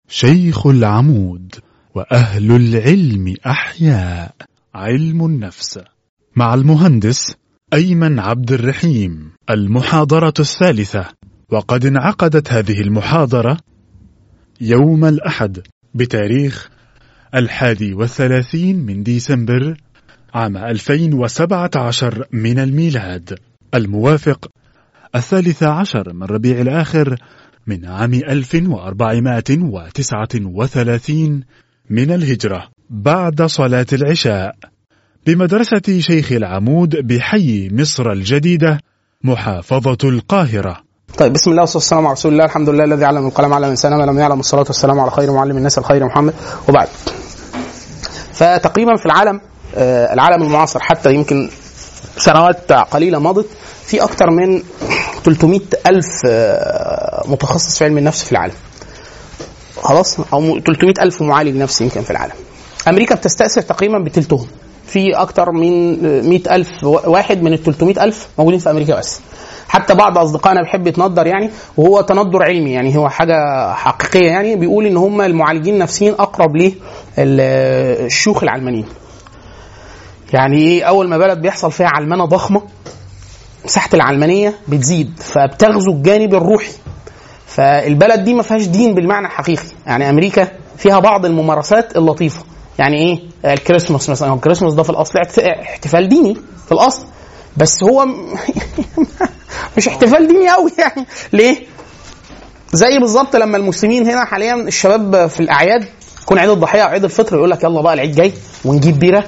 شيخ العمود وأهل العلم أحياء علم النفس مع المهندس أيمن عبد الرحيم المحاضرة الثالثة وقد انعقدت هذه المحاضرة يوم الأحد بتاريخ الحادي والثلاثين من ديسمبر عام 2017 من الميلاد الموافق الثالث عشر من ربيع الآخر من عام 1439 من الهجرة بعد صلاة العشاء بمدرسة شيخ العمود بحي مصر الجديدة محافظة القاهرة طيب بسم الله والصلاه والسلام على رسول الله الحمد لله الذي علم القلم علم الانسان ما لم يعلم الصلاه والسلام على خير معلم الناس الخير محمد وبعد فتقريبا في العالم آه، العالم المعاصر حتى يمكن سنوات قليله مضت في اكثر من 300 الف آه، متخصص في علم النفس في العالم خلاص او 300 الف معالج نفسي يمكن في العالم امريكا بتستاثر تقريبا بتلتهم في اكثر من 100 الف واحد من ال 300 الف موجودين في امريكا بس حتى بعض اصدقائنا بيحب يتندر يعني وهو تندر علمي يعني هو حاجه حقيقيه يعني بيقول ان هم المعالجين النفسيين اقرب للشيوخ العلمانيين يعني ايه اول ما بلد بيحصل فيها علمنه ضخمه مساحه العلمانيه بتزيد فبتغزو الجانب الروحي فالبلد دي ما فيهاش دين بالمعنى الحقيقي يعني امريكا فيها بعض الممارسات اللطيفه يعني ايه الكريسماس مثلا الكريسماس ده في الاصل احت- احتفال ديني في الاصل بس هو م- مش احتفال ديني قوي يعني ليه زي بالظبط لما المسلمين هنا حاليا الشباب في الاعياد يكون عيد الضحيه او عيد الفطر يقول لك يلا بقى العيد جاي ونجيب بيره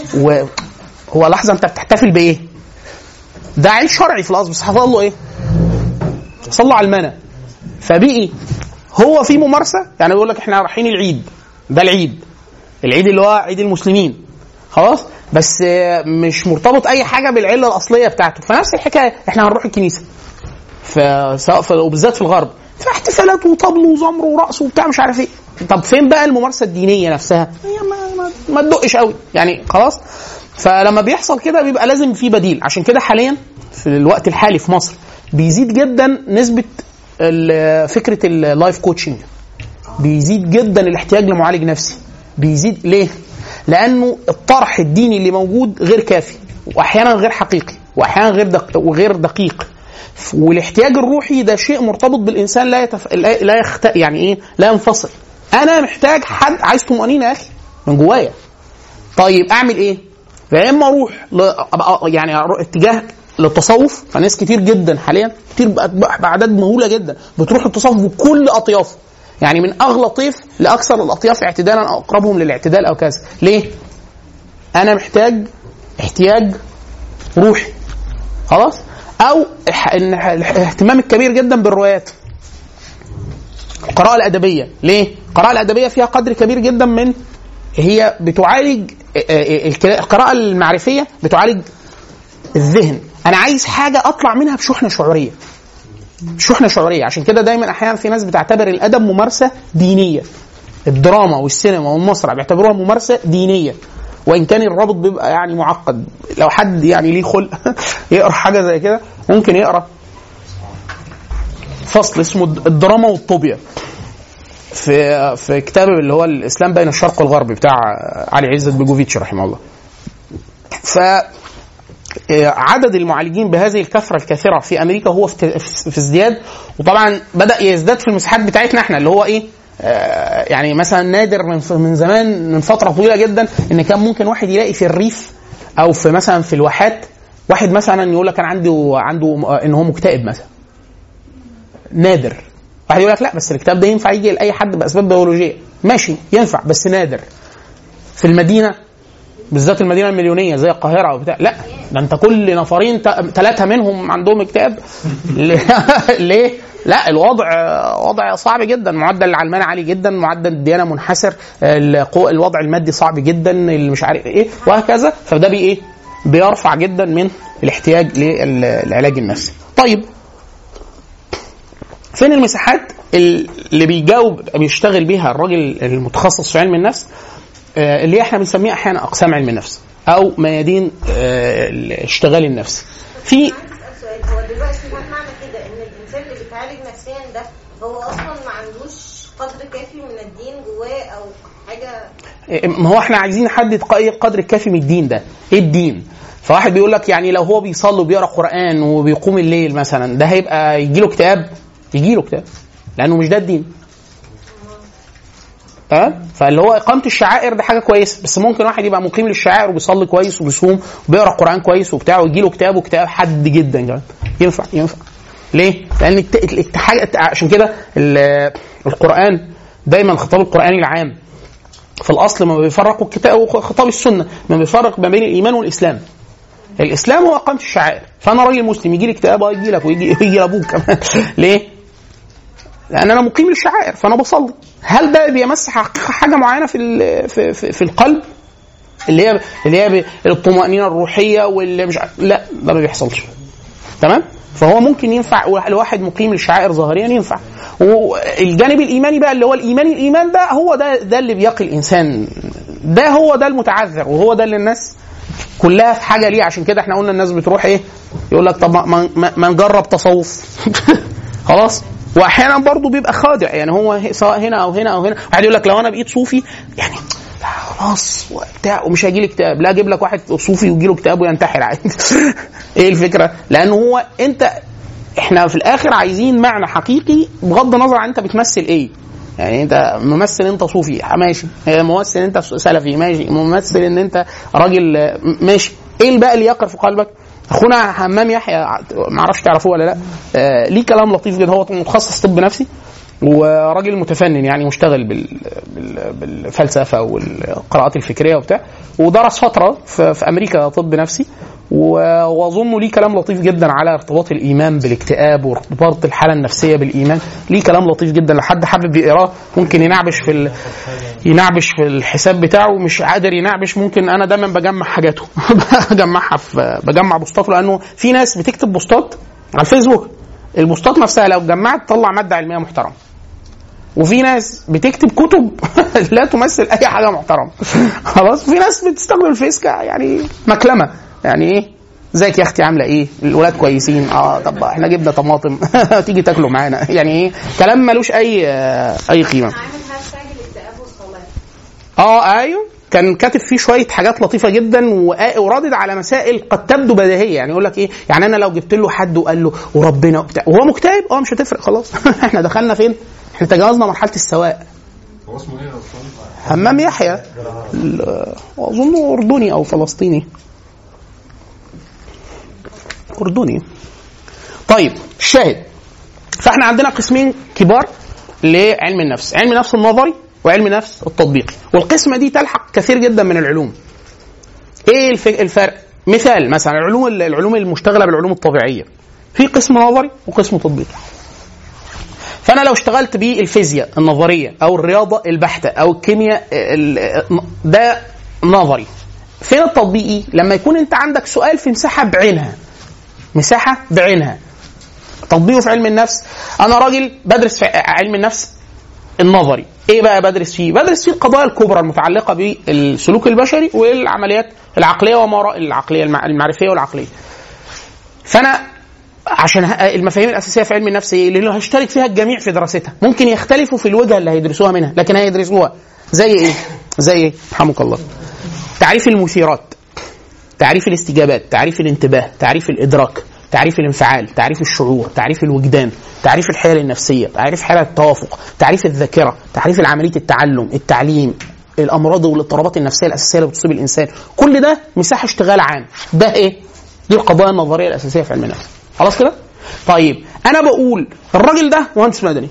وهو لحظه انت بتحتفل بايه؟ ده عيد شرعي في الاصل بس حصل له ايه؟ صلوا على المنى فبقي هو في ممارسه يعني بيقول لك احنا رايحين العيد ده العيد العيد اللي هو عيد المسلمين خلاص بس آه، مش مرتبط اي حاجه بالعله الاصليه بتاعته فنفس الحكايه احنا هنروح الكنيسه فسواء في وبالذات في الغرب في احتفالات وطبل وزمر ورقص وبتاع مش عارف ايه طب فين بقى الممارسه الدينيه نفسها هي ما, ما, ما تدقش قوي يعني خلاص فلما بيحصل كده بيبقى لازم في بديل عشان كده حاليا في الوقت الحالي في مصر بيزيد جدا نسبه ال- فكره اللايف كوتشنج بيزيد جدا الاحتياج لمعالج نفسي بيزيد ليه لانه الطرح الديني اللي موجود غير كافي واحيانا غير حقيقي واحيانا غير دق... وغير دقيق والاحتياج الروحي ده شيء مرتبط بالانسان لا يتف... لا لا يخت... يعني ايه لا ينفصل انا محتاج حد عايز طمانينه يا اخي من جوايا طيب اعمل ايه يا اما اروح ل... أبقى- يعني أروح اتجاه للتصوف فناس كتير جدا حاليا كتير بقت باعداد مهوله جدا بتروح التصوف بكل اطيافه يعني من اغلى طيف لاكثر الاطياف اعتدالا او اقربهم للاعتدال او كذا ليه انا محتاج احتياج روحي خلاص او الح- إن الاهتمام الكبير جدا بالروايات القراءة الأدبية ليه؟ القراءة الأدبية فيها قدر كبير جدا من هي بتعالج آه، آه، الكلا- القراءة المعرفية بتعالج الذهن أنا عايز حاجة أطلع منها بشحنة شعورية شحنة شعورية عشان كده دايما أحيانا في ناس بتعتبر الأدب ممارسة دينية الدراما والسينما والمسرح بيعتبروها ممارسة دينية وإن كان الرابط بيبقى يعني معقد لو حد يعني ليه خلق يقرأ حاجة زي كده ممكن يقرأ فصل اسمه الدراما والطوبيا في في كتاب اللي هو الاسلام بين الشرق والغرب بتاع علي عزت بيجوفيتش رحمه الله. ف عدد المعالجين بهذه الكثره الكثيره في امريكا هو في في ازدياد وطبعا بدا يزداد في المساحات بتاعتنا احنا اللي هو ايه آه، يعني مثلا نادر من من زمان من فتره طويله جدا ان كان ممكن واحد يلاقي في الريف او في مثلا في الواحات واحد مثلا يقول لك انا عنده عنده ان هو مكتئب مثلا نادر واحد يقول لك لا بس الكتاب ده ينفع يجي لاي حد باسباب بيولوجيه ماشي ينفع بس نادر في المدينه بالذات المدينه المليونيه زي القاهره وبتاع لا ده انت كل نفرين ثلاثه منهم عندهم اكتئاب ليه؟ لا الوضع وضع صعب جدا معدل العلمانه عالي جدا معدل الديانه منحسر القو- الوضع المادي صعب جدا اللي مش عارف ايه وهكذا فده بي ايه بيرفع جدا من الاحتياج للعلاج النفسي طيب فين المساحات اللي بيجاوب بيشتغل بيها الراجل المتخصص في علم النفس آه، اللي احنا بنسميها احيانا اقسام علم النفس او ميادين آه، الاشتغال النفسي في أسأل سؤال هو دلوقتي معنى كده ان الانسان اللي بيتعالج نفسيا ده هو اصلا ما عندوش قدر كافي من الدين جواه او حاجه ما هو احنا عايزين نحدد ق- ايه القدر الكافي من الدين ده ايه الدين فواحد بيقول لك يعني لو هو بيصلي وبيقرا قران وبيقوم الليل مثلا ده هيبقى يجي له اكتئاب يجي له اكتئاب لانه مش ده الدين تمام فاللي هو اقامه الشعائر ده حاجه كويسه بس ممكن واحد يبقى مقيم للشعائر وبيصلي كويس وبيصوم وبيقرا قران كويس وبتاع ويجي له اكتئاب واكتئاب حد جدا كمان ينفع ينفع ليه؟ لان الت- الت- حاجه عشان كده ال- القران دايما خطاب القران العام في الاصل ما بيفرقوا الكتاب وخطاب السنه ما بيفرق ما بين الايمان والاسلام الاسلام هو اقامه الشعائر فانا راجل مسلم يجي لي اكتئاب اه يجي لك ويجي يجي لابوك كمان ليه؟ لان انا مقيم للشعائر فانا بصلي هل ده بيمس حقيقه حاجه معينه في ال- في, في, في القلب اللي هي اللي هي الطمانينه الروحيه واللي مش عارف- لا ده ما بيحصلش تمام فهو ممكن ينفع الواحد مقيم للشعائر ظاهريا ينفع والجانب الايماني بقى اللي هو الايمان الايمان ده هو ده ده اللي بيقي الانسان ده هو ده المتعذر وهو ده اللي الناس كلها في حاجه ليه عشان كده احنا قلنا الناس بتروح ايه يقول لك طب ما, ما, ما نجرب تصوف خلاص واحيانا برضه بيبقى خادع يعني هو سواء هنا او هنا او هنا واحد يقول لك لو انا بقيت صوفي يعني لا خلاص وبتاع ومش هيجي لي اكتئاب لا اجيب لك واحد صوفي ويجي له اكتئاب وينتحر عادي ايه الفكره؟ لان هو انت احنا في الاخر عايزين معنى حقيقي بغض النظر عن انت بتمثل ايه يعني انت ممثل انت صوفي ماشي ممثل انت سلفي ماشي ممثل ان انت راجل آه، ماشي ايه بقى اللي يقر في قلبك اخونا همام يحيى ما اعرفش تعرفوه ولا لا آه ليه كلام لطيف جدا هو متخصص طب نفسي وراجل متفنن يعني مشتغل بال... بال... بالفلسفه والقراءات الفكريه وبتاع ودرس فتره في, في امريكا طب نفسي و- واظن ليه كلام لطيف جدا على ارتباط الايمان بالاكتئاب وارتباط الحاله النفسيه بالايمان ليه كلام لطيف جدا لو حد حابب يقراه ممكن ينعبش في ال... ينعبش في الحساب بتاعه مش قادر ينعبش ممكن انا دايما بجمع حاجاته بجمعها في بجمع بوستاته لانه في ناس بتكتب بوستات على الفيسبوك البوستات نفسها لو جمعت تطلع ماده علميه محترمه وفي ناس بتكتب كتب لا تمثل اي حاجه محترمه خلاص في ناس بتستخدم الفيس ك- يعني مكلمه يعني ايه ازيك يا اختي عامله ايه الولاد كويسين اه طب احنا جبنا طماطم تيجي تاكلوا معانا يعني ايه كلام ملوش اي آه، اي قيمه عامل هاشتاج الاكتئاب والصلاه اه ايوه كان كاتب فيه شويه حاجات لطيفه جدا وآ- ورادد على مسائل قد تبدو بديهيه يعني يقول لك ايه يعني انا لو جبت له حد وقال له وربنا وبتاع وهو مكتئب اه مش هتفرق خلاص احنا دخلنا فين؟ احنا تجاوزنا مرحله السواء هو اسمه ايه يا أستاذ؟ همام يحيى ال- اظن اردني او فلسطيني اردني طيب الشاهد فاحنا عندنا قسمين كبار لعلم النفس علم النفس النظري وعلم النفس التطبيقي والقسمه دي تلحق كثير جدا من العلوم ايه الف- الفرق مثال مثلا العلوم العلوم المشتغله بالعلوم الطبيعيه في قسم نظري وقسم تطبيقي فانا لو اشتغلت بالفيزياء النظريه او الرياضه البحته او الكيمياء ال- ده نظري فين التطبيقي لما يكون انت عندك سؤال في مساحه بعينها مساحه بعينها تطبيقه في علم النفس انا راجل بدرس في علم النفس النظري ايه بقى بدرس فيه بدرس فيه القضايا الكبرى المتعلقه بالسلوك البشري والعمليات العقليه وما وراء العقليه المع- المعرفيه والعقليه فانا عشان ه- المفاهيم الاساسيه في علم النفس ايه اللي هيشترك فيها الجميع في دراستها ممكن يختلفوا في الوجهه اللي هيدرسوها منها لكن هيدرسوها زي ايه زي ايه رحمك الله تعريف المثيرات تعريف الاستجابات تعريف الانتباه تعريف الادراك تعريف الانفعال تعريف الشعور تعريف الوجدان تعريف الحاله النفسيه تعريف حاله التوافق تعريف الذاكره تعريف عمليه التعلم التعليم الامراض والاضطرابات النفسيه الاساسيه اللي بتصيب الانسان كل ده مساحه اشتغال عام ده ايه دي القضايا النظريه الاساسيه في علم النفس خلاص كده طيب انا بقول الراجل ده مهندس مدني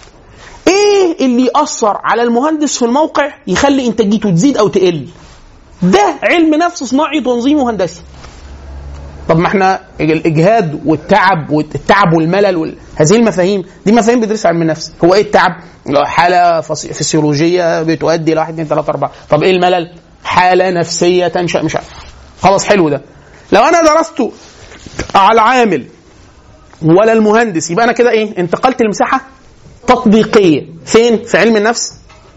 ايه اللي ياثر على المهندس في الموقع يخلي انتاجيته تزيد او تقل ده علم نفس صناعي تنظيمي وهندسي طب ما احنا الاجهاد والتعب والتعب والملل وال... هذه المفاهيم دي مفاهيم بيدرسها علم النفس هو ايه التعب حاله فسي- فسيولوجيه بتؤدي الى 1 2 3 4 طب ايه الملل حاله نفسيه تنشا مش عارف خلاص حلو ده لو انا درسته على العامل ولا المهندس يبقى انا كده ايه انتقلت لمساحه تطبيقيه فين في علم النفس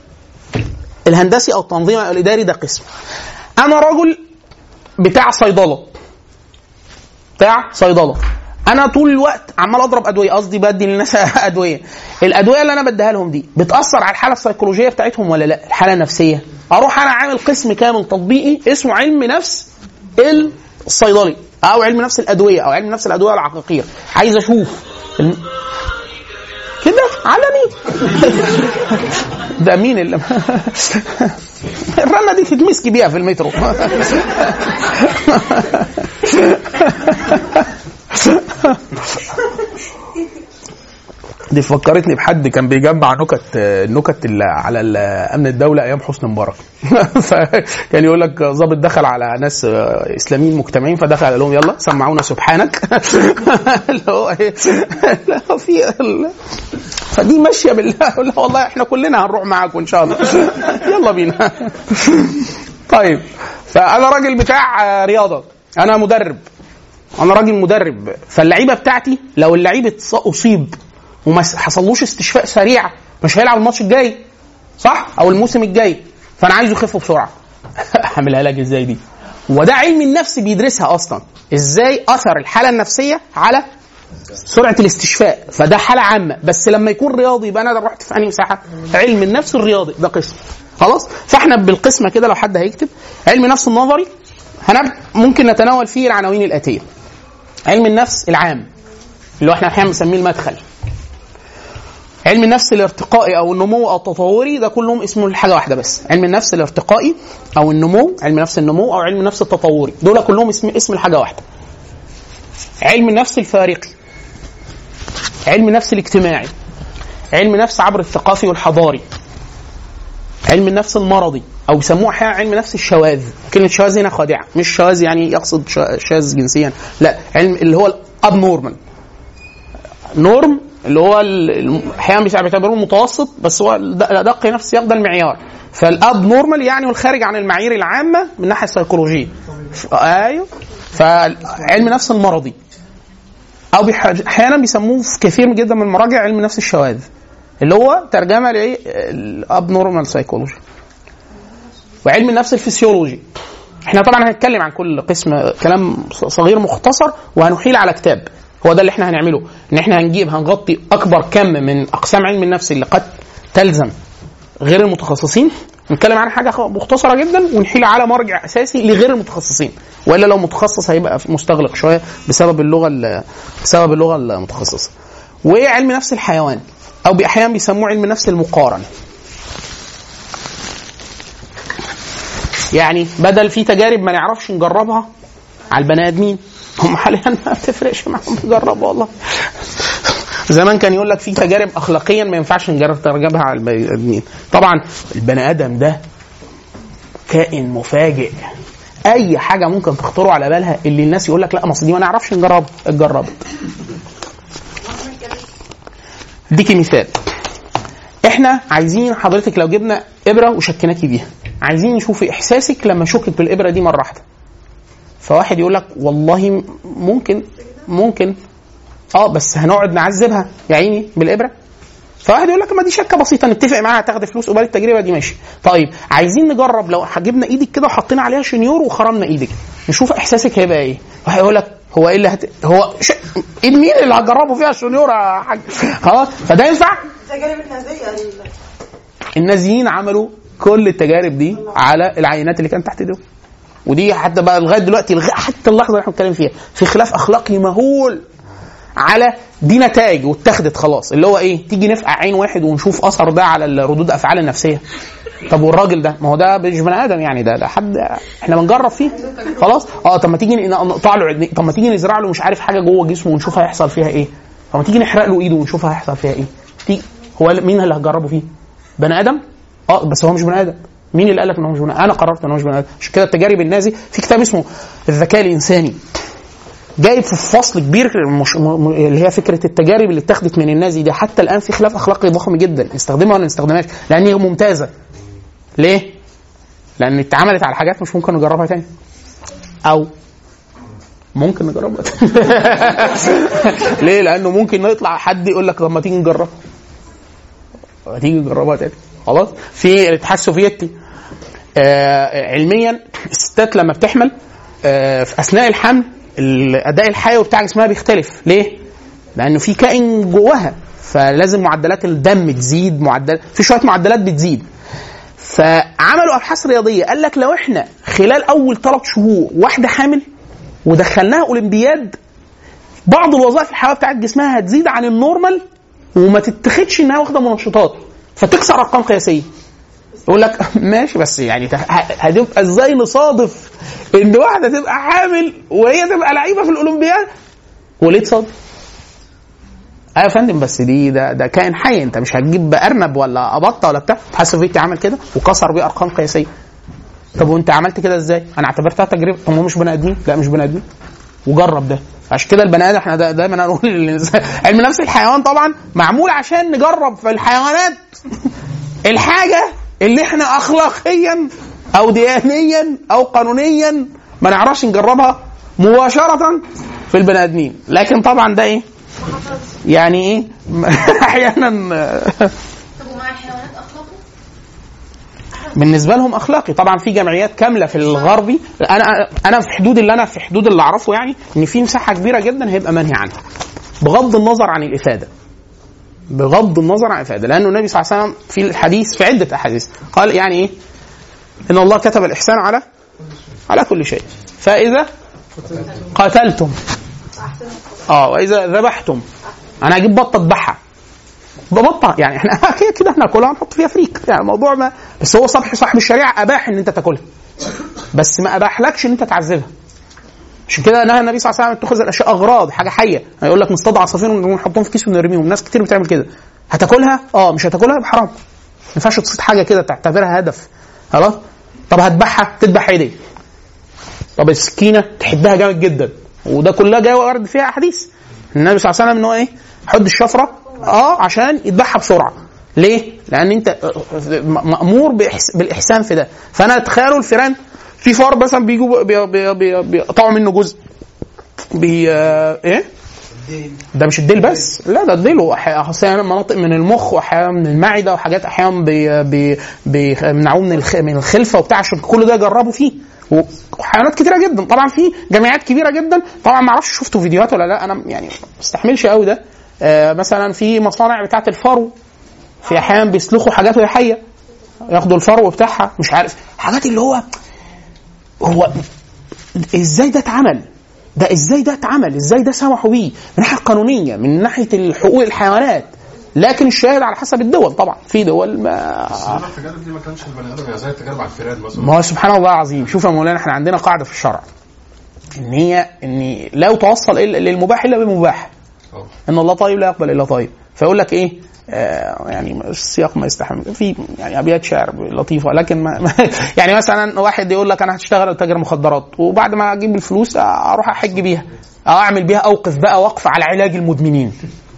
الهندسي او التنظيم او الاداري ده قسم انا رجل بتاع صيدله بتاع صيدله انا طول الوقت عمال اضرب ادويه قصدي بدي للناس ادويه الادويه اللي انا بديها لهم دي بتاثر على الحاله السيكولوجيه بتاعتهم ولا لا الحاله النفسيه اروح انا عامل قسم كامل تطبيقي اسمه علم نفس الصيدلي او علم نفس الادويه او علم نفس الادويه العقاقير عايز اشوف الم- كده علني ده مين اللي الرنه دي تتمسكي بيها في المترو دي فكرتني بحد كان بيجمع نكت النكت اللي على ال- امن الدوله ايام حسني مبارك فكان يقول لك ضابط دخل على ناس اسلاميين مجتمعين فدخل قال لهم يلا سمعونا سبحانك اللي هو ايه لا هو في ال- فدي ماشيه بالله لا والله احنا كلنا هنروح معاكم ان شاء الله يلا بينا طيب فانا راجل بتاع رياضه انا مدرب انا راجل مدرب فاللعيبه بتاعتي لو اللعيب اتص- اصيب وما س- حصلوش استشفاء سريع مش هيلعب الماتش الجاي صح او الموسم الجاي فانا عايزه يخف بسرعه هعملها لك ازاي دي وده علم النفس بيدرسها اصلا ازاي اثر الحاله النفسيه على سرعه الاستشفاء فده حاله عامه بس لما يكون رياضي يبقى انا رحت في انهي مساحه علم النفس الرياضي ده قسم خلاص فاحنا بالقسمه كده لو حد هيكتب علم النفس النظري هنب ممكن نتناول فيه العناوين الاتيه علم النفس العام اللي هو احنا احيانا بنسميه المدخل علم النفس الارتقائي او النمو او التطوري ده كلهم اسمه حاجه واحده بس علم النفس الارتقائي او النمو علم نفس النمو او علم النفس التطوري دول كلهم اسم اسم الحاجه واحده علم النفس الفارقي علم النفس الاجتماعي علم النفس عبر الثقافي والحضاري علم النفس المرضي او بيسموه احيانا علم نفس الشواذ كلمه شواذ هنا خادعه مش شواذ يعني يقصد شا- شاذ جنسيا لا علم اللي هو الاب نورمال نورم اللي هو ال- الم- احيانا بيسا- بيعتبروه متوسط بس هو الد- الادق نفس السياق ده المعيار فالاب نورمال يعني والخارج عن المعايير العامه من الناحيه السيكولوجيه ف- ايوه فعلم نفس المرضي او بيح- احيانا بيسموه في كثير جدا من المراجع علم نفس الشواذ اللي هو ترجمه لايه الاب نورمال سايكولوجي وعلم النفس الفسيولوجي احنا طبعا هنتكلم عن كل قسم كلام صغير مختصر وهنحيل على كتاب هو ده اللي احنا هنعمله ان احنا هنجيب هنغطي اكبر كم من اقسام علم النفس اللي قد تلزم غير المتخصصين نتكلم عن حاجه مختصره جدا ونحيل على مرجع اساسي لغير المتخصصين والا لو متخصص هيبقى مستغلق شويه بسبب اللغه ال- بسبب اللغه المتخصصه وعلم نفس الحيوان او احيانا بيسموه علم نفس المقارن يعني بدل في تجارب ما نعرفش نجربها على البني ادمين هم حاليا ما بتفرقش معاهم نجربها والله زمان كان يقول لك في تجارب اخلاقيا ما ينفعش نجرب ترجمها على البني ادمين طبعا البني ادم ده كائن مفاجئ اي حاجه ممكن تخطره على بالها اللي الناس يقول لك لا ما أصل دي ما نعرفش نجربها اتجربت اديكي مثال احنا عايزين حضرتك لو جبنا ابره وشكناكي بيها عايزين نشوف احساسك لما شكت بالابره دي مره واحده فواحد يقول لك والله ممكن ممكن اه بس هنقعد نعذبها يا عيني بالابره فواحد يقول لك ما دي شكه بسيطه نتفق معاها تاخد فلوس قبال التجربه دي ماشي طيب عايزين نجرب لو جبنا ايدك كده وحطينا عليها شنيور وخرمنا ايدك نشوف احساسك هيبقى ايه واحد يقول لك هو ايه اللي هت... هو ش... ايد مين اللي هتجربوا فيها الشنيور يا حاج خلاص فده ينفع تجارب النازيه ال- النازيين عملوا كل التجارب دي على العينات اللي كانت تحت ايديهم ودي حتى بقى لغايه دلوقتي لغايه حتى اللحظه اللي احنا بنتكلم فيها في خلاف اخلاقي مهول على دي نتائج واتخذت خلاص اللي هو ايه تيجي نفقع عين واحد ونشوف اثر ده على الردود افعال النفسيه طب والراجل ده ما هو ده مش بني ادم يعني ده ده حد احنا بنجرب فيه خلاص اه طب ما تيجي ن- نقطع له عينيه طب ما تيجي نزرع له مش عارف حاجه جوه جسمه ونشوف هيحصل فيها ايه طب ما تيجي نحرق له ايده ونشوف هيحصل فيها ايه تيجي هو مين اللي هتجربه فيه بني ادم اه بس هو مش بني ادم مين اللي قال لك ان هو مش بني ادم انا قررت ان هو مش بني ادم عشان كده التجارب النازي في كتاب اسمه الذكاء الانساني جايب في فصل كبير مش م- م- اللي هي فكره التجارب اللي اتخذت من النازي دي حتى الان في خلاف اخلاقي ضخم جدا نستخدمها ولا ما نستخدمهاش لان هي ممتازه ليه؟ لان اتعملت على حاجات مش ممكن نجربها تاني او ممكن نجربها تاني ليه؟ لانه ممكن يطلع حد يقول لك طب ما تيجي نجربها ما تيجي نجربها تاني خلاص في الاتحاد السوفيتي آه علميا الستات لما بتحمل آه في اثناء الحمل الاداء الحيوي بتاع جسمها بيختلف ليه؟ لانه في كائن جواها فلازم معدلات الدم تزيد معدل في شويه معدلات بتزيد فعملوا ابحاث رياضيه قال لك لو احنا خلال اول ثلاث شهور واحده حامل ودخلناها اولمبياد بعض الوظائف الحيويه بتاعت جسمها هتزيد عن النورمال وما تتخدش انها واخده منشطات فتكسر ارقام قياسيه يقول لك ماشي بس يعني ته- ه- هتبقى ازاي نصادف ان واحده تبقى حامل وهي تبقى لعيبه في الاولمبياد وليه تصادف؟ اه يا فندم بس دي ده ده كائن حي انت مش هتجيب ارنب ولا بطه ولا بتاع حاسس فيتي عمل كده وكسر بيه ارقام قياسيه طب وانت عملت كده ازاي؟ انا اعتبرتها تجربه طب ما هو مش بني ادمين؟ لا مش بني ادمين وجرب ده عشان كده البني ادم احنا دا- دايما نقول للإنسان- علم نفس الحيوان طبعا معمول عشان نجرب في الحيوانات الحاجه اللي احنا اخلاقيا او ديانيا او قانونيا ما نعرفش نجربها مباشره في البني ادمين لكن طبعا ده ايه يعني ايه احيانا طب ومع الحيوانات اخلاقي؟ بالنسبه لهم اخلاقي طبعا في جمعيات كامله في الغربي انا انا في حدود اللي انا في حدود اللي اعرفه يعني ان في مساحه كبيره جدا هيبقى منهي عنها بغض النظر عن الافاده بغض النظر عن الافاده لانه النبي صلى الله عليه وسلم في الحديث في عده احاديث قال يعني ايه ان الله كتب الاحسان على على كل شيء فاذا قتلتم اه واذا ذبحتم انا هجيب بطه اذبحها ببطه يعني احنا كده كده هناكلها ونحط فيها فريك يعني الموضوع ما بس هو صبح صاحب الشريعه اباح ان انت تاكلها بس ما اباحلكش ان انت تعذبها عشان كده نهى النبي صلى الله عليه وسلم اتخذ الاشياء اغراض حاجه حيه يقول لك نصطاد عصافير ونحطهم في كيس ونرميهم ناس كتير بتعمل كده هتاكلها اه مش هتاكلها يبقى حرام ما ينفعش تصيد حاجه كده تعتبرها هدف خلاص طب هتذبحها تذبح ايه دي طب السكينه تحبها جامد جدا وده كلها جاي ورد فيها احاديث النبي صلى الله عليه وسلم ان هو ايه حد الشفره اه عشان يذبحها بسرعه ليه؟ لان انت م- مامور بإحس- بالاحسان في ده فانا تخيلوا الفيران في فار مثلا بيجوا بي- بي- بي- بيقطعوا منه جزء بي آه، ايه؟ ده مش الديل بس لا ده الديل احيانا مناطق من المخ واحيانا من المعده وحاجات احيانا بي بي بيمنعوه من الخ- من الخلفه وبتاع عشان كل ده جربوا فيه وحيوانات كتيره جدا طبعا في جمعيات كبيره جدا طبعا ما اعرفش شفتوا فيديوهات ولا لا انا يعني ما بستحملش قوي ده آه مثلا في مصانع بتاعه الفرو في احيانا بيسلخوا حاجات وهي حيه ياخدوا الفرو بتاعها مش عارف حاجات اللي هو هو ازاي ده اتعمل ده ازاي ده اتعمل ازاي ده سمحوا بيه من الناحيه القانونيه من ناحيه حقوق الحيوانات لكن الشاهد على حسب الدول طبعا في دول ما بس أنا التجارب دي ما كانش البني ادم يعني زي التجارب على الفئران مثلا ما هو سبحان الله العظيم شوف يا مولانا احنا عندنا قاعده في الشرع ان هي ان لا توصل الا للمباح الا بمباح اه ان الله طيب لا يقبل الا طيب فيقول لك ايه آه يعني السياق ما يستحمل في يعني ابيات شعر لطيفه لكن ما ما- يعني مثلا واحد يقول لك انا هشتغل تاجر مخدرات وبعد ما اجيب الفلوس اروح احج بيها او اعمل بيها اوقف بقى وقف على علاج المدمنين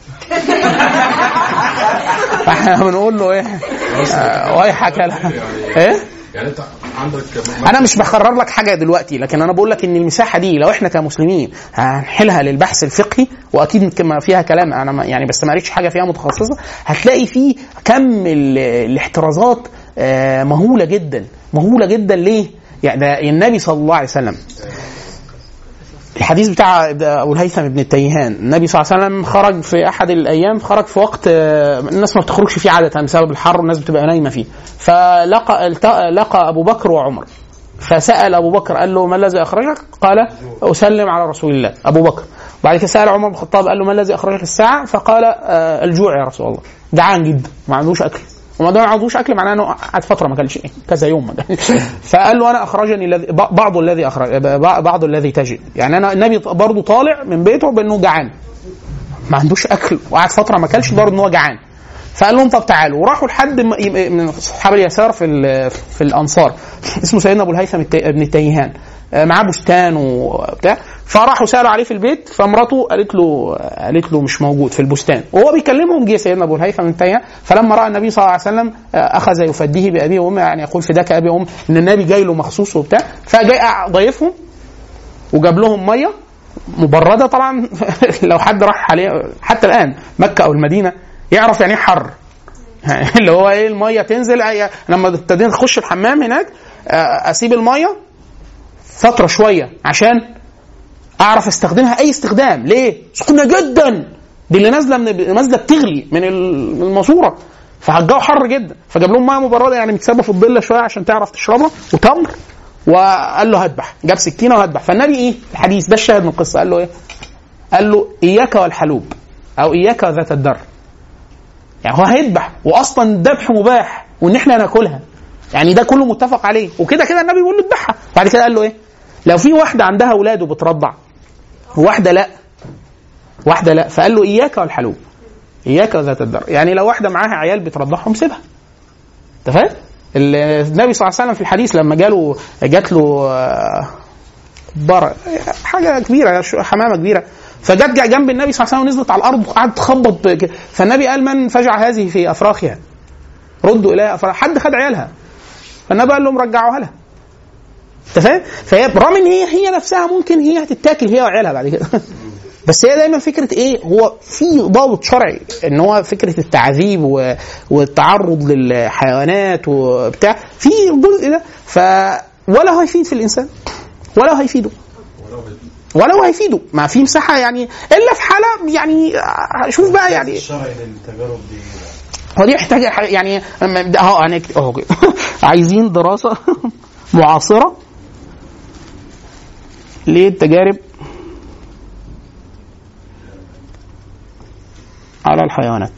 فاحنا بنقول له ايه آه، ويحك لا ايه يعني انت عندك انا مش بخرر لك حاجه دلوقتي لكن انا بقول لك ان المساحه دي لو احنا كمسلمين هنحلها للبحث الفقهي واكيد كما فيها كلام انا ما- يعني بس ما قريتش حاجه فيها متخصصه هتلاقي فيه كم ال- الاحترازات آه، مهوله جدا مهوله جدا ليه؟ يعني ده النبي صلى الله عليه وسلم الحديث بتاع ابو الهيثم بن التيهان النبي صلى الله عليه وسلم خرج في احد الايام خرج في وقت آه، الناس ما بتخرجش فيه عاده بسبب الحر والناس بتبقى نايمه فيه فلقى التقى لقى ابو بكر وعمر فسال ابو بكر قال له ما الذي اخرجك؟ قال اسلم على رسول الله ابو بكر بعد كده سال عمر بن الخطاب قال له ما الذي اخرجك الساعه؟ فقال آه، الجوع يا رسول الله جعان جدا ما عندوش اكل وما دام ما عندوش اكل معناه انه قعد فتره ما اكلش ايه كذا يوم ما كانش. فقال له انا اخرجني الذي بعض الذي اخرج بعض الذي تجد يعني انا النبي برضه طالع من بيته بانه جعان ما عندوش اكل وقعد فتره ما اكلش برضه ان هو جعان فقال لهم طب تعالوا وراحوا لحد م- ي- من اصحاب اليسار في ال- في الانصار اسمه سيدنا ابو الهيثم الت- بن التيهان آه، معاه بستان وبتاع فراحوا سالوا عليه في البيت فمراته قالت له قالت له مش موجود في البستان وهو بيكلمهم جه سيدنا ابو الهيثم بن التيهان فلما راى النبي صلى الله عليه وسلم آه، اخذ يفديه بابيه وامه يعني يقول فداك ابي وام ان النبي جاي له مخصوص وبتاع فجاي ضيفهم وجاب لهم ميه مبرده طبعا لو حد راح عليه حتى الان مكه او المدينه يعرف يعني ايه حر اللي هو ايه الميه تنزل أي- لما ابتدينا نخش الحمام هناك آه، اسيب الميه فتره شويه عشان اعرف استخدمها اي استخدام ليه سخنه جدا دي اللي نازله من نازله بتغلي من ال- من الماسوره فالجو حر جدا فجاب لهم ميه مبرده يعني متسابه في الظل شويه عشان تعرف تشربها وتمر وقال له هذبح جاب سكينه وهذبح فالنبي ايه الحديث ده الشاهد من القصه قال له ايه قال له اياك والحلوب او اياك وذات الدر يعني هو هيذبح واصلا الذبح مباح وان احنا ناكلها يعني ده كله متفق عليه وكده كده النبي بيقول له اذبحها بعد كده قال له ايه لو في واحده عندها اولاد وبترضع وواحده لا واحده لا فقال له اياك والحلوب اياك وذات الدر يعني لو واحده معاها عيال بترضعهم سيبها انت فاهم النبي صلى الله عليه وسلم في الحديث لما جاله جات له آه، بر حاجه كبيره شو- حمامه كبيره فجت جا- جنب النبي صلى الله عليه وسلم ونزلت على الارض وقعدت تخبط كده. فالنبي قال من فجع هذه في افراخها ردوا اليها افراخ حد خد عيالها فالنبي قال لهم رجعوها لها انت فاهم؟ فهي برغم ان هي هي نفسها ممكن هي هتتاكل هي وعيالها بعد كده بس هي دايما فكره ايه هو في ضابط شرعي ان هو فكره التعذيب و- والتعرض للحيوانات وبتاع في الجزء ده ف ولا هو هيفيد في الانسان ولا هو هيفيده ولا هو هيفيده ما في مساحه يعني الا في حاله يعني شوف بقى يعني الشرعي للتجارب دي هو دي محتاجه ح- يعني أما ده اهو انا اهو كده. عايزين دراسه معاصره للتجارب على الحيوانات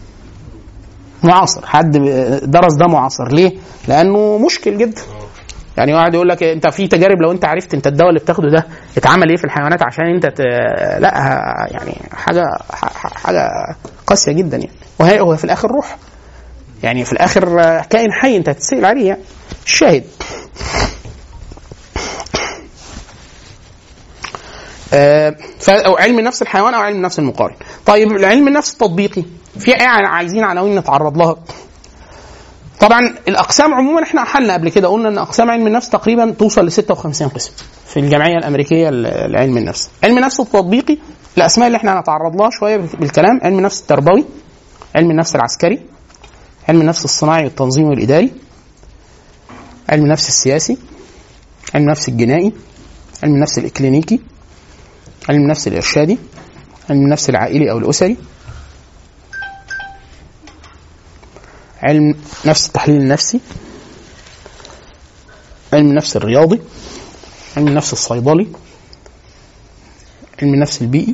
معاصر حد درس ده معاصر ليه؟ لانه مشكل جدا يعني واحد يقول لك انت في تجارب لو انت عرفت انت الدواء اللي بتاخده ده اتعمل ايه في الحيوانات عشان انت ت... لا ه- يعني حاجه ح- حاجه قاسيه جدا يعني وهي هو في الاخر روح يعني في الاخر آه، كائن حي انت هتتسال عليه يعني الشاهد آه، ف- أو علم النفس الحيوان او علم النفس المقارن طيب العلم النفس التطبيقي في ايه عايزين عناوين نتعرض لها طبعا الاقسام عموما احنا حلنا قبل كده قلنا ان اقسام علم النفس تقريبا توصل ل 56 قسم في الجمعيه الامريكيه ل- لعلم النفس علم النفس التطبيقي الاسماء اللي احنا هنتعرض لها شويه بالكلام علم النفس التربوي علم النفس العسكري علم النفس الصناعي والتنظيمي والاداري علم النفس السياسي علم النفس الجنائي علم النفس الاكلينيكي علم النفس الارشادي علم النفس العائلي او الاسري علم نفس التحليل النفسي علم النفس الرياضي علم النفس الصيدلي علم النفس البيئي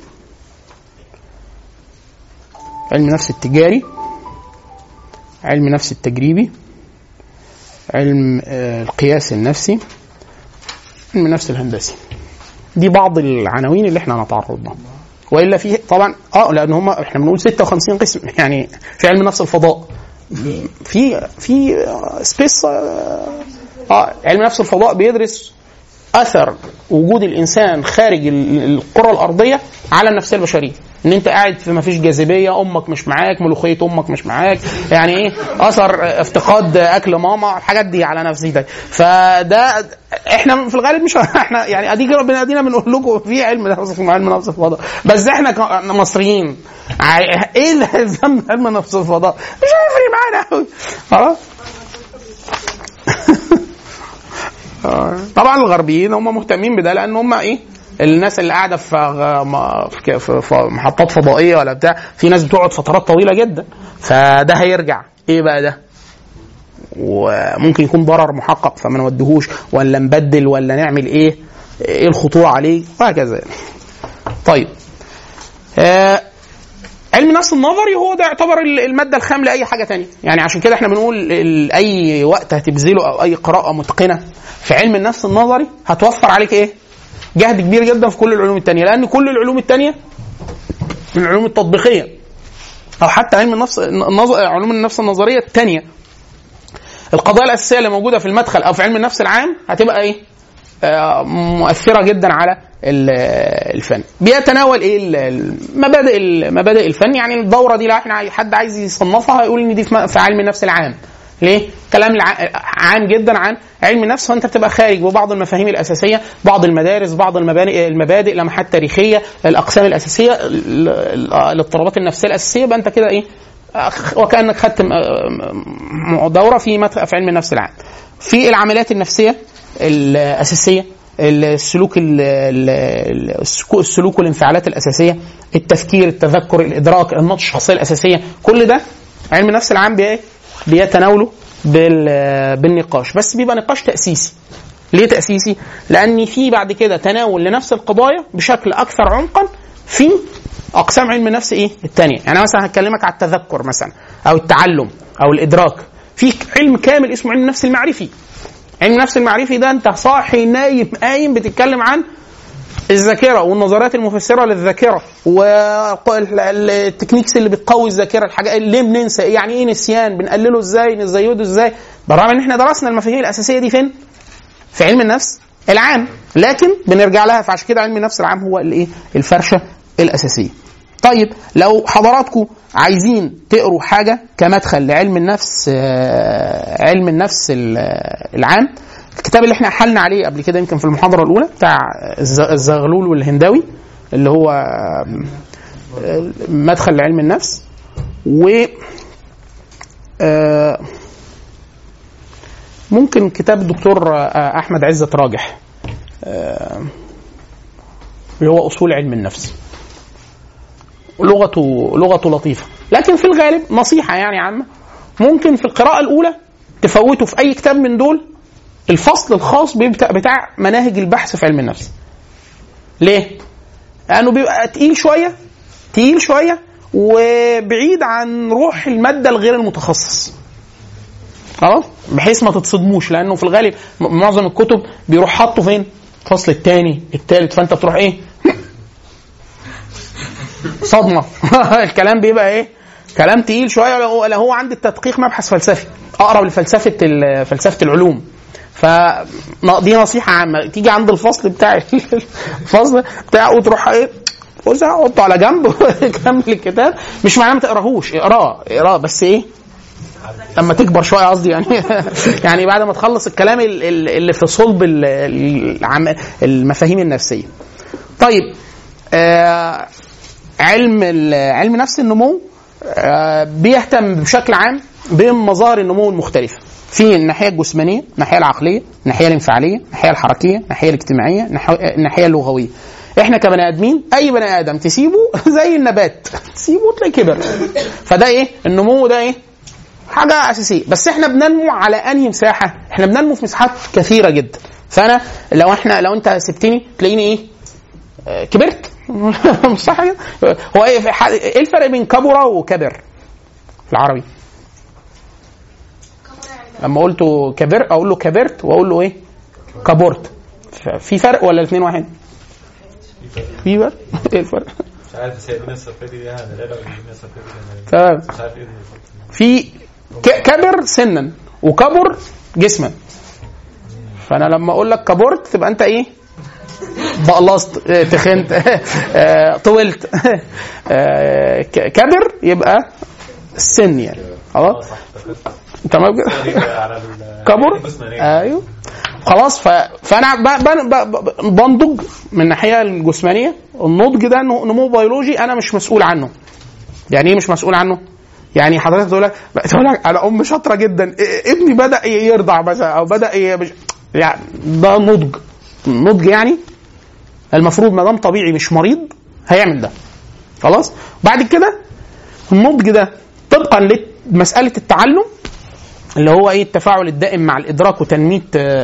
علم النفس التجاري علم النفس التجريبي علم آه، القياس النفسي علم النفس الهندسي دي بعض العناوين اللي احنا هنتعرض لها والا في طبعا اه لان هم احنا بنقول 56 قسم يعني في علم نفس الفضاء في في سبيس اه علم نفس الفضاء بيدرس اثر وجود الانسان خارج ال- الكره الارضيه على النفسيه البشريه ان انت قاعد في ما فيش جاذبيه امك مش معاك ملوخيه امك مش معاك يعني ايه اثر افتقاد اكل ماما الحاجات دي على نفسيتك فده احنا في الغالب مش احنا يعني اديك ربنا ادينا بنقول لكم في علم نفس علم نفس الفضاء بس احنا كمصريين ع- ايه اللي هيلزمنا علم نفس الفضاء مش هيفرق معانا قوي خلاص آه، طبعا الغربيين هم مهتمين بده لان هم ايه الناس اللي قاعده في غ- م- في- في في محطات فضائيه ولا بتاع في ناس بتقعد فترات طويله جدا فده هيرجع ايه بقى ده وممكن يكون ضرر محقق فما نوديهوش ولا نبدل ولا نعمل ايه ايه الخطوره عليه وهكذا طيب آه علم النفس النظري هو ده يعتبر ال- الماده الخام لاي حاجه تانية يعني عشان كده احنا بنقول ال- اي وقت هتبذله او اي قراءه متقنه في علم النفس النظري هتوفر عليك ايه جهد كبير جدا في كل العلوم التانية لان كل العلوم التانية من العلوم التطبيقيه او حتى علم النفس النظر علوم النفس النظريه الثانيه القضايا الاساسيه اللي موجوده في المدخل او في علم النفس العام هتبقى ايه آه، مؤثره جدا على ال- الفن بيتناول ايه ال- المبادئ مبادئ الفن يعني الدوره دي لو احنا عاي- حد عايز يصنفها هيقول ان دي في م- في علم النفس العام ليه؟ كلام الع- عام جدا عن علم النفس فانت بتبقى خارج ببعض المفاهيم الاساسيه، بعض المدارس، بعض المبادئ المبادئ لمحات تاريخيه، الاقسام الاساسيه، ال- ال- الاضطرابات النفسيه الاساسيه يبقى انت كده ايه؟ أخ- وكانك خدت م- م- دوره في مدخل في علم النفس العام. في العمليات النفسيه الاساسيه السلوك ال- ال- السكو- السلوك والانفعالات الاساسيه التفكير التذكر الادراك النمط الشخصيه الاساسيه كل ده علم النفس العام بي- بيتناوله بال- بالنقاش بس بيبقى نقاش تاسيسي ليه تاسيسي لان في بعد كده تناول لنفس القضايا بشكل اكثر عمقا في اقسام علم النفس ايه الثانيه يعني مثلا هكلمك على التذكر مثلا او التعلم او الادراك في علم كامل اسمه علم النفس المعرفي علم النفس المعرفي ده انت صاحي نايم قايم بتتكلم عن الذاكره والنظريات المفسره للذاكره والتكنيكس اللي بتقوي الذاكره الحاجات اللي بننسى يعني ايه نسيان بنقلله ازاي نزيده ازاي بالرغم ان احنا درسنا المفاهيم الاساسيه دي فين في علم النفس العام لكن بنرجع لها فعشان كده علم النفس العام هو الايه الفرشه الاساسيه طيب لو حضراتكم عايزين تقروا حاجه كمدخل لعلم النفس آه، علم النفس ال- العام الكتاب اللي احنا حلنا عليه قبل كده يمكن في المحاضره الاولى بتاع الز- الزغلول والهنداوي اللي هو آه، مدخل لعلم النفس و آه، ممكن كتاب الدكتور آه، احمد عزت راجح آه، اللي هو اصول علم النفس لغته لغته لطيفه لكن في الغالب نصيحه يعني عامه ممكن في القراءه الاولى تفوتوا في اي كتاب من دول الفصل الخاص بتاع, بتاع مناهج البحث في علم النفس ليه لانه بيبقى تقيل شويه تقيل شويه وبعيد عن روح الماده الغير المتخصص خلاص بحيث ما تتصدموش لانه في الغالب م- معظم الكتب بيروح حاطه فين الفصل الثاني الثالث فانت بتروح ايه صدمه الكلام بيبقى ايه كلام تقيل شويه لو لو هو عند التدقيق مبحث فلسفي اقرب لفلسفه ال- فلسفه العلوم ف دي نصيحه عامه تيجي عند الفصل بتاع الفصل بتاع وتروح ايه وزع حطه على جنب وكمل الكتاب مش معناه ما تقراهوش اقراه اقراه بس ايه لما تكبر شويه قصدي يعني يعني بعد ما تخلص الكلام ال- ال- اللي في صلب ال- العم- المفاهيم النفسيه. طيب آه علم ال- علم نفس النمو آه بيهتم بشكل عام بمظاهر النمو المختلفه. في الناحيه الجسمانيه، الناحيه العقليه، الناحيه الانفعاليه، الناحيه الحركيه، الناحيه الاجتماعيه، الناحية- الناحيه اللغويه. احنا كبني ادمين اي بني ادم تسيبه زي النبات تسيبه تلاقيه كبر فده ايه النمو ده ايه حاجه اساسيه بس احنا بننمو على انهي مساحه احنا بننمو في مساحات كثيره جدا فانا لو احنا لو انت سبتني تلاقيني ايه آه، كبرت مش صح كده هو ايه في ح- ايه الفرق بين كبر وكبر في العربي لما قلت كبر اقول له كبرت واقول له ايه كبرت ف- في فرق ولا الاثنين واحد في فرق ايه الفرق مش عارف بس هي دي نفس الفكره دي يعني لا لا دي نفس الفكره دي تمام مش عارف ايه اللي في ك- كبر سنا وكبر جسما فانا لما اقول لك كبرت تبقى انت ايه بقلصت آه، تخنت آه، طولت آه، ك- كبر يبقى السن يعني خلاص تمام كده على ال- كبر الجسمانية. ايوه خلاص ف... فانا ب... ب... ب... بنضج من الناحيه الجسمانيه النضج ده نمو نمو بيولوجي انا مش مسؤول عنه يعني ايه مش مسؤول عنه يعني حضرتك تقول لك تقول لك انا ام شاطره جدا إيه- ابني بدا يرضع مثلا او بدا ي... مش... يعني ده نضج نضج يعني المفروض ما دام طبيعي مش مريض هيعمل ده خلاص بعد كده النضج ده طبقا لمساله التعلم اللي هو ايه التفاعل الدائم مع الادراك وتنميه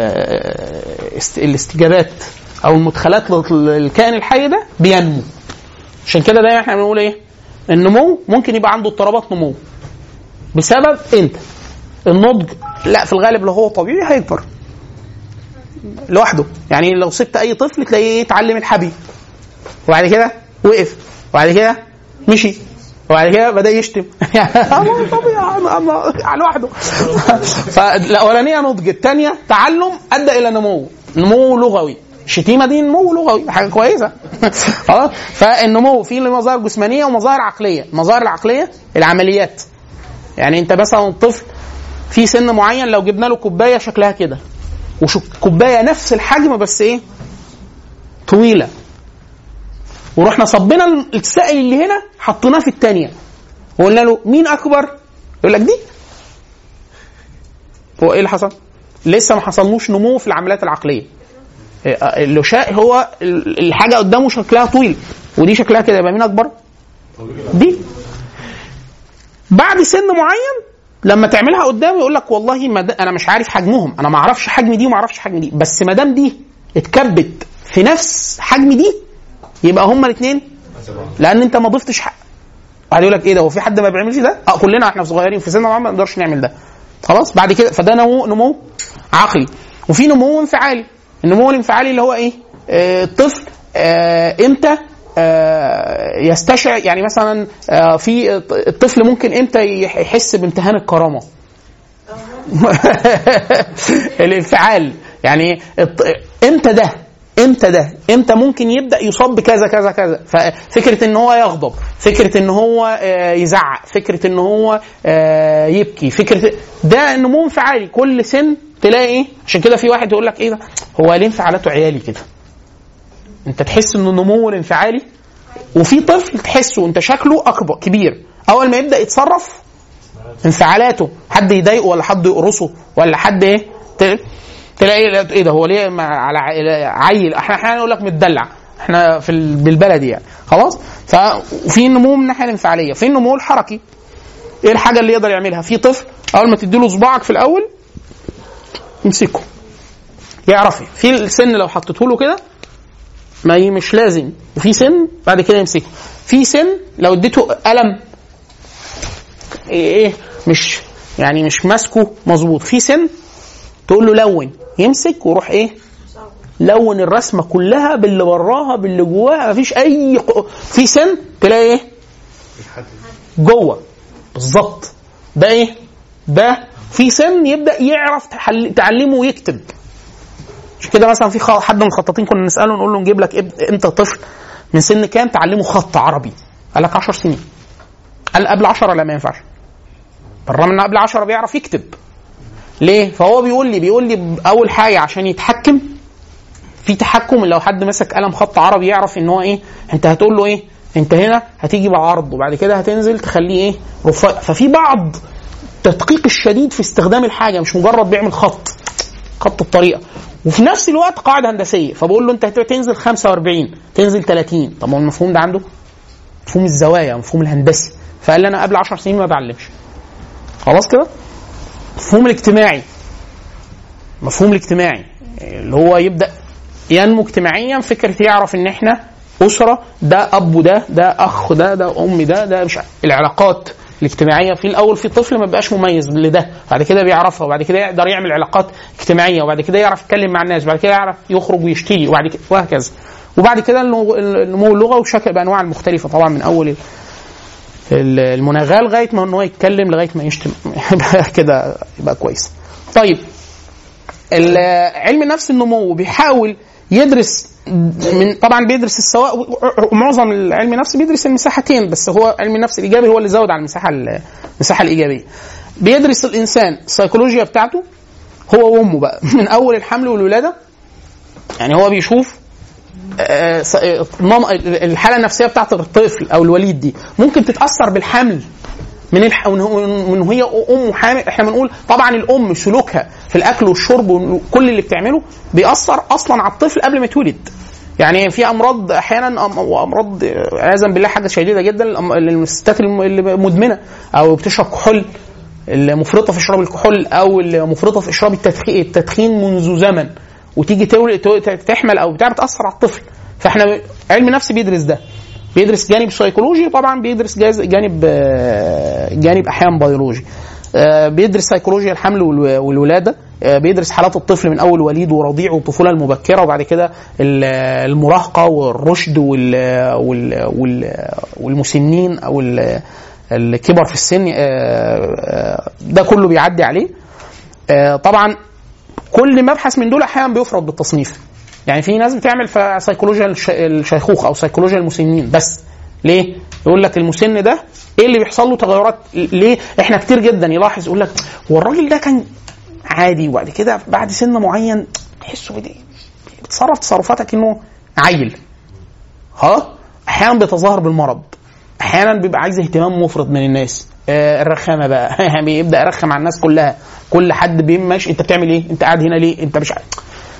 آه، است- الاستجابات او المدخلات للكائن الحي ده بينمو عشان كده دايما احنا بنقول ايه النمو ممكن يبقى عنده اضطرابات نمو بسبب انت النضج لا في الغالب لو هو طبيعي هيكبر لوحده يعني لو سبت اي طفل تلاقيه إيه؟ يتعلم الحبي وبعد كده وقف وبعد كده مشي وبعد كده بدا يشتم يعني طبيعي على لوحده فالاولانيه نضج الثانيه تعلم ادى الى نمو نمو لغوي الشتيمه دي نمو لغوي حاجه كويسه خلاص فالنمو في مظاهر جسمانيه ومظاهر عقليه المظاهر العقليه العمليات يعني انت مثلا الطفل في سن معين لو جبنا له كوبايه شكلها كده وكوبايه نفس الحجم بس ايه طويله ورحنا صبينا السائل اللي هنا حطيناه في الثانيه وقلنا له مين اكبر يقول لك دي هو ايه اللي حصل لسه ما حصلوش نمو في العمليات العقليه آه، اللشاء هو ال- الحاجه قدامه شكلها طويل ودي شكلها كده يبقى مين اكبر؟ دي بعد سن معين لما تعملها قدامي يقول لك والله ما د- انا مش عارف حجمهم انا ما اعرفش حجم دي وما اعرفش حجم دي بس ما دام دي اتكبت في نفس حجم دي يبقى هما الاثنين لان انت ما ضفتش حق بعد يقول لك ايه ده هو في حد ما بيعملش ده؟ اه كلنا احنا صغيرين في سن معين ما نقدرش نعمل ده خلاص بعد كده فده نمو نمو عقلي وفي نمو انفعالي النمو الانفعالي اللي هو ايه؟ آه الطفل آه امتى آه يستشعر يعني مثلا آه في الطفل ممكن امتى يح- يحس بامتهان الكرامه الانفعال يعني الط- امتى ده امتى ده امتى ممكن يبدا يصاب بكذا كذا كذا ففكره ان هو يغضب فكره ان هو آه، يزعق فكره ان هو آه، يبكي فكره ده نمو انفعالي كل سن تلاقي ايه عشان كده في واحد يقول لك ايه ده هو ليه انفعالاته عيالي كده انت تحس ان النمو الانفعالي وفي طفل تحسه انت شكله اكبر كبير اول ما يبدا يتصرف انفعالاته حد يضايقه ولا حد يقرصه ولا حد ايه ت- تلاقي ايه ده هو ليه مع- على ع- عيل احنا احيانا نقول لك متدلع احنا في ال- بالبلدي يعني خلاص ففي نمو من الناحيه الانفعاليه في النمو الحركي ايه الحاجه اللي يقدر يعملها في طفل اول ما تديله صباعك في الاول يمسكه يعرف في السن لو حطيته له كده ما ي- مش لازم وفي سن بعد كده يمسكه في سن لو اديته قلم ايه إيه، مش يعني مش ماسكه مظبوط في سن تقول له لون يمسك ويروح ايه لون الرسمه كلها باللي براها باللي جواها مفيش اي ق- في سن تلاقي ايه جوه بالظبط ده ايه ده في سن يبدا يعرف تحل... تعلمه ويكتب مش كده مثلا في خ- حد من الخطاطين كنا نساله نقول له نجيب لك إب- انت طفل من سن كام تعلمه خط عربي قال لك 10 سنين قال قبل 10 لا ما ينفعش بالرغم ان قبل 10 بيعرف يكتب ليه فهو بيقول لي بيقول لي اول حاجه عشان يتحكم في تحكم لو حد مسك قلم خط عربي يعرف ان هو ايه انت هتقول له ايه انت هنا هتيجي بعرض وبعد كده هتنزل تخليه ايه رفيع ففي بعض التدقيق الشديد في استخدام الحاجه مش مجرد بيعمل خط خط الطريقه وفي نفس الوقت قاعده هندسيه فبقول له انت هتنزل 45 تنزل 30 طب ما هو المفهوم ده عنده مفهوم الزوايا مفهوم الهندسي فقال لي انا قبل 10 سنين ما بعلمش خلاص كده المفهوم الاجتماعي المفهوم الاجتماعي اللي هو يبدا ينمو اجتماعيا فكره يعرف ان احنا اسره ده اب ده ده اخ ده ده ام ده ده مش عارف. العلاقات الاجتماعيه في الاول في طفل ما بيبقاش مميز لده بعد كده بيعرفها وبعد كده يقدر يعمل علاقات اجتماعيه وبعد كده يعرف يتكلم مع الناس وبعد كده يعرف يخرج ويشتري وبعد كده وهكذا وبعد كده النمو النمو اللغوي وشكل بانواع المختلفه طبعا من اول ال- ال- المناغاه لغايه ما ان هو يتكلم لغايه ما يشتم يبقى كده يبقى كويس. طيب ال- علم النفس النمو بيحاول يدرس من طبعا بيدرس السواء معظم علم النفس بيدرس المساحتين بس هو علم النفس الايجابي هو اللي زود على المساحه ال- المساحه الايجابيه. بيدرس الانسان السيكولوجيا بتاعته هو وامه بقى من اول الحمل والولاده يعني هو بيشوف آه، س- آه، نم- الحاله النفسيه بتاعت الطفل او الوليد دي ممكن تتاثر بالحمل من الح... من هو- من هي ام حامل احنا بنقول طبعا الام سلوكها في الاكل والشرب وكل اللي بتعمله بيأثر اصلا على الطفل قبل ما يتولد يعني في امراض احيانا أم- وامراض آه، عياذا بالله حاجه شديده جدا الأم- للستات الم- اللي مدمنه او بتشرب كحول المفرطه في اشراب الكحول او المفرطه في اشراب التدخين, التدخين منذ زمن وتيجي تولد تحمل او بتاع بتاثر على الطفل فاحنا علم نفس بيدرس ده بيدرس جانب سيكولوجي طبعا بيدرس جاز- جانب آه، جانب احيانا بيولوجي آه، بيدرس سيكولوجيا الحمل والو- والولاده آه، بيدرس حالات الطفل من اول وليد ورضيع والطفوله المبكره وبعد كده ال- المراهقه والرشد وال وال وال والمسنين او ال- الكبر في السن آه، آه، ده كله بيعدي عليه آه، طبعا كل مبحث من دول احيانا بيفرض بالتصنيف يعني في ناس بتعمل في سيكولوجيا الش- الشيخوخه او سيكولوجيا المسنين بس ليه يقول لك المسن ده ايه اللي بيحصل له تغيرات ليه احنا كتير جدا يلاحظ يقول لك هو الراجل ده كان عادي وبعد كده بعد سن معين تحسه بدي- بيتصرف تصرفاتك انه عيل خلاص احيانا بيتظاهر بالمرض احيانا بيبقى عايز اهتمام مفرط من الناس آه الرخامه بقى بيبدا يرخم على الناس كلها كل حد بيمشي انت بتعمل ايه انت قاعد هنا ليه انت مش عارف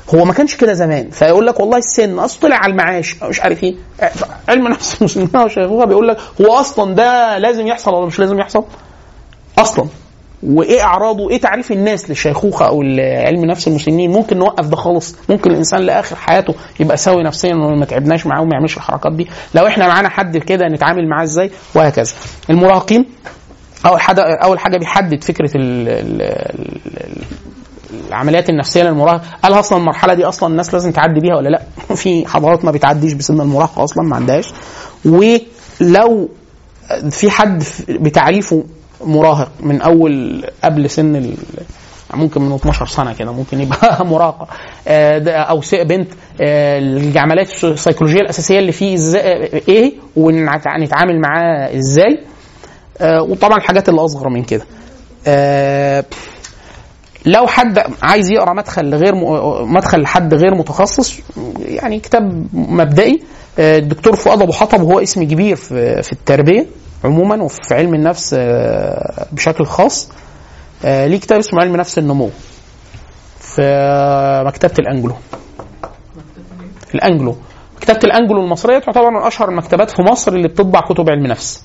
هو ما كانش كده زمان فيقول لك والله السن اصل طلع على المعاش مش عارف ايه علم نفس المسلمين وشيخوخه بيقول لك هو اصلا ده لازم يحصل ولا مش لازم يحصل اصلا وايه اعراضه ايه تعريف الناس للشيخوخه او علم نفس المسنين ممكن نوقف ده خالص ممكن الانسان لاخر حياته يبقى سوي نفسيا وما تعبناش معاه وما يعملش الحركات دي لو احنا معانا حد كده نتعامل معاه ازاي وهكذا المراهقين اول حاجه اول حاجه بيحدد فكره ال ال ال العمليات النفسيه للمراهق هل اصلا المرحله دي اصلا الناس لازم تعدي بيها ولا لا في حضارات ما بتعديش بسن المراهقه اصلا ما عندهاش ولو في حد بتعريفه مراهق من اول قبل سن ال ممكن من 12 سنه كده ممكن يبقى مراهقه آه، ده- او س- بنت آه، العمليات السيكولوجيه الاساسيه اللي فيه ازاي ايه ونتعامل معاه ازاي آه، وطبعا الحاجات اللي اصغر من كده آه، لو حد عايز يقرا مدخل لغير م... مدخل لحد غير متخصص يعني كتاب مبدئي آه، الدكتور فؤاد ابو حطب هو اسم كبير في في التربيه عموما وفي علم النفس آه، بشكل خاص آه، ليه كتاب اسمه علم نفس النمو في مكتبه الانجلو الانجلو مكتبه الانجلو المصريه تعتبر من اشهر المكتبات في مصر اللي بتطبع كتب علم نفس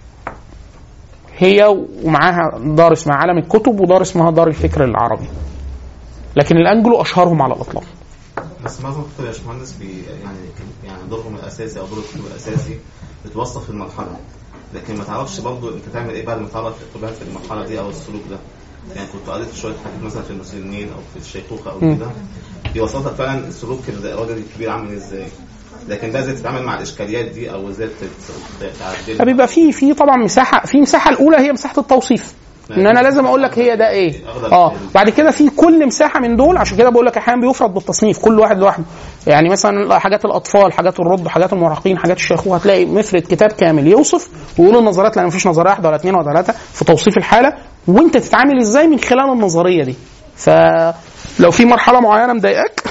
هي ومعاها دار اسمها عالم الكتب ودار اسمها دار الفكر العربي لكن الانجلو اشهرهم على الاطلاق بس معظم الكتب يا باشمهندس بي يعني يعني دورهم الاساسي او دور الكتب الاساسي بتوصف المرحله لكن ما تعرفش برضه انت تعمل ايه بعد ما تعرف تبقى في المرحله دي او السلوك ده يعني كنت قريت شويه حاجات مثلا في المسلمين او في الشيخوخه او كده بيوصف لك فعلا السلوك الراجل الكبير عامل ازاي لكن بقى ازاي تتعامل مع الاشكاليات دي او ازاي تت- تعدلها فبيبقى في في طبعا مساحه في مساحه الاولى هي مساحه التوصيف ان انا لازم اقول لك هي ده ايه اه بعد كده في كل مساحه من دول عشان كده بقول لك احيانا بيفرض بالتصنيف كل واحد لوحده يعني مثلا حاجات الاطفال حاجات الرد حاجات المراهقين حاجات الشيخوخه هتلاقي مفرد كتاب كامل يوصف ويقول النظريات لان مفيش نظريه واحده ولا اثنين ولا ثلاثه في توصيف الحاله وانت تتعامل ازاي من خلال النظريه دي فلو في مرحله معينه مضايقاك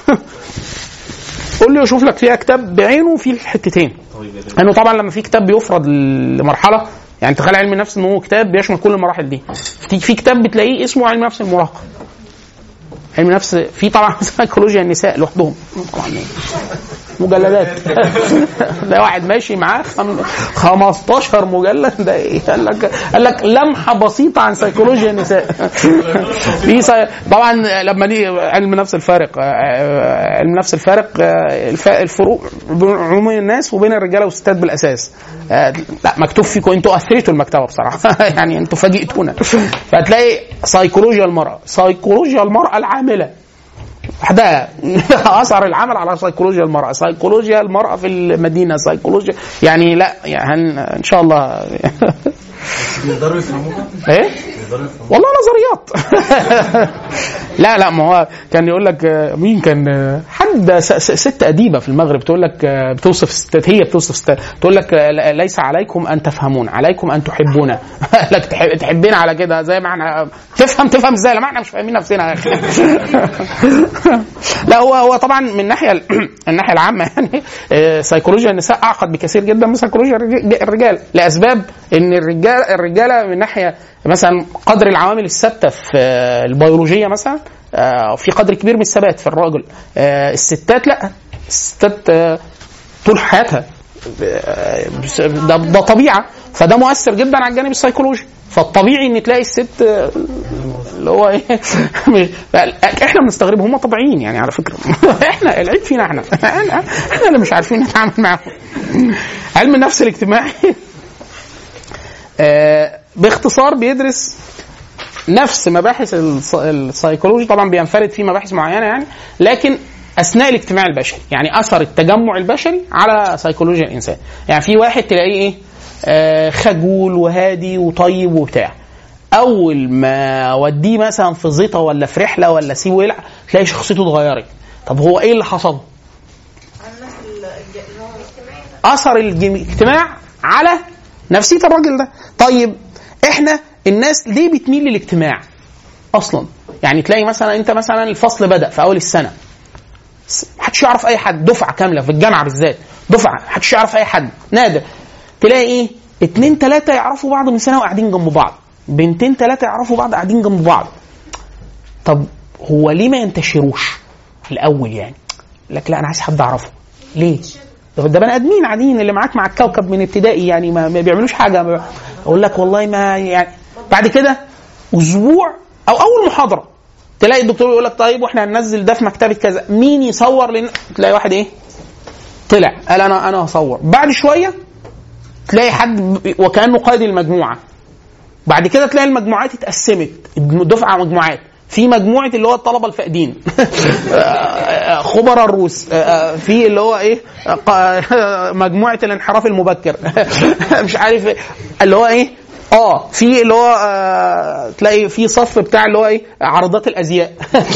قول لي اشوف لك فيها كتاب بعينه فيه الحتتين طيب يا لانه طبعا لما في كتاب بيفرض لمرحله يعني تخيل علم النفس ان هو كتاب بيشمل كل المراحل دي في في كتاب بتلاقيه اسمه علم نفس المراهقه علم نفس في طبعا سيكولوجيا النساء لوحدهم طبعا مجلدات ده واحد ماشي معاه خم- 15 مجلد ده ايه قال لك قال لك لمحه بسيطه عن سيكولوجيا النساء في سي... طبعا لما نيجي علم نفس الفارق آه، علم نفس الفارق آه، الف- الفروق بين عموم الناس وبين الرجاله والستات بالاساس آه، لا مكتوب فيكم انتوا اثرتوا المكتبه بصراحه يعني انتوا فاجئتونا فهتلاقي سيكولوجيا المراه سيكولوجيا المراه العامله وحدها اثر العمل على سيكولوجيا المراه سيكولوجيا المراه في المدينه سيكولوجيا يعني لا يعني هن- ان شاء الله بيقدروا يفهموها؟ ايه بيقدروا يفهموها؟ والله نظريات لا لا ما هو كان يقول لك آه، مين كان آه، حد س- س- ست اديبه في المغرب تقول لك آه، بتوصف الستات هي بتوصف الستات تقول لك آه، لا- ليس عليكم ان تفهمون عليكم ان تحبونا لك تح- تحبنا على كده زي ما احنا تفهم تفهم ازاي لا ما احنا مش فاهمين نفسنا يا اخي لا هو هو طبعا من الناحيه الناحيه العامه يعني آه، سيكولوجيا النساء اعقد بكثير جدا من سيكولوجيا الرج- الرجال لاسباب ان الرجال الرجاله من ناحيه مثلا قدر العوامل الثابته في آه، البيولوجيه مثلا آه، في قدر كبير من الثبات في الراجل آه، الستات لا الستات آه، طول حياتها آه، بس- ده, ده طبيعه فده مؤثر جدا على الجانب السيكولوجي فالطبيعي ان تلاقي الست آه، اللي هو ايه مش- احنا بنستغرب هم طبيعيين يعني على فكره احنا العيب فينا احنا احنا احنا اللي مش عارفين نتعامل معاهم علم النفس الاجتماعي آه، باختصار بيدرس نفس مباحث الص- السيكولوجي طبعا بينفرد في مباحث معينه يعني لكن اثناء الاجتماع البشري يعني اثر التجمع البشري على سيكولوجيا الانسان يعني في واحد تلاقيه ايه آه، خجول وهادي وطيب وبتاع اول ما اوديه مثلا في زيطه ولا في رحله ولا سيبه يلعب تلاقي شخصيته اتغيرت طب هو ايه اللي حصل الناس اللي اللي هو الاجتماعي اثر الجم- الاجتماع على نفسيه الراجل ده طيب احنا الناس ليه بتميل للاجتماع اصلا يعني تلاقي مثلا انت مثلا الفصل بدا في اول السنه س- محدش يعرف اي حد دفعه كامله في الجامعه بالذات دفعه محدش يعرف اي حد نادر تلاقي ايه اتنين تلاته يعرفوا بعض من سنه وقاعدين جنب بعض بنتين تلاته يعرفوا بعض قاعدين جنب بعض طب هو ليه ما ينتشروش في الاول يعني لك لا انا عايز حد اعرفه ليه؟ ده ده بني ادمين عاديين اللي معاك مع الكوكب من ابتدائي يعني ما, ما بيعملوش حاجه ما- اقول لك والله ما يعني بعد كده اسبوع او اول محاضره تلاقي الدكتور يقول لك طيب واحنا هننزل ده في مكتبه كذا مين يصور لنا تلاقي واحد ايه طلع قال انا انا هصور بعد شويه تلاقي حد ب- وكانه قائد المجموعه بعد كده تلاقي المجموعات اتقسمت الدفعه مجموعات في مجموعه اللي هو الطلبه الفائدين خبراء الروس في اللي هو ايه ق- مجموعه الانحراف المبكر مش عارف إيه. اللي هو ايه اه في اللي هو آه تلاقي في صف بتاع اللي هو ايه عارضات الازياء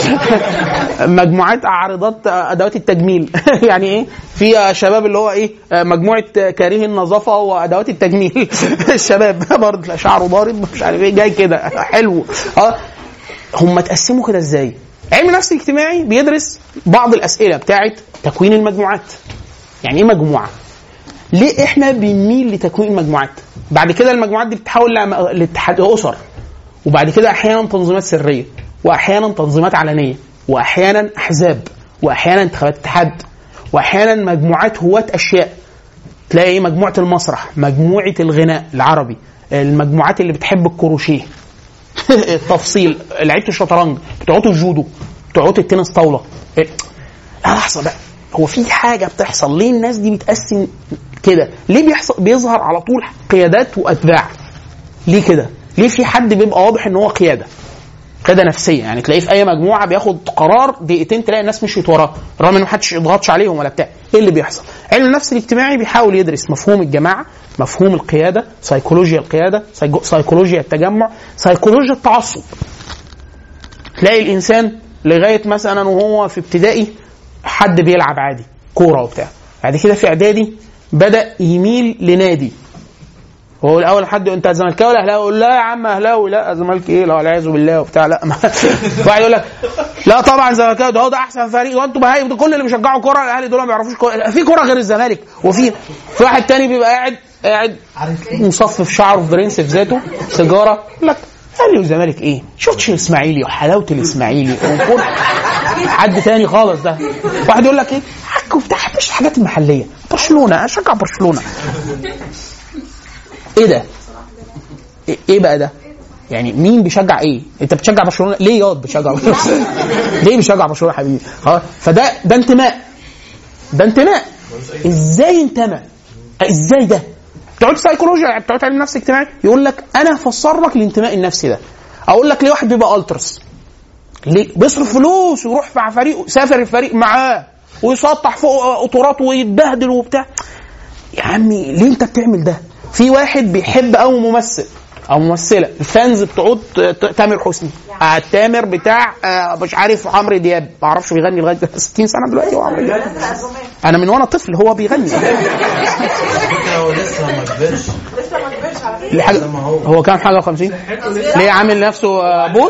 مجموعات عارضات آه، ادوات التجميل يعني ايه في آه، شباب اللي هو ايه آه، مجموعه آه، كارهي النظافه وادوات التجميل الشباب برضه تلاقي شعره ضارب مش عارف ايه جاي كده حلو اه هم اتقسموا كده ازاي؟ علم النفس الاجتماعي بيدرس بعض الاسئله بتاعت تكوين المجموعات. يعني ايه مجموعه؟ ليه احنا بنميل لتكوين المجموعات؟ بعد كده المجموعات دي بتتحول لعم- لاتحاد اسر وبعد كده احيانا تنظيمات سريه واحيانا تنظيمات علنيه واحيانا احزاب واحيانا انتخابات اتحاد واحيانا مجموعات هواة اشياء تلاقي ايه مجموعه المسرح مجموعه الغناء العربي المجموعات اللي بتحب الكروشيه التفصيل لعيبه الشطرنج بتوعات الجودو بتوعات التنس طاوله إيه؟ لحظه بقى هو في حاجه بتحصل ليه الناس دي بتقسم كده ليه بيحصل بيظهر على طول قيادات واتباع ليه كده ليه في حد بيبقى واضح ان هو قياده قياده نفسيه يعني تلاقيه في اي مجموعه بياخد قرار دقيقتين تلاقي الناس مشيت وراه رغم انه محدش يضغطش عليهم ولا بتاع ايه اللي بيحصل علم النفس الاجتماعي بيحاول يدرس مفهوم الجماعه مفهوم القياده سيكولوجيا القياده سيكو- سيكولوجيا التجمع سيكولوجيا التعصب تلاقي الانسان لغايه مثلا وهو في ابتدائي حد بيلعب عادي كوره وبتاع بعد كده في اعدادي بدا يميل لنادي هو الاول حد انت زملكاوي ولا اهلاوي يقول لا يا عم اهلاوي لا زمالك ايه لا والعياذ بالله وبتاع لا ما- واحد يقول لك لا طبعا زملكاوي ده هو ده احسن فريق وانتوا بهاي ده كل اللي بيشجعوا كوره الاهلي دول ما بيعرفوش كوره في كوره غير الزمالك وفي في واحد تاني بيبقى قاعد قاعد مصفف شعره في برنس في ذاته سيجاره يقول لك اهلي والزمالك ايه؟ شفتش الاسماعيلي وحلاوه الاسماعيلي وكل حد تاني خالص ده واحد يقول لك ايه؟ حق وبتاع مش الحاجات المحليه برشلونه اشجع برشلونه ايه ده؟ إيه- ايه بقى ده؟ يعني مين بيشجع ايه؟ انت بتشجع برشلونه ليه ياض بتشجع برشلونه؟ ليه بيشجع برشلونه يا حبيبي؟ خلاص فده ده انتماء ده انتماء ازاي انتمى؟ ازاي ده؟ بتوع سيكولوجيا بتوع علم النفس الاجتماعي يقول لك انا هفسر لك الانتماء النفسي ده اقول لك ليه واحد بيبقى الترس ليه بيصرف فلوس ويروح مع فريق سافر الفريق معاه ويسطح فوق قطورات ويتبهدل وبتاع يا عمي ليه انت بتعمل ده؟ في واحد بيحب قوي ممثل او ممثله الفانز بتوع ت- تامر حسني آه تامر بتاع آه مش عارف عمرو دياب ما اعرفش بيغني لغايه 60 سنه دلوقتي هو عمرو دياب انا من وانا طفل هو بيغني هو لسه ما كبرش لسه ما كبرش على فكره ليه حاجه هو كام حاجه و50 ليه عامل نفسه آه، بوز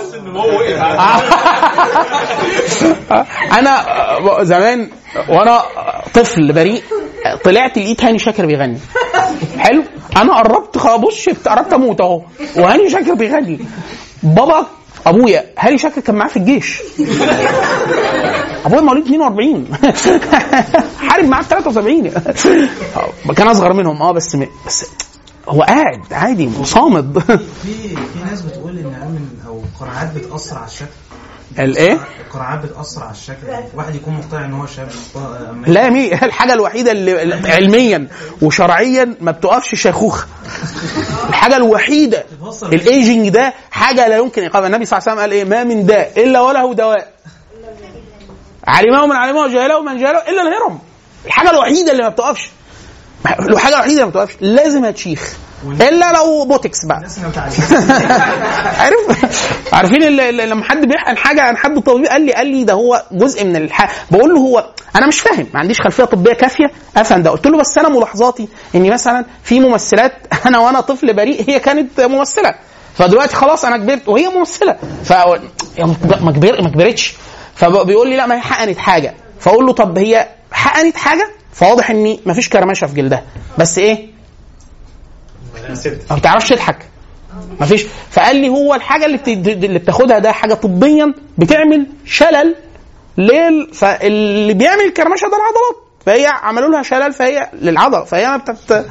انا آه، زمان وانا طفل بريء طلعت لقيت هاني شاكر بيغني حلو انا قربت خلاص بص شفت قربت اموت اهو وهاني شاكر بيغني بابا ابويا هاني شاكر كان معاه في الجيش ابويا مواليد 42 حارب معاه في 73 كان اصغر منهم اه بس بس هو قاعد عادي صامد في في ناس بتقول ان علم او قناعات بتاثر على الشكل الايه؟ القناعات بتاثر على الشكل واحد يكون مقتنع ان هو شاب أما لا مي الحاجة الوحيدة اللي علميا وشرعيا ما بتقفش شيخوخة الحاجة الوحيدة الايجنج ده حاجة لا يمكن إيقافها النبي صلى الله عليه وسلم قال ايه ما من داء إلا وله دواء علمه من علمه وجهله من جهله إلا الهرم الحاجة الوحيدة اللي ما بتقفش الحاجة الوحيدة اللي ما بتقفش لازم هتشيخ إلا لو بوتكس بقى الناس اللي ما بتعلمش عارف عارفين اللي اللي لما حد بيحقن حاجه عن حد طبيب قال لي قال لي ده هو جزء من الح... بقول له هو انا مش فاهم ما عنديش خلفيه طبيه كافيه افهم ده قلت له بس انا ملاحظاتي اني مثلا في ممثلات انا وانا طفل بريء هي كانت ممثله فدلوقتي خلاص انا كبرت وهي ممثله ف ما كبر ما كبرتش فبيقول لي لا ما هي حقنت حاجه فاقول له طب هي حقنت حاجه فواضح ان ما فيش كرمشه في جلدها بس ايه ما بتعرفش تضحك ما فيش فقال لي هو الحاجه اللي بت- اللي بتاخدها ده حاجه طبيا بتعمل شلل ليه فاللي بيعمل الكرمشه ده العضلات فهي عملوا لها شلل فهي للعضله فهي ما بتت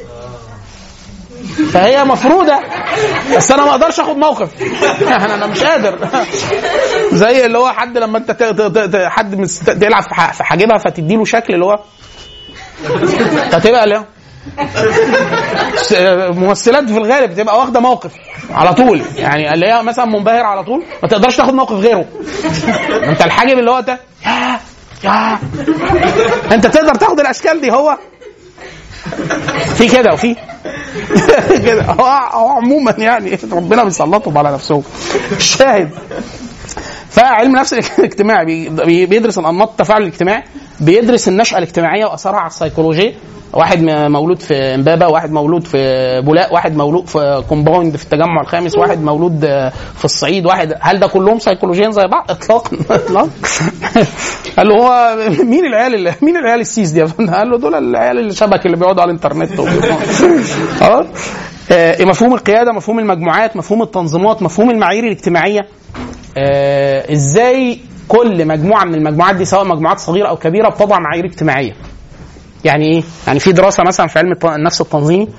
فهي مفروده بس انا ما اقدرش اخد موقف يعني انا مش قادر زي اللي هو حد لما انت ت- ت- ت- حد مست- تلعب في ح- في حاجبها فتدي له شكل اللي هو فتبقى اللي هو س- ممثلات في الغالب بتبقى واخده موقف على طول يعني اللي هي مثلا منبهر على طول ما تقدرش تاخد موقف غيره انت الحاجب اللي هو ده يا يا انت تقدر تاخد الاشكال دي هو في كده وفي كده هو هو عموما يعني ربنا بيسلطهم على نفسهم الشاهد فعلم النفس الاجتماعي بي- بي- بيدرس الانماط التفاعل الاجتماعي بيدرس النشأة الاجتماعية واثرها على السيكولوجية واحد م- مولود في امبابة واحد مولود في بولاق واحد مولود في كومباوند في التجمع الخامس واحد مولود آه، في الصعيد واحد هل ده كلهم سيكولوجيا زي بعض اطلاقا اطلاقا قال له هو مين العيال اللي مين العيال السيس دي يا فندم؟ قال له دول العيال اللي شبك اللي بيقعدوا على الانترنت خلاص آه، مفهوم القياده مفهوم المجموعات مفهوم التنظيمات مفهوم المعايير الاجتماعيه آه، ازاي كل مجموعه من المجموعات دي سواء مجموعات صغيره او كبيره بتضع معايير اجتماعيه يعني ايه يعني في دراسه مثلا في علم الت- النفس التنظيمي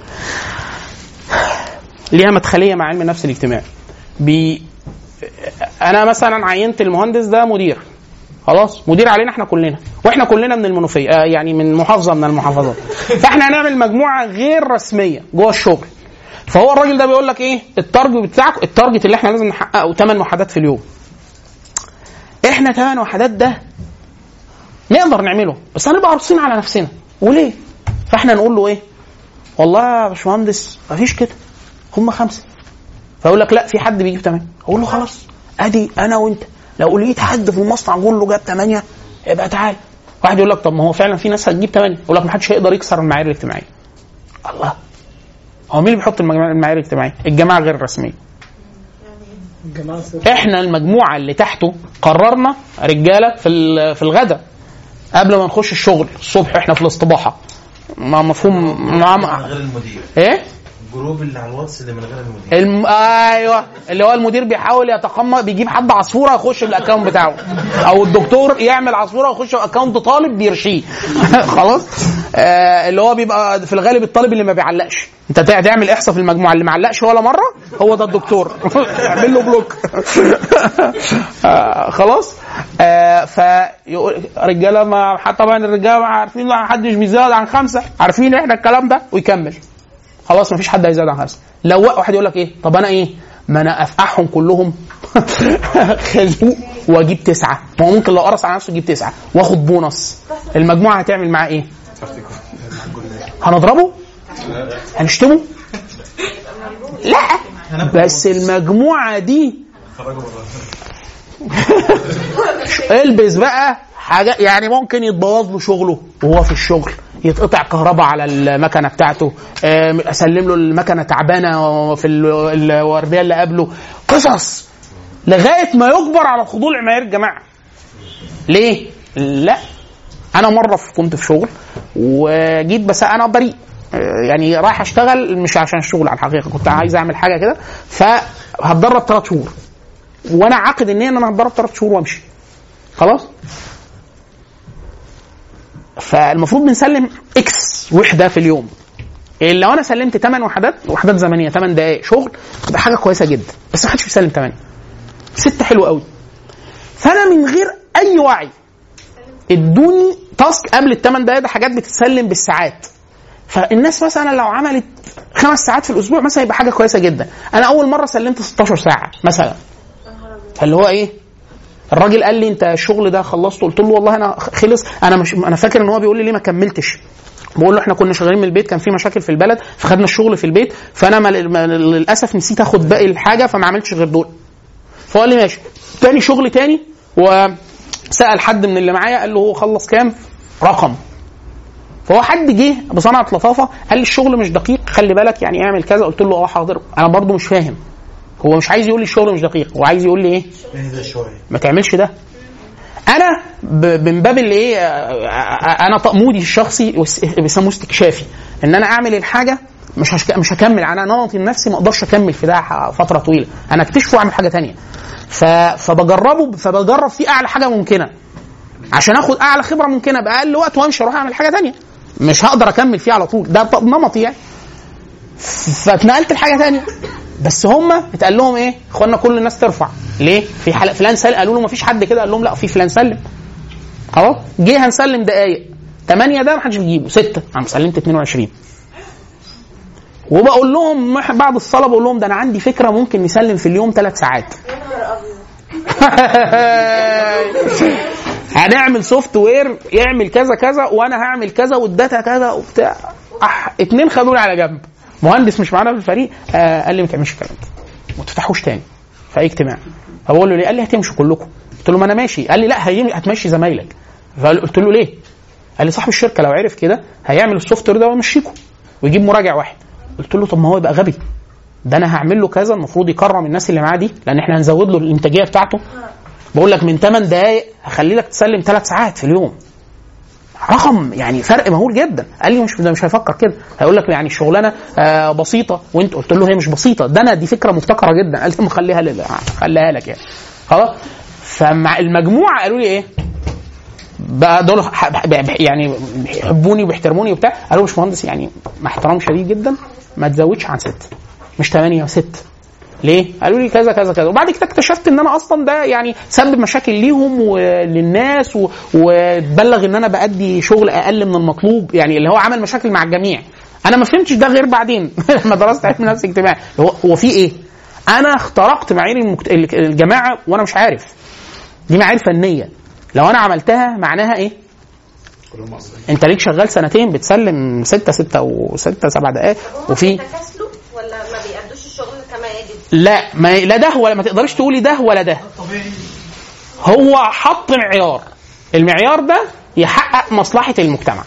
ليها مدخليه مع علم النفس الاجتماعي بي انا مثلا عينت المهندس ده مدير خلاص مدير علينا احنا كلنا واحنا كلنا من المنوفيه آه يعني من محافظه من المحافظات فاحنا هنعمل مجموعه غير رسميه جوه الشغل فهو الراجل ده بيقول لك ايه التارجت بتاعك التارجت اللي احنا لازم نحققه 8 وحدات في اليوم احنا 8 وحدات ده نقدر نعمله بس هنبقى عارصين على نفسنا وليه فاحنا نقول له ايه والله يا باشمهندس مفيش كده هم خمسه فيقول لك لا في حد بيجيب 8 اقول له خلاص ادي انا وانت لو لقيت حد في المصنع قول له جاب 8 يبقى تعال واحد يقول لك طب ما هو فعلا في ناس هتجيب 8 يقول لك ما حدش هيقدر يكسر المعايير الاجتماعيه الله هو مين اللي بيحط المجموعة- المعايير الاجتماعيه الجماعه غير الرسميه احنا المجموعه اللي تحته قررنا رجاله في ال- في الغداء قبل ما نخش الشغل الصبح احنا في الاستباحه ما مفهوم مع من غير المدير ايه الجروب اللي على الواتس اللي من غير المدير الم... ايوه اللي هو المدير بيحاول يتقمص بيجيب حد عصفوره يخش بالاكونت بتاعه او الدكتور يعمل عصفوره ويخش باكونت طالب بيرشيه خلاص آه اللي هو بيبقى في الغالب الطالب اللي ما بيعلقش انت تع- تعمل احصاء في المجموعه اللي ما علقش ولا مره هو ده الدكتور اعمل له بلوك آه خلاص آه ف رجاله ما طبعا الرجاله ما عارفين ما حدش بيزاد عن خمسه عارفين احنا الكلام ده ويكمل خلاص مفيش حد هيزاد عن خمسه لو واحد يقول لك ايه طب انا ايه ما انا افقعهم كلهم خازوق واجيب تسعه ما هو ممكن لو قرص على نفسه يجيب تسعه واخد بونص المجموعه هتعمل معاه ايه؟ هنضربه؟ هنشتمه؟ لا بس المجموعه دي البس بقى حاجه يعني ممكن يتبوظ له شغله وهو في الشغل يتقطع كهرباء على المكنه بتاعته آم، اسلم له المكنه تعبانه في ال- الورديه اللي قبله قصص لغايه ما يجبر على الخضوع لمعايير الجماعه ليه؟ لا انا مره في- كنت في شغل وجيت بس انا بريء آه، يعني رايح اشتغل مش عشان الشغل على الحقيقه كنت عايز اعمل حاجه كده فهتدرب ثلاث شهور وانا عاقد ان انا هتدرب ثلاث شهور وامشي خلاص فالمفروض بنسلم اكس وحده في اليوم إيه لو انا سلمت 8 وحدات وحدات زمنيه 8 دقائق شغل تبقى حاجه كويسه جدا بس ما حدش بيسلم 8 ستة حلو قوي فانا من غير اي وعي ادوني تاسك قبل الثمان دقائق ده حاجات بتتسلم بالساعات فالناس مثلا لو عملت خمس ساعات في الاسبوع مثلا يبقى حاجه كويسه جدا انا اول مره سلمت 16 ساعه مثلا فاللي هو ايه الراجل قال لي انت الشغل ده خلصته قلت له والله انا خلص انا مش انا فاكر ان هو بيقول لي ليه ما كملتش بقول له احنا كنا شغالين من البيت كان في مشاكل في البلد فخدنا الشغل في البيت فانا ما ما- للاسف نسيت اخد باقي الحاجه فما عملتش غير دول فقال لي ماشي تاني شغل تاني وسال حد من اللي معايا قال له هو خلص كام رقم فهو حد جه بصنعه لطافه قال لي الشغل مش دقيق خلي بالك يعني اعمل كذا قلت له اه حاضر انا برضو مش فاهم هو مش عايز يقول لي الشغل مش دقيق هو عايز يقول لي ايه اهدى شويه ما تعملش ده انا ب- من باب اللي ايه آه، آه، انا ط- مودي الشخصي وس- بيسموه استكشافي ان انا اعمل الحاجه مش هشك... مش هكمل انا نمطي نفسي ما اقدرش اكمل في ده ح- فتره طويله انا اكتشفه واعمل حاجه تانية ف... فبجربه فبجرب فيه اعلى حاجه ممكنه عشان اخد اعلى خبره ممكنه باقل وقت وامشي اروح اعمل حاجه تانية مش هقدر اكمل فيه على طول ده ط- نمطي يعني فاتنقلت لحاجه تانية بس هم اتقال لهم ايه اخوانا كل الناس ترفع ليه في حلقه فلان سلم قالوا له ما فيش حد كده قال لهم لا في فلان سلم خلاص جه هنسلم دقايق 8 ده ما حدش بيجيبه 6 عم سلمت 22 وبقول لهم مح- بعد الصلاه بقول لهم ده انا عندي فكره ممكن نسلم في اليوم ثلاث ساعات يا نهار ابيض هنعمل سوفت وير يعمل كذا كذا وانا هعمل كذا والداتا كذا وبتاع أح... اتنين خدوني على جنب مهندس مش معانا في الفريق آه قال لي ما تعملش الكلام ده ما تفتحوش تاني في اي اجتماع فبقول له ليه؟ قال لي هتمشوا كلكم قلت له ما انا ماشي قال لي لا هيم... هتمشي زمايلك فقلت له ليه؟ قال لي صاحب الشركه لو عرف كده هيعمل السوفت وير ده ويمشيكم ويجيب مراجع واحد قلت له طب ما هو يبقى غبي ده انا هعمل له كذا المفروض يكرم الناس اللي معاه دي لان احنا هنزود له الانتاجيه بتاعته بقول لك من 8 دقائق هخلي لك تسلم 3 ساعات في اليوم رقم يعني فرق مهول جدا قال لي مش ده مش هيفكر كده هيقول لك يعني الشغلانه آه بسيطه وانت قلت له هي مش بسيطه ده انا دي فكره مبتكره جدا قال لي طب خليها لله خليها لك يعني خلاص فمع المجموعه قالوا لي ايه بقى دول ح- ح- يعني بيحبوني وبيحترموني وبتاع قالوا مش مهندس يعني مع احترام شديد جدا ما تزودش عن ست مش ثمانية ست ليه؟ قالوا لي كذا كذا كذا وبعد كده اكتشفت ان انا اصلا ده يعني سبب مشاكل ليهم وللناس و- وتبلغ ان انا بادي شغل اقل من المطلوب يعني اللي هو عمل مشاكل مع الجميع انا ما فهمتش ده غير بعدين لما درست علم نفس اجتماعي هو هو في ايه؟ انا اخترقت معايير المكت... الجماعه وانا مش عارف دي معايير فنيه لو انا عملتها معناها ايه؟ انت ليك شغال سنتين بتسلم ستة ستة وستة سبع دقائق هم وفي بيتكاسلوا ولا ما بيأدوش الشغل كما يجب؟ لا ما لا ده ولا ما تقدرش تقولي ده ولا ده هو حط معيار المعيار ده يحقق مصلحة المجتمع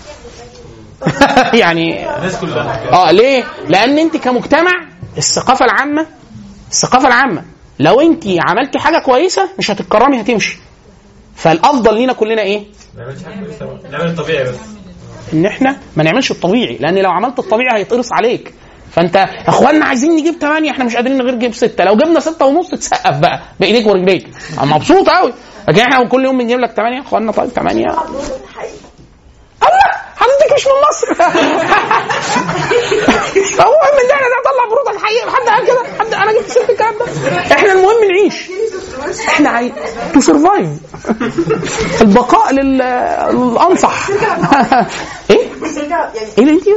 يعني الناس كلها اه ليه؟ لأن أنت كمجتمع الثقافة العامة الثقافة العامة لو أنت عملتي حاجة كويسة مش هتتكرمي هتمشي فالأفضل لينا كلنا إيه؟ ما نعملش حاجه كويسة. نعمل الطبيعي بس ان احنا ما نعملش الطبيعي لان لو عملت الطبيعي هيتقرص عليك فانت يا اخوانا عايزين نجيب 8 احنا مش قادرين غير نجيب 6 لو جبنا 6 ونص تسقف بقى بايديك ورجليك انا مبسوط قوي لكن احنا كل يوم بنجيب لك 8 يا اخوانا طيب 8 الله حضرتك مش من مصر هو من ده احنا نطلع بروضه الحقيقه حد قال كده حد انا جبت ست الكلام ده احنا المهم نعيش احنا عايز تو سرفايف البقاء لل- للانصح ايه؟ ايه اللي انت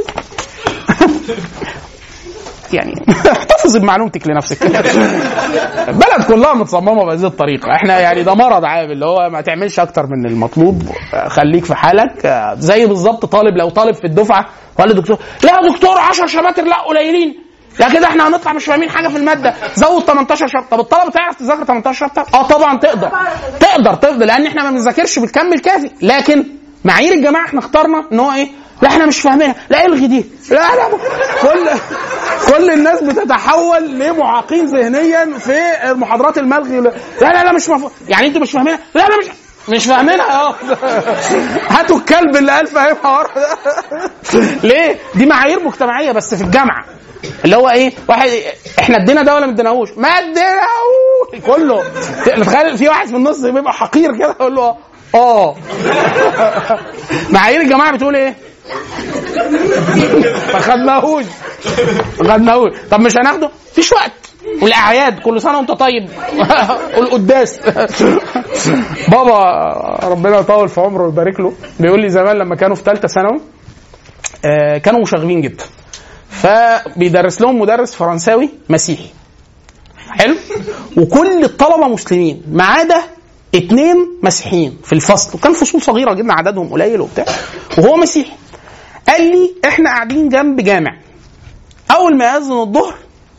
يعني احتفظ بمعلومتك لنفسك البلد كلها متصممه بهذه الطريقه احنا يعني ده مرض عام اللي هو ما تعملش اكتر من المطلوب خليك في حالك زي بالظبط طالب لو طالب في الدفعه وقال للدكتور لا يا دكتور 10 شباتر لا قليلين لا كده احنا هنطلع مش فاهمين حاجه في الماده زود 18 شابتر طب الطلبه تعرف تذاكر 18 شابتر اه طبعا تقدر تقدر تقدر لان احنا ما بنذاكرش بالكم الكافي لكن معايير الجماعه احنا اخترنا ان هو ايه لا احنا مش فاهمينها لا الغي دي لا لا كل كل الناس بتتحول لمعاقين ذهنيا في المحاضرات الملغي لا لا لا مش مفهوم يعني انتوا مش فاهمينها لا لا مش مش فاهمينها اه هاتوا الكلب اللي قال فاهمها ورا ده ليه؟ دي معايير مجتمعيه بس في الجامعه اللي هو ايه؟ واحد احنا ادينا ده ولا ما اديناهوش؟ ما اديناهوش كله تخيل في واحد في النص بيبقى حقير كده يقول له اه معايير الجماعه بتقول ايه؟ ما خدناهوش ما خدناهوش طب مش هناخده؟ مفيش وقت والاعياد كل سنه وانت طيب والقداس بابا ربنا يطول في عمره ويبارك له بيقول لي زمان لما كانوا في ثالثه ثانوي آه، كانوا مشاغبين جدا فبيدرس لهم مدرس فرنساوي مسيحي حلو وكل الطلبه مسلمين ما عدا اتنين مسيحيين في الفصل وكان فصول صغيره جدا عددهم قليل وبتاع وهو مسيحي قال لي احنا قاعدين جنب جامع اول ما يأذن الظهر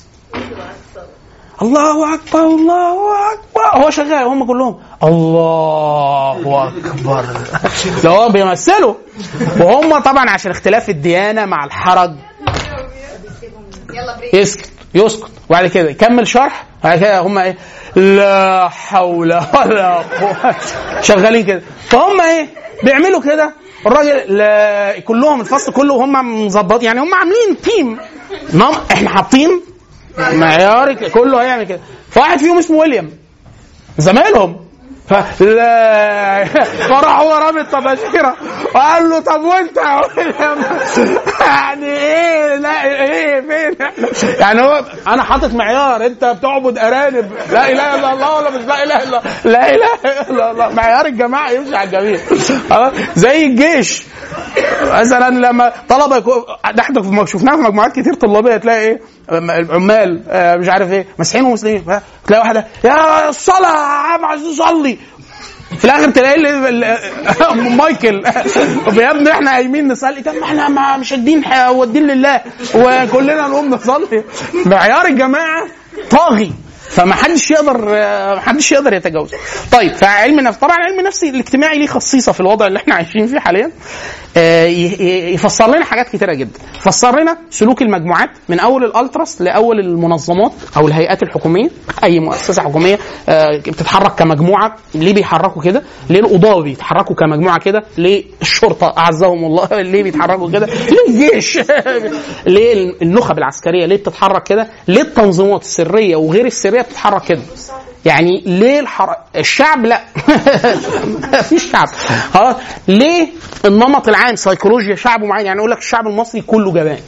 الله اكبر الله اكبر هو شغال هم كلهم الله اكبر ده هو بيمثلوا وهم طبعا عشان اختلاف الديانه مع الحرج يلا بريك يسكت يسكت وبعد كده يكمل شرح وبعد كده هم ايه لا حول ولا قوه شغالين كده فهم ايه بيعملوا كده الراجل لا كلهم الفصل كله هم مظبط يعني هم عاملين تيم نعم احنا حاطين معيار كله هيعمل كده فواحد فيهم اسمه ويليام زمايلهم فلا فراح هو رامي الطباشيره وقال له طب وانت يا ويليام يعني ايه لا ايه فين يعني هو انا حاطط معيار انت بتعبد ارانب لا اله الا الله ولا مش لا اله الا لا اله الا الله معيار الجماعه يمشي على الجميع خلاص؟ زي الجيش مثلا لما طلبه يكون ده احنا في- شفناها في مجموعات كتير طلابيه تلاقي ايه العمال آه، مش عارف ايه مسيحيين ومسلمين ها؟ تلاقي واحده يا الصلاه يا عم عايزين نصلي في الاخر تلاقي ال- ال- مايكل يا ابني احنا قايمين نصلي طب ما احنا ما مش الدين ودين لله وكلنا نقوم نصلي معيار الجماعه طاغي فما حدش يقدر ما حدش يقدر يتجاوز طيب فعلم النفس طبعا علم النفس الاجتماعي ليه خصيصه في الوضع اللي احنا عايشين فيه حاليا آه، ي- ي- يفسر لنا حاجات كتيره جدا فسر لنا سلوك المجموعات من اول الالتراس لاول المنظمات او الهيئات الحكوميه اي مؤسسه حكوميه آه، بتتحرك كمجموعه ليه بيحركوا كده ليه القضاه بيتحركوا كمجموعه كده ليه الشرطه اعزهم الله ليه بيتحركوا كده ليه الجيش ليه النخب العسكريه ليه بتتحرك كده ليه التنظيمات السريه وغير السريه بتتحرك كده يعني ليه الحر... الشعب لا مفيش شعب خلاص ليه النمط العام سيكولوجيا شعب معين يعني يقول لك الشعب المصري كله جبان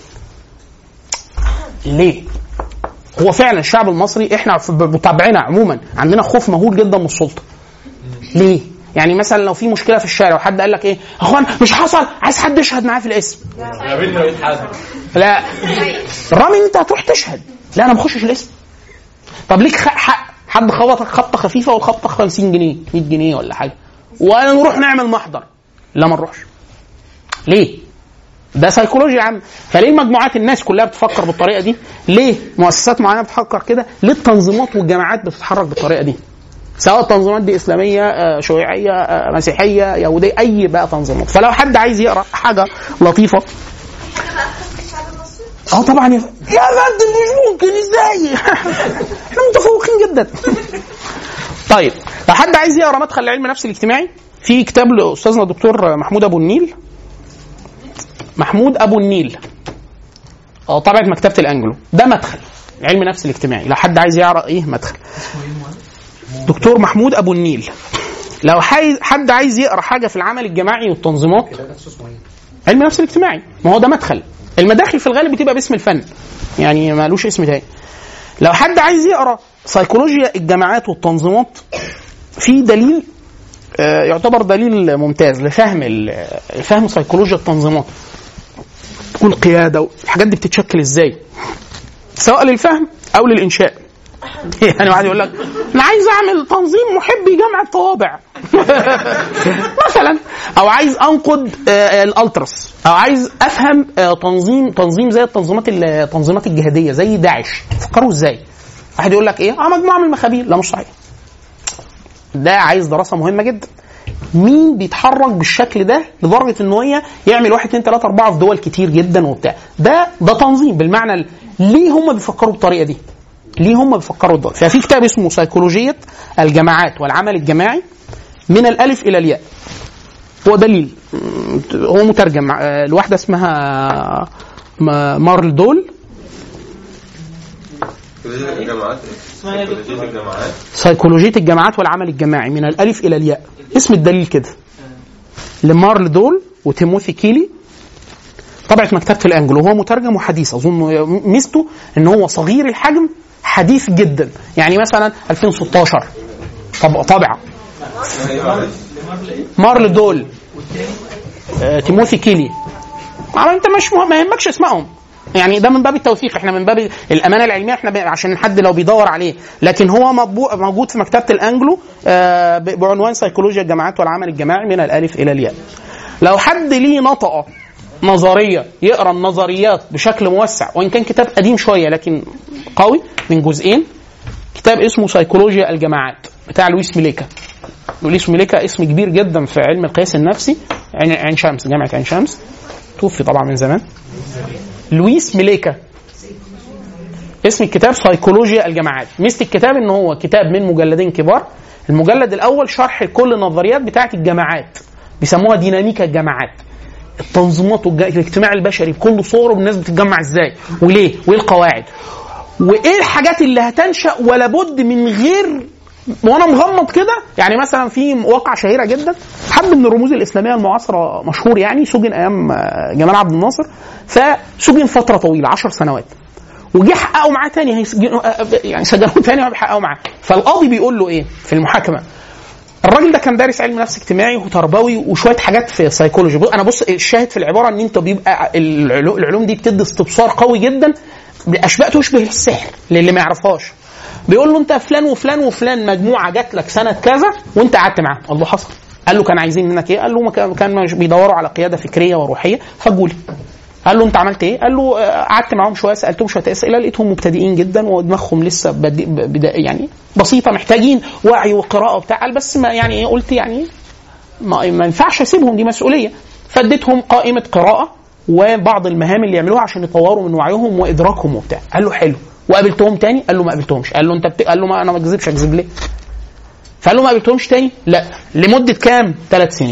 ليه هو فعلا الشعب المصري احنا في- بطبعنا عموما عندنا خوف مهول جدا من السلطه ليه يعني مثلا لو في مشكله في الشارع وحد قال لك ايه اخوان مش حصل عايز حد يشهد معاه في الاسم قابلنا ويتحاسب لا رامي ان انت هتروح تشهد لا انا ما بخشش الاسم طب ليك خ- حق حد خبطك خبطه خفيفه والخبطه 50 جنيه 100 جنيه ولا حاجه وانا نروح نعمل محضر لا ما نروحش ليه ده سيكولوجيا يا عم فليه المجموعات الناس كلها بتفكر بالطريقه دي ليه مؤسسات معينه بتفكر كده ليه التنظيمات والجماعات بتتحرك بالطريقه دي سواء التنظيمات دي اسلاميه آه، شيوعيه آه، مسيحيه يهوديه اي بقى تنظيمات فلو حد عايز يقرا حاجه لطيفه اه طبعا يا ف- يا فندم مش ممكن ازاي احنا متفوقين جدا طيب لو حد عايز يقرا مدخل لعلم النفس الاجتماعي في كتاب لاستاذنا الدكتور محمود ابو النيل محمود ابو النيل اه طبعة مكتبة الانجلو ده مدخل علم النفس الاجتماعي لو حد عايز يعرف ايه مدخل دكتور محمود ابو النيل لو حي- حد عايز يقرا حاجه في العمل الجماعي والتنظيمات علم النفس الاجتماعي ما هو ده مدخل المداخل في الغالب بتبقى باسم الفن يعني مالوش اسم تاني لو حد عايز يقرا سيكولوجيا الجماعات والتنظيمات في دليل آه، يعتبر دليل ممتاز لفهم ال- فهم سيكولوجيا التنظيمات والقياده الحاجات دي بتتشكل ازاي سواء للفهم او للانشاء يعني واحد يقول لك انا عايز اعمل تنظيم محبي جمع الطوابع مثلا او عايز انقد آه، الالتراس او عايز افهم آه، تنظيم تنظيم زي التنظيمات التنظيمات الجهاديه زي داعش فكروا ازاي واحد يقول لك ايه اه مجموعه من المخابيل لا مش صحيح ده عايز دراسه مهمه جدا مين بيتحرك بالشكل ده لدرجه ان هو يعمل واحد اتنين تلاته اربعه في دول كتير جدا وبتاع ده ده تنظيم بالمعنى ال- ليه هم بيفكروا بالطريقه دي؟ ليه هم بيفكروا بالطريقه ففي كتاب اسمه سيكولوجيه الجماعات والعمل الجماعي من الالف الى الياء هو دليل م- هو مترجم آه، الواحده اسمها م- مارل دول الجامعات سيكولوجية الجامعات سيكولوجيه الجماعات والعمل الجماعي من الالف الى الياء اسم الدليل كده لمارل دول وتيموثي كيلي طبعة مكتبة الانجلو هو مترجم وحديث اظن ميزته ان هو صغير الحجم حديث جدا يعني مثلا 2016 طب طبعه مارل دول آه، تيموثي كيلي ما انت مش مهم- ما يهمكش اسمائهم يعني ده من باب التوثيق احنا من باب الامانه العلميه احنا ب- عشان حد لو بيدور عليه لكن هو مطبوع- موجود في مكتبه الانجلو آه، ب- بعنوان سيكولوجيا الجامعات والعمل الجماعي من الالف الى الياء لو حد ليه نطقه نظريه يقرا النظريات بشكل موسع وان كان كتاب قديم شويه لكن قوي من جزئين كتاب اسمه سيكولوجيا الجماعات بتاع لويس ميليكا لويس ميليكا اسم كبير جدا في علم القياس النفسي عين عين شمس جامعه عين شمس توفي طبعا من زمان لويس ميليكا اسم الكتاب سيكولوجيا الجماعات ميزه الكتاب ان هو كتاب من مجلدين كبار المجلد الاول شرح كل النظريات بتاعه الجماعات بيسموها ديناميكا الجماعات التنظيمات والج- الاجتماع البشري بكل صوره والناس بتتجمع ازاي وليه وايه القواعد وايه الحاجات اللي هتنشا ولا بد من غير وانا مغمض كده يعني مثلا في واقعه شهيره جدا حد من الرموز الاسلاميه المعاصره مشهور يعني سجن ايام آه، جمال عبد الناصر فسجن فتره طويله 10 سنوات وجه حققوا معاه تاني هيسجنوا آه، يعني سجنوه تاني وبيحققوا معاه فالقاضي بيقول له ايه في المحاكمه الراجل ده كان دارس علم نفس اجتماعي وتربوي وشويه حاجات في سيكولوجي بص- انا بص الشاهد في العباره ان انت بيبقى العلو- العلوم دي بتدي استبصار قوي جدا باشباء تشبه السحر للي ما يعرفهاش بيقول له انت فلان وفلان وفلان مجموعه جات لك سنه كذا وانت قعدت معاهم قال له حصل قال له كان عايزين منك ايه قال له ما كان- كان بيدوروا على قياده فكريه وروحيه فجولي قال له انت عملت ايه؟ قال له آه، قعدت معاهم شويه سالتهم شويه اسئله لقيتهم مبتدئين جدا ودماغهم لسه بدي بدا يعني بسيطه محتاجين وعي وقراءه وبتاع قال بس ما يعني ايه قلت يعني ما, ما ينفعش اسيبهم دي مسؤوليه فاديتهم قائمه قراءه وبعض المهام اللي يعملوها عشان يطوروا من وعيهم وادراكهم وبتاع قال له حلو وقابلتهم تاني قال له ما قابلتهمش قال له انت بت... قال له ما انا ما اكذبش اكذب ليه فقال له ما قابلتهمش تاني لا لمده كام ثلاث سنين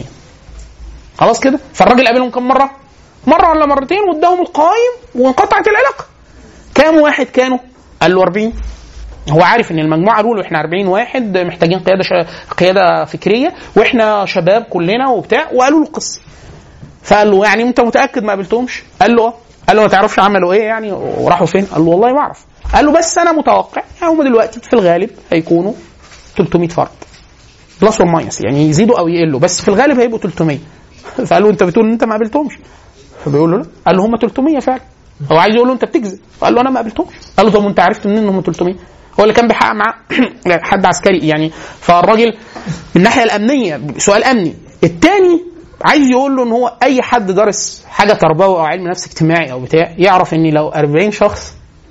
خلاص كده فالراجل قابلهم كم مره مره ولا مرتين واداهم القوائم وانقطعت العلاقه كام واحد كانوا قال له 40 هو عارف ان المجموعه قالوا له احنا 40 واحد محتاجين قياده ش... قياده فكريه واحنا شباب كلنا وبتاع وقالوا له القصه فقال له يعني انت متاكد ما قابلتهمش؟ قال له اه قال له ما تعرفش عملوا ايه يعني وراحوا فين؟ قال له والله ما اعرف قال له بس انا متوقع يعني هم دلوقتي في الغالب هيكونوا 300 فرد بلس اور ماينس يعني يزيدوا او يقلوا بس في الغالب هيبقوا 300 فقال له انت بتقول ان انت ما قابلتهمش فبيقول له لا قال له هم 300 فعلا هو عايز يقول له انت بتكذب قال له انا ما قابلتهمش قال له طب وانت عرفت منين ان هم 300 هو اللي كان بيحقق معاه حد عسكري يعني فالراجل من الناحيه الامنيه سؤال امني الثاني عايز يقول له ان هو اي حد درس حاجه تربوي او علم نفس اجتماعي او بتاع يعرف ان لو 40 شخص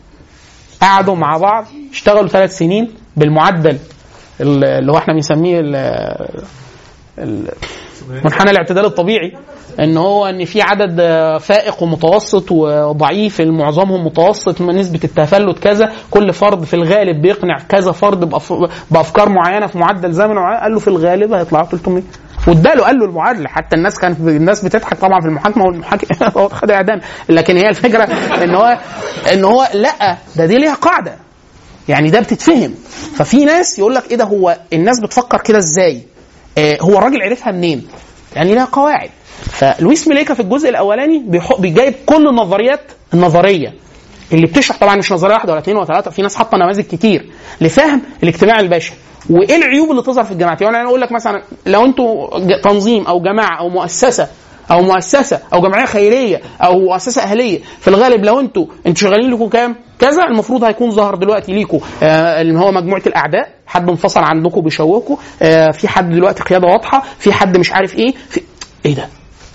قعدوا مع بعض اشتغلوا ثلاث سنين بالمعدل اللي هو احنا بنسميه ال- ال- منحنى الاعتدال الطبيعي ان هو ان في عدد آه، فائق ومتوسط وضعيف معظمهم متوسط من نسبه التفلت كذا كل فرد في الغالب بيقنع كذا فرد بأف- بافكار معينه في معدل زمن معين قال له في الغالب هيطلعوا 300 واداله قال له المعادله حتى الناس كانت الناس بتضحك طبعا في المحاكمه والمحاكم هو خد اعدام لكن هي الفكره ان هو ان هو لا ده دي ليها قاعده يعني ده بتتفهم ففي ناس يقول لك ايه ده هو الناس بتفكر كده ازاي آه هو الراجل عرفها منين يعني لها قواعد فلويس ميليكا في الجزء الاولاني بيح- بيجايب كل النظريات النظريه اللي بتشرح طبعا مش نظريه واحده ولا اثنين ولا ثلاثه في ناس حاطه نماذج كتير لفهم الاجتماع البشري وايه العيوب اللي تظهر في الجامعات يعني انا اقول لك مثلا لو انتوا ج- تنظيم او جماعه او مؤسسه او مؤسسه او جمعيه خيريه او مؤسسه اهليه في الغالب لو انتوا انتوا شغالين لكم كام كذا المفروض هيكون ظهر دلوقتي ليكم آه اللي هو مجموعه الاعداء حد انفصل عندكم بيشوهكم آه في حد دلوقتي قياده واضحه في حد مش عارف ايه في ايه ده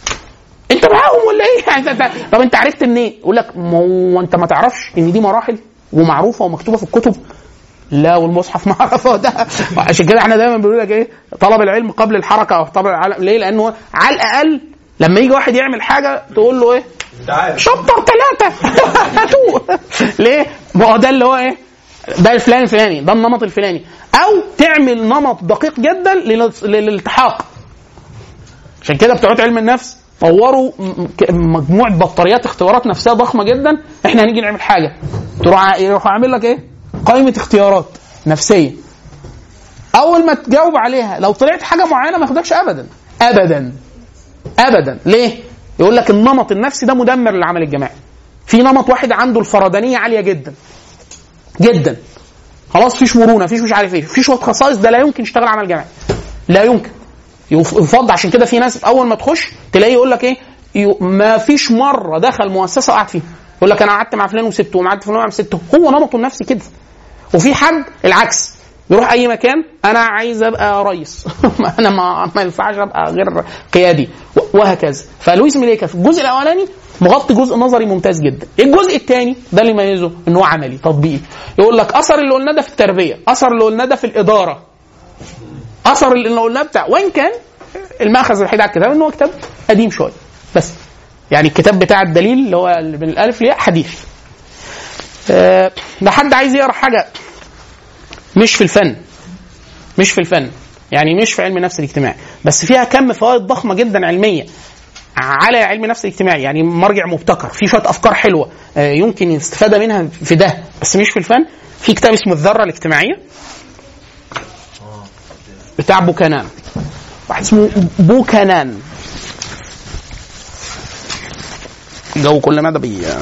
انت معاهم ولا ايه؟ يعني انت طب انت عرفت منين؟ يقول لك ما هو انت ما تعرفش ان دي مراحل ومعروفه ومكتوبه في الكتب لا والمصحف ما عرفه ده عشان كده احنا دايما بنقول لك ايه طلب العلم قبل الحركه او طلب العلم ليه؟ لانه على الاقل لما يجي واحد يعمل حاجه تقول له ايه؟ شطر ثلاثه هاتوه ليه؟ ما هو ده اللي هو ايه؟ ده الفلان الفلاني ده النمط الفلاني او تعمل نمط دقيق جدا لل- للالتحاق عشان كده بتوع علم النفس طوروا م- ك- مجموعه بطاريات اختبارات نفسيه ضخمه جدا احنا هنيجي نعمل حاجه تروح ع- يروح عامل لك ايه؟ قائمه اختيارات نفسيه اول ما تجاوب عليها لو طلعت حاجه معينه ما ياخدكش ابدا ابدا ابدا ليه؟ يقول لك النمط النفسي ده مدمر للعمل الجماعي في نمط واحد عنده الفردانيه عاليه جدا جدا خلاص فيش مرونه فيش مش عارف ايه في شويه خصائص ده لا يمكن يشتغل عمل جماعي لا يمكن يف- يفضل عشان كده في ناس اول ما تخش تلاقيه يقول لك ايه يو- ما فيش مره دخل مؤسسه وقعد فيها يقول لك انا قعدت مع فلان وسبته وقعدت فلان وسبته هو نمطه النفسي كده وفي حد العكس يروح اي مكان انا عايز ابقى رئيس انا ما ما ينفعش ابقى غير قيادي و- وهكذا فلويس ميليكا في الجزء الاولاني مغطي جزء نظري ممتاز جدا الجزء الثاني ده اللي يميزه ان هو عملي تطبيقي يقول لك اثر اللي قلناه ده في التربيه اثر اللي قلناه ده في الاداره اثر اللي قلناه بتاع وان كان الماخذ الوحيد على الكتاب ان هو كتاب قديم شويه بس يعني الكتاب بتاع الدليل اللي هو اللي من الالف للياء حديث آه، ده حد عايز يقرا حاجه مش في الفن مش في الفن يعني مش في علم النفس الاجتماعي بس فيها كم فوائد ضخمه جدا علميه على علم النفس الاجتماعي يعني مرجع مبتكر في شويه افكار حلوه آه، يمكن الاستفاده منها في ده بس مش في الفن في كتاب اسمه الذره الاجتماعيه بتاع بوكانان واحد اسمه بوكانان جو كل مدى بي الدراسة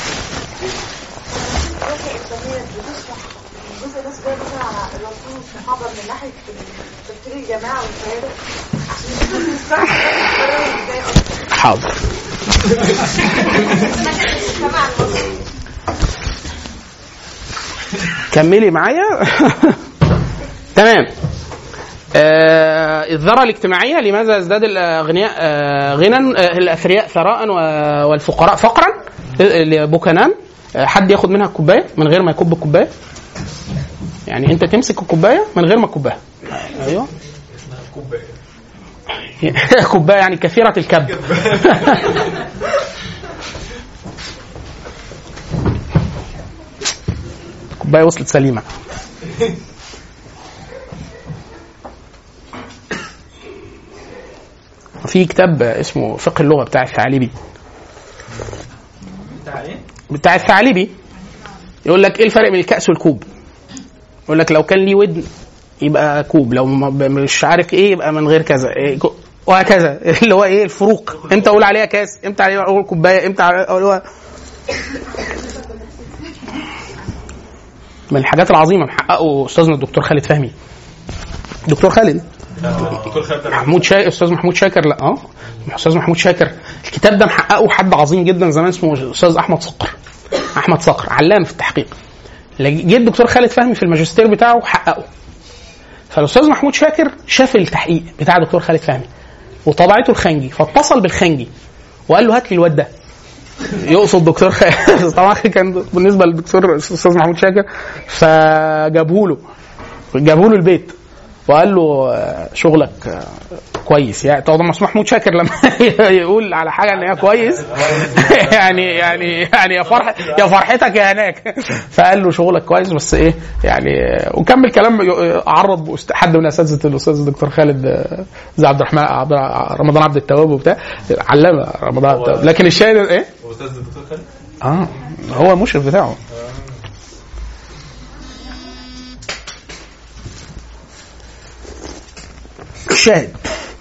الإسلامية بتشرح الجزء ده شوية مثلا على الرسول المحاضر من ناحية تفكير الجماعة والقيادة عشان الناس تسمع ازاي أصلا حاضر المجتمع المصري كملي معايا تمام آه الذرة الاجتماعية لماذا يزداد الأغنياء آه غنى آه الأثرياء ثراء و- والفقراء فقرا آه، لبوكانان آه حد ياخد منها الكوباية من غير ما يكب الكوباية يعني أنت تمسك الكوباية من غير ما تكبها أيوه كوباية يعني كثيرة الكب كوباية وصلت سليمة في كتاب اسمه فقه اللغة بتاع الثعلبي بتاع ايه؟ بتاع الثعلبي يقول لك ايه الفرق بين الكأس والكوب يقول لك لو كان ليه ودن يبقى كوب لو ما- مش عارف ايه يبقى من غير كذا إيه كو- وهكذا اللي هو ايه الفروق امتى اقول عليها كاس امتى اقول كوبايه امتى اقول هو من الحاجات العظيمه محققه استاذنا الدكتور خالد فهمي دكتور خالد دكتور خالد محمود شاكر استاذ محمود شاكر لا اه استاذ محمود شاكر الكتاب ده محققه حد عظيم جدا زمان اسمه استاذ احمد صقر احمد صقر علامه في التحقيق جه الدكتور خالد فهمي في الماجستير بتاعه حققه فالاستاذ محمود شاكر شاف التحقيق بتاع دكتور خالد فهمي وطبعته الخنجي فاتصل بالخنجي وقال له هات لي الواد ده يقصد دكتور خالد طبعا كان بالنسبه للدكتور الاستاذ محمود شاكر فجابه له جابوا له البيت وقال له آه، شغلك آه، كويس يعني طبعا مسموح محمود شاكر لما يقول على حاجه ان هي كويس يعني يعني يعني يا فرح يا فرحتك يا هناك فقال له شغلك كويس بس ايه يعني آه، وكمل كلام ي- عرض أست- حد من اساتذه الاستاذ الدكتور خالد آه، زي عبد الرحمن عبد رمضان عبد التواب وبتاع علامه رمضان عبد التواب لكن الشاهد ايه؟ هو استاذ الدكتور خالد اه هو المشرف بتاعه الشاهد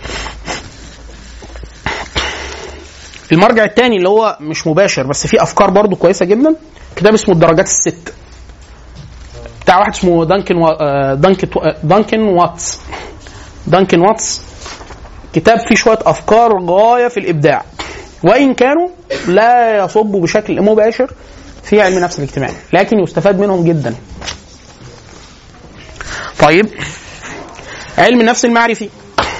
المرجع الثاني اللي هو مش مباشر بس فيه افكار برضو كويسه جدا كتاب اسمه الدرجات الست بتاع واحد اسمه دانكن و... آه، دانكن آه، دانكن واتس دانكن واتس كتاب فيه شويه افكار غايه في الابداع وان كانوا لا يصبوا بشكل مباشر في علم النفس الاجتماعي لكن يستفاد منهم جدا طيب علم النفس المعرفي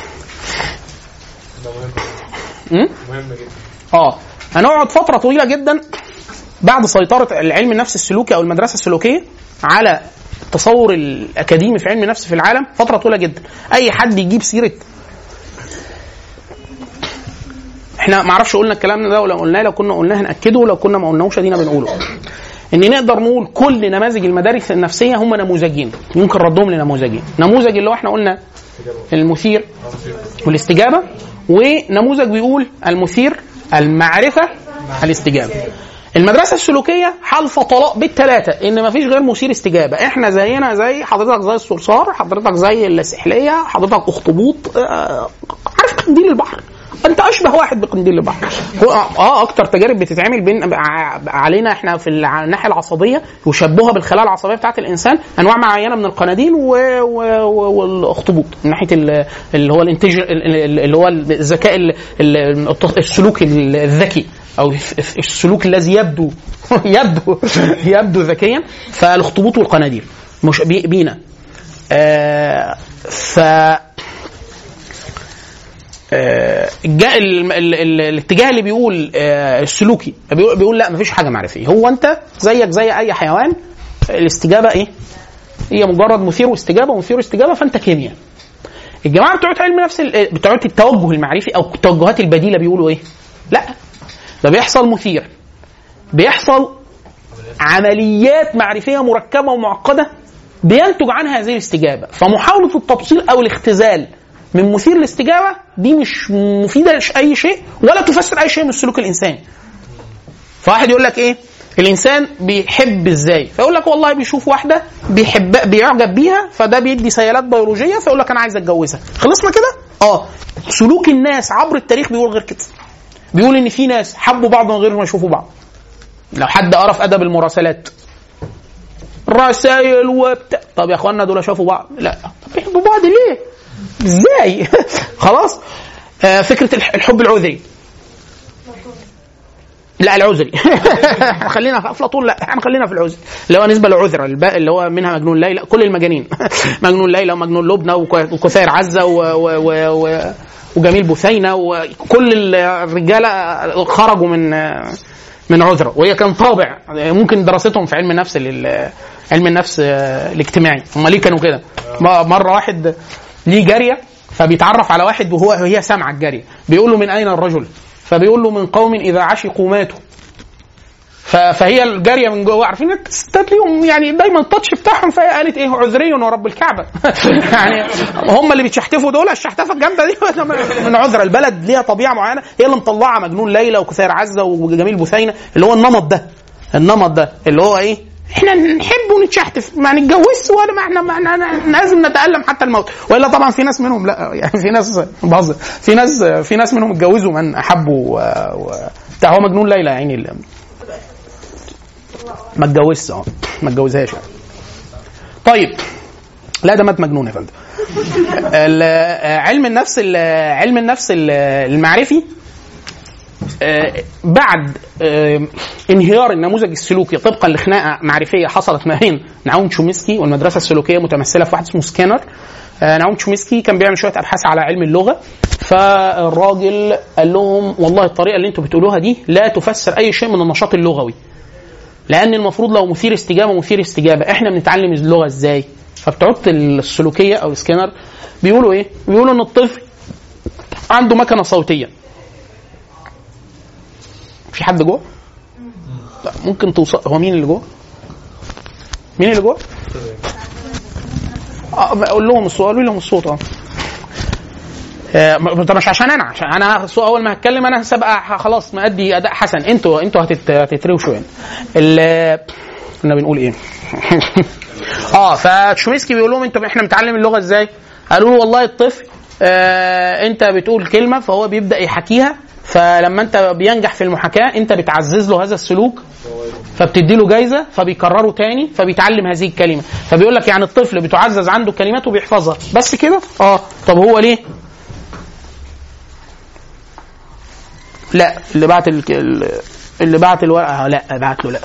ده مهم م? مهم جدا اه هنقعد فتره طويله جدا بعد سيطره العلم النفس السلوكي او المدرسه السلوكيه على التصور الاكاديمي في علم النفس في العالم فتره طويله جدا اي حد يجيب سيره احنا ما اعرفش قلنا الكلام ده ولو قلناه لو كنا قلناه هناكده ولو كنا ما قلناهوش ادينا بنقوله ان نقدر نقول كل نماذج المدارس النفسيه هم نموذجين ممكن ردهم لنموذجين نموذج اللي هو احنا قلنا المثير والاستجابه ونموذج بيقول المثير المعرفه الاستجابه المدرسه السلوكيه حالفه طلاق بالثلاثه ان مفيش غير مثير استجابه احنا زينا زي حضرتك زي الصرصار حضرتك زي السحليه حضرتك اخطبوط آه، عارف قنديل البحر انت اشبه واحد بقنديل البحر هو اه اكتر تجارب بتتعمل بين ع- علينا احنا في الع- الناحيه العصبيه يشبهها بالخلايا العصبيه بتاعه الانسان انواع معينه من القناديل و... و... و... والاخطبوط من ناحيه ال... اللي هو الانتاج اللي هو الذكاء ال... ال- السلوك الذكي او السلوك الذي يبدو يبدو يبدو ذكيا فالاخطبوط والقناديل مش بي- بينا آه ف آه، الجا- ال- ال- ال- الاتجاه اللي بيقول آه، السلوكي بيقول, بيقول لا مفيش حاجه معرفيه هو انت زيك زي اي حيوان الاستجابه ايه؟ هي مجرد مثير واستجابه ومثير واستجابه فانت كيمياء الجماعه بتوع علم نفس ال- بتوع التوجه المعرفي او التوجهات البديله بيقولوا ايه؟ لا ده بيحصل مثير بيحصل عمليات معرفيه مركبه ومعقده بينتج عنها هذه الاستجابه فمحاوله التبسيط او الاختزال من مثير الاستجابه دي مش مفيده لاي شيء ولا تفسر اي شيء من السلوك الانساني فواحد يقول لك ايه الانسان بيحب ازاي فيقول لك والله بيشوف واحده بيحب بيعجب بيها فده بيدي سيالات بيولوجيه فيقول لك انا عايز اتجوزها خلصنا كده اه سلوك الناس عبر التاريخ بيقول غير كده بيقول ان في ناس حبوا بعض من غير ما يشوفوا بعض لو حد قرا في ادب المراسلات رسائل وبتاع طب يا اخوانا دول شافوا بعض لا طب بيحبوا بعض ليه ازاي خلاص آه فكره الح- الحب العذري لا العذري احنا خلينا في افلاطون لا احنا خلينا في العذري اللي هو نسبه لعذره الباقي اللي هو منها مجنون ليلى كل المجانين مجنون ليلى ومجنون لبنى وك- وكثير عزه و و و و وجميل بثينه وكل الرجاله خرجوا من من عذره وهي كان طابع ممكن دراستهم في علم النفس لل- علم النفس آه، الاجتماعي هم ليه كانوا كده م- مره واحد ليه جاريه فبيتعرف على واحد وهو هي سامعه الجاريه بيقول له من اين الرجل فبيقول له من قوم اذا عشقوا ماتوا ف- فهي الجاريه من جوه عارفين الستات ليهم يعني دايما التاتش بتاعهم فهي قالت ايه عذري ورب الكعبه يعني هم اللي بيتشحتفوا دول الشحتفه الجامده دي من عذره البلد ليها طبيعه معينه هي اللي مطلعه مجنون ليلى وكثير عزه وجميل بثينه اللي هو النمط ده النمط ده اللي هو ايه احنا نحب ونتشحتف ما نتجوزش ولا ما احنا ما احنا لازم نتالم حتى الموت والا طبعا في ناس منهم لا يعني في ناس بهزر في ناس في ناس منهم اتجوزوا من احبوا و... و... بتاع هو مجنون ليلى يعني اللي ما اتجوزش اه ما اتجوزهاش يعني. طيب لا ده مات مجنون يا فندم ال- آه، علم النفس ال- علم النفس ال- المعرفي آه، بعد آه، انهيار النموذج السلوكي طبقا لخناقه معرفيه حصلت ما بين نعوم تشومسكي والمدرسه السلوكيه متمثله في واحد اسمه سكانر آه، نعوم تشومسكي كان بيعمل شويه ابحاث على علم اللغه فالراجل قال لهم والله الطريقه اللي انتم بتقولوها دي لا تفسر اي شيء من النشاط اللغوي لان المفروض لو مثير استجابه مثير استجابه احنا بنتعلم اللغه ازاي فبتوع السلوكيه او السكانر بيقولوا ايه بيقولوا ان الطفل عنده مكنه صوتيه في حد جوه لا ممكن توصل هو مين اللي جوه مين اللي جوه اه قول لهم الصوت قولوا لهم الصوت اه آه، م- طب مش عشان انا عشان انا الصوت اول ما هتكلم انا سابقه ح- خلاص مأدي اداء حسن انتوا انتوا هتت- هتتروشوا يعني ال- كنا بنقول ايه اه فتشومسكي بيقول لهم انتوا احنا بنتعلم اللغه ازاي قالوا له والله الطفل آه انت بتقول كلمه فهو بيبدا يحكيها فلما انت بينجح في المحاكاه انت بتعزز له هذا السلوك فبتدي له جايزه فبيكرره تاني فبيتعلم هذه الكلمه فبيقول لك يعني الطفل بتعزز عنده كلمات وبيحفظها بس كده اه طب هو ليه لا اللي بعت ال... ال- اللي بعت الورقه لا بعت له لا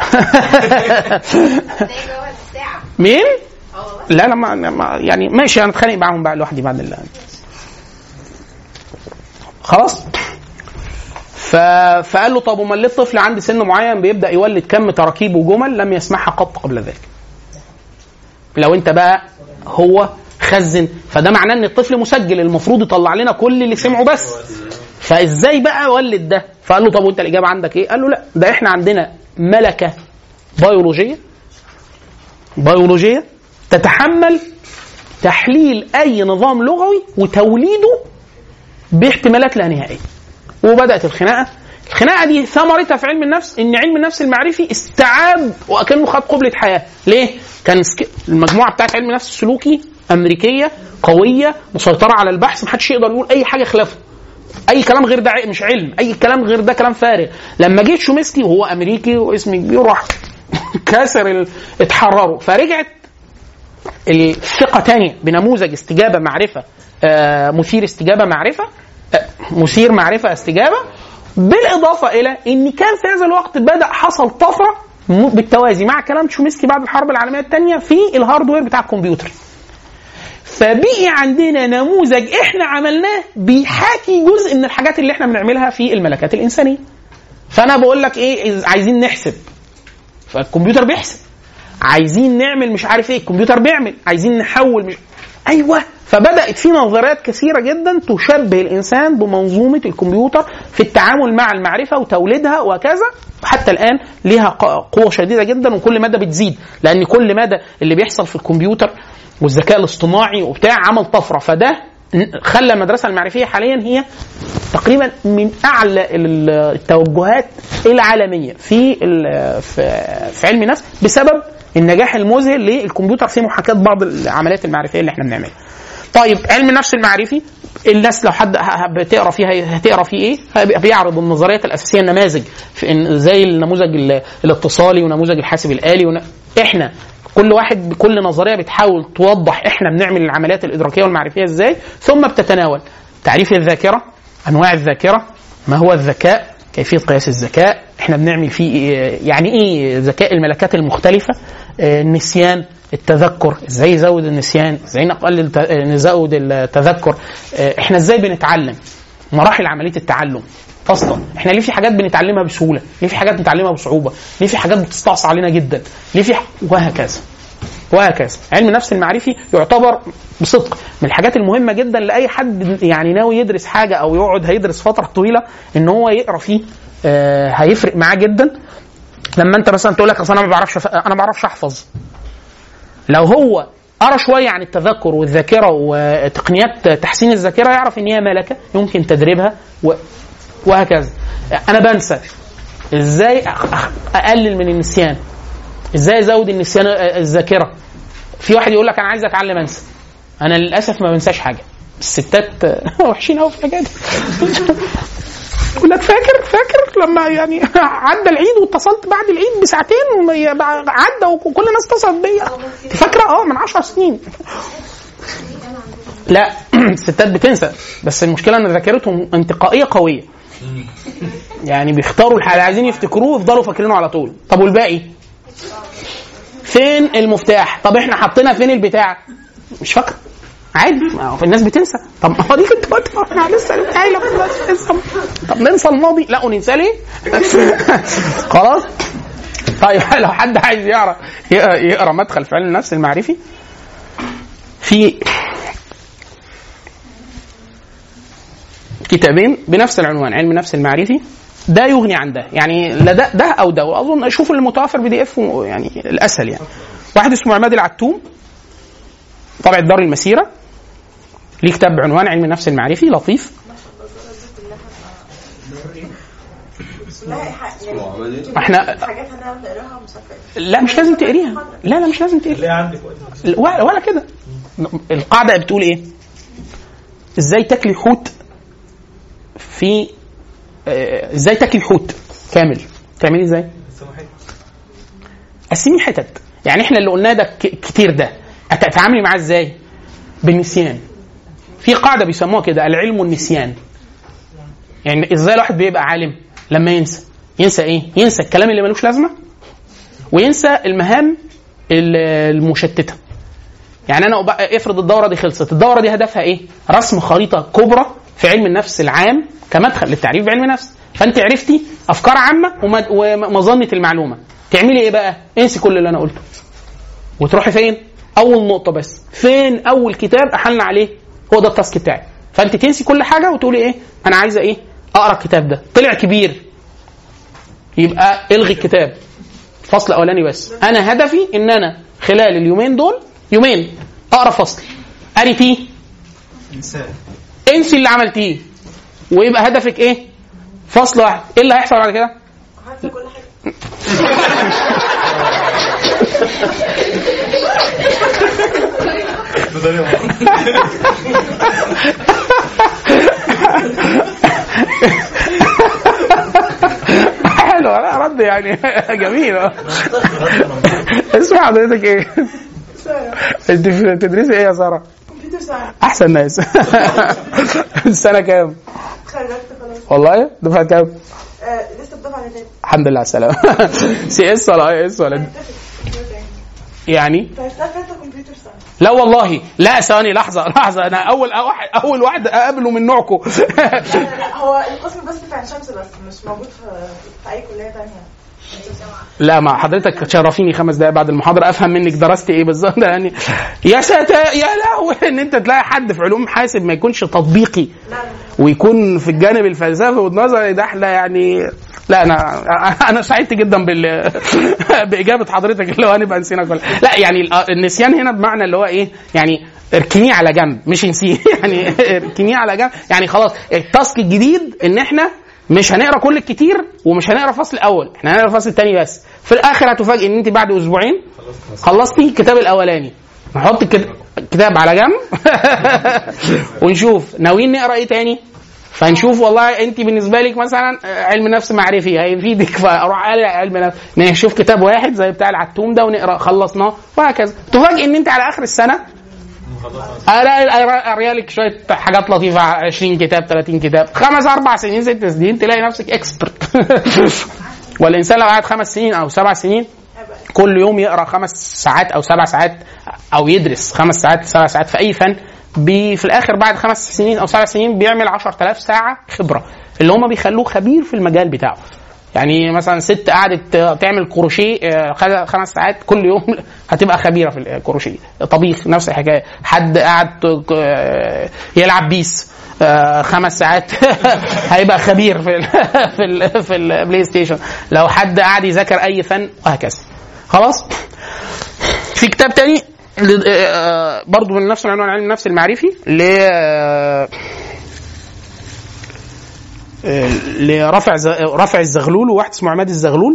مين؟ لا لا ما ما- يعني ماشي انا اتخانق معاهم بقى لوحدي بعد ال خلاص ف... فقال له طب امال ليه الطفل عند سن معين بيبدا يولد كم تراكيب وجمل لم يسمعها قط قبل ذلك لو انت بقى هو خزن فده معناه ان الطفل مسجل المفروض يطلع لنا كل اللي سمعه بس فازاي بقى ولد ده فقال له طب وانت الاجابه عندك ايه قال له لا ده احنا عندنا ملكه بيولوجيه بيولوجيه تتحمل تحليل اي نظام لغوي وتوليده باحتمالات لا نهائيه وبدات الخناقه الخناقه دي ثمرتها في علم النفس ان علم النفس المعرفي استعاد وكانه خد قبله حياه ليه كان سك... المجموعه بتاعت علم النفس السلوكي امريكيه قويه مسيطره على البحث محدش يقدر يقول اي حاجه خلافه اي كلام غير ده ع- مش علم اي كلام غير ده كلام فارغ لما جه شومسكي وهو امريكي واسم كبير راح كاسر ال... اتحرروا فرجعت الثقه تاني بنموذج استجابه معرفه آه مثير استجابه معرفه آه مثير معرفه استجابه بالاضافه الى ان كان في هذا الوقت بدا حصل طفره م- بالتوازي مع كلام شومسكي بعد الحرب العالميه الثانيه في الهاردوير بتاع الكمبيوتر فبقي عندنا نموذج احنا عملناه بيحاكي جزء من الحاجات اللي احنا بنعملها في الملكات الانسانيه فانا بقول لك ايه إذ- عايزين نحسب فالكمبيوتر بيحسب عايزين نعمل مش عارف ايه الكمبيوتر بيعمل عايزين نحول مش ايوه فبدات في نظريات كثيره جدا تشبه الانسان بمنظومه الكمبيوتر في التعامل مع المعرفه وتوليدها وكذا حتى الان ليها ق- قوه شديده جدا وكل مدى بتزيد لان كل مدى اللي بيحصل في الكمبيوتر والذكاء الاصطناعي وبتاع عمل طفره فده ن- خلى المدرسه المعرفيه حاليا هي تقريبا من اعلى ال- التوجهات العالميه في ال- في في علم النفس بسبب النجاح المذهل للكمبيوتر في محاكاه بعض العمليات المعرفيه اللي احنا بنعملها. طيب علم النفس المعرفي الناس لو حد ه- ه- بتقرا فيها هتقرا فيه ايه؟ هيبقى بيعرض النظريات الاساسيه النماذج في إن- زي النموذج ال- الاتصالي ونموذج الحاسب الالي ون... احنا كل واحد بكل نظريه بتحاول توضح احنا بنعمل العمليات الادراكيه والمعرفيه ازاي ثم بتتناول تعريف الذاكره انواع الذاكره ما هو الذكاء كيفيه قياس الذكاء احنا بنعمل فيه إيه يعني ايه ذكاء الملكات المختلفه آه، النسيان التذكر ازاي يزود النسيان ازاي نقلل ت- آه، نزود التذكر آه، احنا ازاي بنتعلم مراحل عمليه التعلم اصلا احنا ليه في حاجات بنتعلمها بسهوله ليه في حاجات بنتعلمها بصعوبه ليه في حاجات بتستعصى علينا جدا ليه في ح... وهكذا وهكذا علم النفس المعرفي يعتبر بصدق من الحاجات المهمه جدا لاي حد يعني ناوي يدرس حاجه او يقعد هيدرس فتره طويله ان هو يقرا فيه آه هيفرق معاه جدا لما انت مثلا تقول لك اصل انا ما بعرفش ف... انا ما بعرفش احفظ لو هو قرا شويه عن التذكر والذاكره وتقنيات تحسين الذاكره يعرف ان هي ملكه يمكن تدريبها و... وهكذا انا بنسى ازاي أخ- أخ- اقلل من النسيان ازاي ازود النسيان آه، الذاكره في واحد يقول لك انا عايز اتعلم انسى انا للاسف ما بنساش حاجه الستات آه، وحشين قوي في الحاجات دي يقول لك فاكر فاكر لما يعني عدى العيد واتصلت بعد العيد بساعتين وما- بع- عدى وكل الناس اتصلت بيا انت فاكره اه من 10 سنين لا الستات بتنسى بس المشكله ان ذاكرتهم انتقائيه قويه يعني بيختاروا الحاجه اللي عايزين يفتكروه يفضلوا فاكرينه على طول طب والباقي فين المفتاح طب احنا حطينا فين البتاع مش فاكر عادي ما هو الناس بتنسى طب ما هو دي كنت قلت احنا لسه قايله ننسى طب ننسى الماضي لا وننسى ليه خلاص طيب لو حد عايز يقرا يقرا يقرا مدخل في علم النفس المعرفي في كتابين بنفس العنوان علم النفس المعرفي ده يغني عن ده يعني لا ده ده او ده واظن اشوف المتوفر بي دي اف يعني الاسهل يعني واحد اسمه عماد العتوم طبع دار المسيره ليه كتاب بعنوان علم النفس المعرفي لطيف لا ح- يعني احنا حاجات هنعرف نقراها مسافر لا مش لازم تقريها لا لا مش لازم تقريها ليه عندك وقت ولا, ولا كده القاعده بتقول ايه ازاي تاكلي حوت في آه، ازاي تاكلي حوت كامل تعملي ازاي قسمي حتت يعني احنا اللي قلناه ده ك- كتير ده هتتعاملي معاه ازاي بالنسيان في قاعده بيسموها كده العلم والنسيان يعني ازاي الواحد بيبقى عالم لما ينسى ينسى ايه ينسى الكلام اللي ملوش لازمه وينسى المهام ال- المشتته يعني انا أبقى- افرض الدوره دي خلصت الدوره دي هدفها ايه رسم خريطه كبرى في علم النفس العام كمدخل للتعريف بعلم النفس فانت عرفتي افكار عامه ومد- ومظنه المعلومه تعملي ايه بقى انسي كل اللي انا قلته وتروحي فين اول نقطه بس فين اول كتاب احلنا عليه هو ده التاسك بتاعي فانت تنسي كل حاجه وتقولي ايه انا عايزه ايه اقرا الكتاب ده طلع كبير يبقى الغي الكتاب فصل اولاني بس انا هدفي ان انا خلال اليومين دول يومين اقرا فصل قريتيه انسان انسي اللي عملتيه ويبقى هدفك ايه فصل واحد ايه اللي هيحصل بعد كده عارفه كل حاجه حلو لا رد يعني جميل اسم حضرتك ايه؟ ساره انت في- بتدرسي ايه يا ساره؟ كمبيوتر ساينس احسن ناس السنه كام؟ خرجت خلاص والله دفعه كام؟ آه لسه بدفع على تاني الحمد لله على السلامه سي اس ولا اي اس ولا يعني فاشتغلت كمبيوتر ساينس لا والله لا ثواني لحظه لحظه انا اول واحد اول واحد اقابله من نوعكم لا هو القسم بس في عين شمس بس مش موجود في في اي كليه تانية لا ما حضرتك تشرفيني خمس دقايق بعد المحاضره افهم منك درست ايه بالظبط يعني يا ساتر يا لهوي ان انت تلاقي حد في علوم حاسب ما يكونش تطبيقي لا ويكون في الجانب الفلسفي والنظري ده احنا يعني لا انا انا سعدت جدا بال باجابه حضرتك اللي هو هنبقى نسينا كل لا يعني ال- النسيان هنا بمعنى اللي هو ايه يعني اركنيه على جنب مش نسيه يعني اركنيه على جنب يعني خلاص التاسك الجديد ان احنا مش هنقرا كل الكتير ومش هنقرا الفصل الاول احنا هنقرا الفصل الثاني بس في الاخر هتفاجئ ان انت بعد اسبوعين خلصتي الكتاب الاولاني نحط الكت- الكتاب على جنب ونشوف ناويين نقرا ايه تاني فنشوف والله انت بالنسبه لك مثلا علم نفس معرفي هيفيدك فاروح قال علم نفس نشوف كتاب واحد زي بتاع العتوم ده ونقرا خلصناه وهكذا تفاجئ ان انت على اخر السنه الاقي اريا لك شويه حاجات لطيفه 20 كتاب 30 كتاب خمس اربع سنين ست سنين تلاقي نفسك اكسبرت والانسان لو قعد خمس سنين او سبع سنين كل يوم يقرا خمس ساعات او سبع ساعات او يدرس خمس ساعات سبع ساعات في اي فن بي في الاخر بعد خمس سنين او سبع سنين بيعمل 10000 ساعه خبره اللي هم بيخلوه خبير في المجال بتاعه يعني مثلا ست قعدت تعمل كروشيه آه، خد- خمس ساعات كل يوم هتبقى خبيره في الكروشيه طبيخ نفس الحكايه حد قعد آه، يلعب بيس آه، خمس ساعات هيبقى خبير في ال في ال في البلاي ستيشن لو حد قعد يذاكر اي فن وهكذا خلاص في كتاب تاني ل- آه، برضو من نفس العنوان علم النفس المعرفي ل آه، آه، لرفع ز- رفع الزغلول وواحد اسمه عماد الزغلول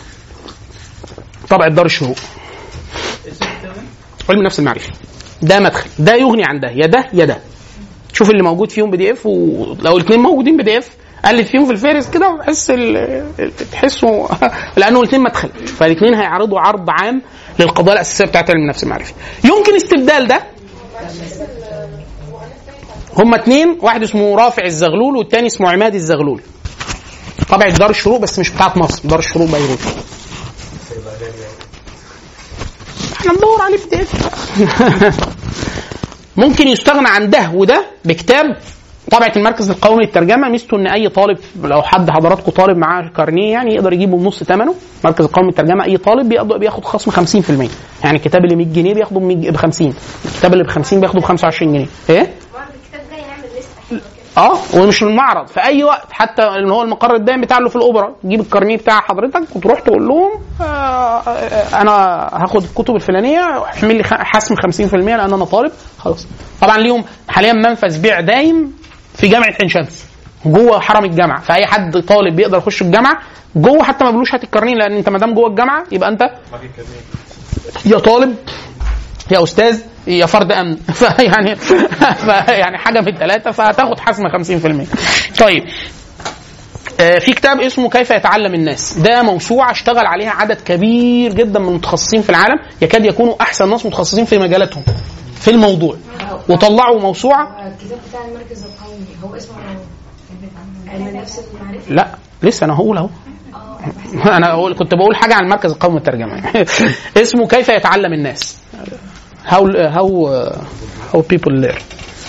طبع دار الشروق علم النفس المعرفي ده مدخل ده يغني عن ده يا ده يا ده شوف اللي موجود فيهم بي دي اف ولو الاثنين موجودين بي دي اف قلب فيهم في الفهرس كده وتحس ال- تحسوا لانه الاثنين مدخل فالاثنين هيعرضوا عرض عام للقضايا الاساسيه بتاعت علم النفس المعرفي يمكن استبدال ده هما اتنين واحد اسمه رافع الزغلول والتاني اسمه عماد الزغلول طبعا دار الشروق بس مش بتاعت مصر دار الشروق بيروت احنا ندور عليه في ممكن يستغنى عن ده وده بكتاب طبعة المركز القومي للترجمة ميزته ان اي طالب لو حد حضراتكم طالب معاه كارنيه يعني يقدر يجيبه بنص ثمنه المركز القومي للترجمة اي طالب بيقدر بياخد خصم 50% يعني الكتاب اللي 100 جنيه بياخده ب 50 الكتاب اللي ب 50 بياخده ب 25 جنيه ايه برضه الكتاب ده يعمل لسه حلوه كده اه ومش من المعرض في اي وقت حتى ان هو المقر الدائم بتاع اللي في الاوبرا تجيب الكارنيه بتاع حضرتك وتروح تقول لهم آه آه، انا هاخد الكتب الفلانيه احمل لي خ- حسم 50% لان انا طالب خلاص طبعا ليهم حاليا منفذ بيع دايم في جامعه عين شمس جوه حرم الجامعه فاي حد طالب بيقدر يخش الجامعه جوه حتى ما بيقولوش هات الكارنيه لان انت ما دام جوه الجامعه يبقى انت يا طالب يا استاذ يا فرد امن فيعني يعني حاجه في الثلاثه فهتاخد حسم 50% طيب آه، في كتاب اسمه كيف يتعلم الناس ده موسوعه اشتغل عليها عدد كبير جدا من المتخصصين في العالم يكاد يكونوا احسن ناس متخصصين في مجالاتهم في الموضوع وطلعوا موسوعه الكتاب بتاع المركز القومي هو اسمه علم النفس المعرفي لا لسه انا هقول اهو انا أقول كنت بقول حاجه عن المركز القومي للترجمه اسمه كيف يتعلم الناس how how how people learn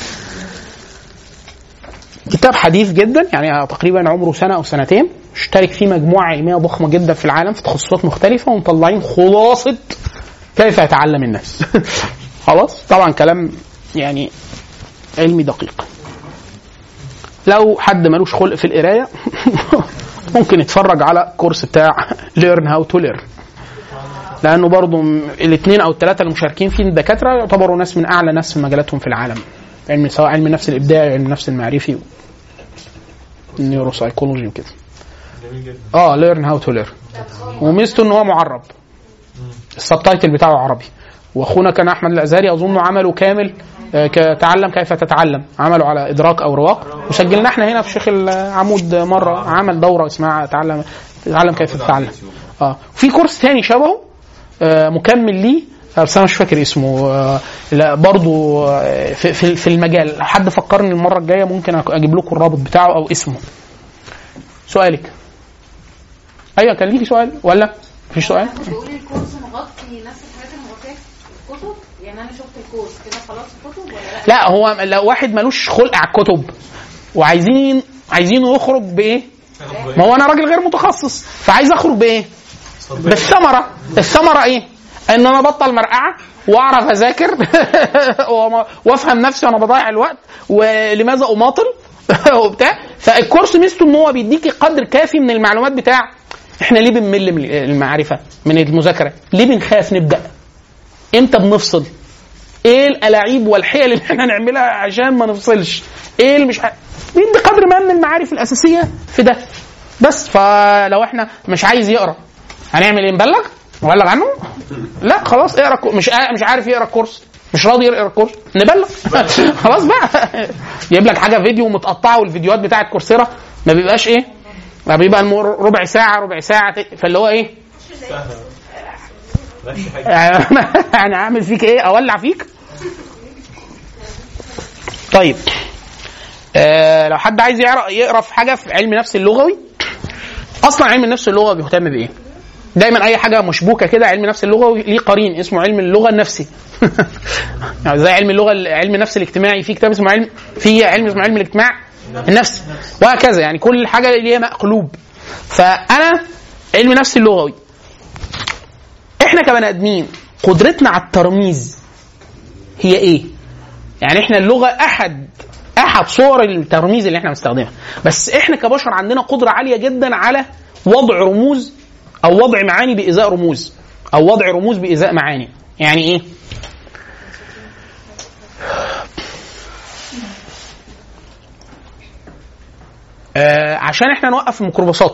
كتاب حديث جدا يعني تقريبا عمره سنه او سنتين اشترك فيه مجموعه علميه ضخمه جدا في العالم في تخصصات مختلفه ومطلعين خلاصه كيف يتعلم الناس خلاص طبعا كلام يعني علمي دقيق لو حد ملوش خلق في القرايه ممكن يتفرج على كورس بتاع ليرن هاو تو ليرن لانه برضه الاثنين او الثلاثه اللي مشاركين فيه الدكاتره يعتبروا ناس من اعلى ناس في مجالاتهم في العالم علم سواء علم النفس الابداعي علم النفس المعرفي النيوروسايكولوجي وكده جميل جدا اه ليرن هاو تو ليرن وميزته ان هو معرب السبتايتل بتاعه عربي واخونا كان احمد الازهري اظن عمله كامل آه، كتعلم كيف تتعلم عمله على ادراك او رواق وسجلنا احنا هنا في شيخ العمود مره عمل دوره اسمها تعلم تعلم كيف تتعلم اه في كورس تاني شبهه آه، مكمل ليه آه، بس انا مش فاكر اسمه آه، لا برضو آه، في في في المجال لو حد فكرني المره الجايه ممكن أك- اجيب لكم الرابط بتاعه او اسمه سؤالك ايوه كان ليكي سؤال ولا مفيش سؤال بقول الكورس مغطي نفس الحاجات اللي مغطيها في الكتب يعني انا شفت الكورس كده خلاص الكتب ولا لا؟ لا هو لو واحد ملوش خلق على الكتب وعايزين عايزينه يخرج بايه؟ ما هو انا راجل غير متخصص فعايز اخرج بايه؟ بالثمره الثمره ايه؟ ان انا ابطل مرقعه واعرف اذاكر وما- وافهم نفسي وانا بضيع الوقت ولماذا اماطل وبتاع فالكورس ميزته ان هو بيديكي قدر كافي من المعلومات بتاع احنا ليه بنمل من المعرفه من المذاكره؟ ليه بنخاف نبدا؟ امتى بنفصل؟ ايه الالاعيب والحيل اللي احنا نعملها عشان ما نفصلش ايه اللي مش ع... بيدي قدر ما من المعارف الاساسيه في ده بس فلو احنا مش عايز يقرا هنعمل ايه نبلغ نبلغ عنه لا خلاص اقرا كو- مش قا- مش عارف يقرا الكورس مش راضي يقرا الكورس نبلغ خلاص بقى يجيب لك حاجه فيديو متقطعه والفيديوهات بتاعت كورسيرا ما بيبقاش ايه ما بيبقى المر- ربع ساعه ربع ساعه ت- فاللي هو ايه ماشي حاجه يعني اعمل فيك ايه اولع فيك طيب آه لو حد عايز يقرا يقرا في حاجه في علم النفس اللغوي اصلا علم النفس اللغوي بيهتم بايه دايما اي حاجه مشبوكه كده علم النفس اللغوي ليه قرين اسمه علم اللغه النفسي يعني زي علم اللغه علم النفس الاجتماعي في كتاب اسمه علم في علم اسمه علم الاجتماع النفسي وهكذا يعني كل حاجه ليها مقلوب فانا علم النفس اللغوي احنا كبني ادمين قدرتنا على الترميز هي ايه؟ يعني احنا اللغه احد احد صور الترميز اللي احنا بنستخدمها بس احنا كبشر عندنا قدره عاليه جدا على وضع رموز او وضع معاني بازاء رموز او وضع رموز بازاء معاني يعني ايه؟ آه عشان احنا نوقف الميكروباصات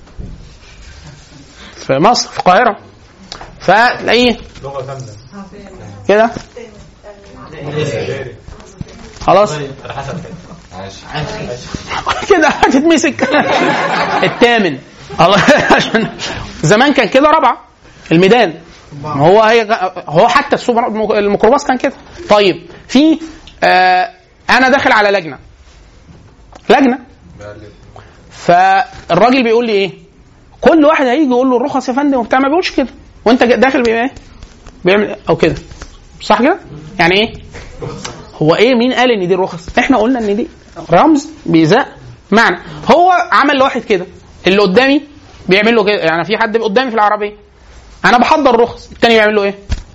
في مصر في القاهره فتلاقيه لغه كامله كده خلاص على حسب كده كده هتتمسك الثامن الله عشان زمان كان كده رابعه الميدان ما هو هي هو حتى السوبر الميكروباص كان كده طيب في آه انا داخل على لجنه لجنه فالراجل بيقول لي ايه كل واحد هيجي يقول له الرخص يا فندم وبتاع ما بيقولش كده وانت جا- داخل بيعمل ايه بيعمل إيه؟ او كده صح كده يعني ايه هو ايه مين قال ان دي الرخص احنا قلنا ان دي رمز بيزاء معنى هو عمل لواحد كده اللي قدامي بيعمل له كده يعني في حد قدامي في العربيه انا بحضر الرخص التاني بيعمل له ايه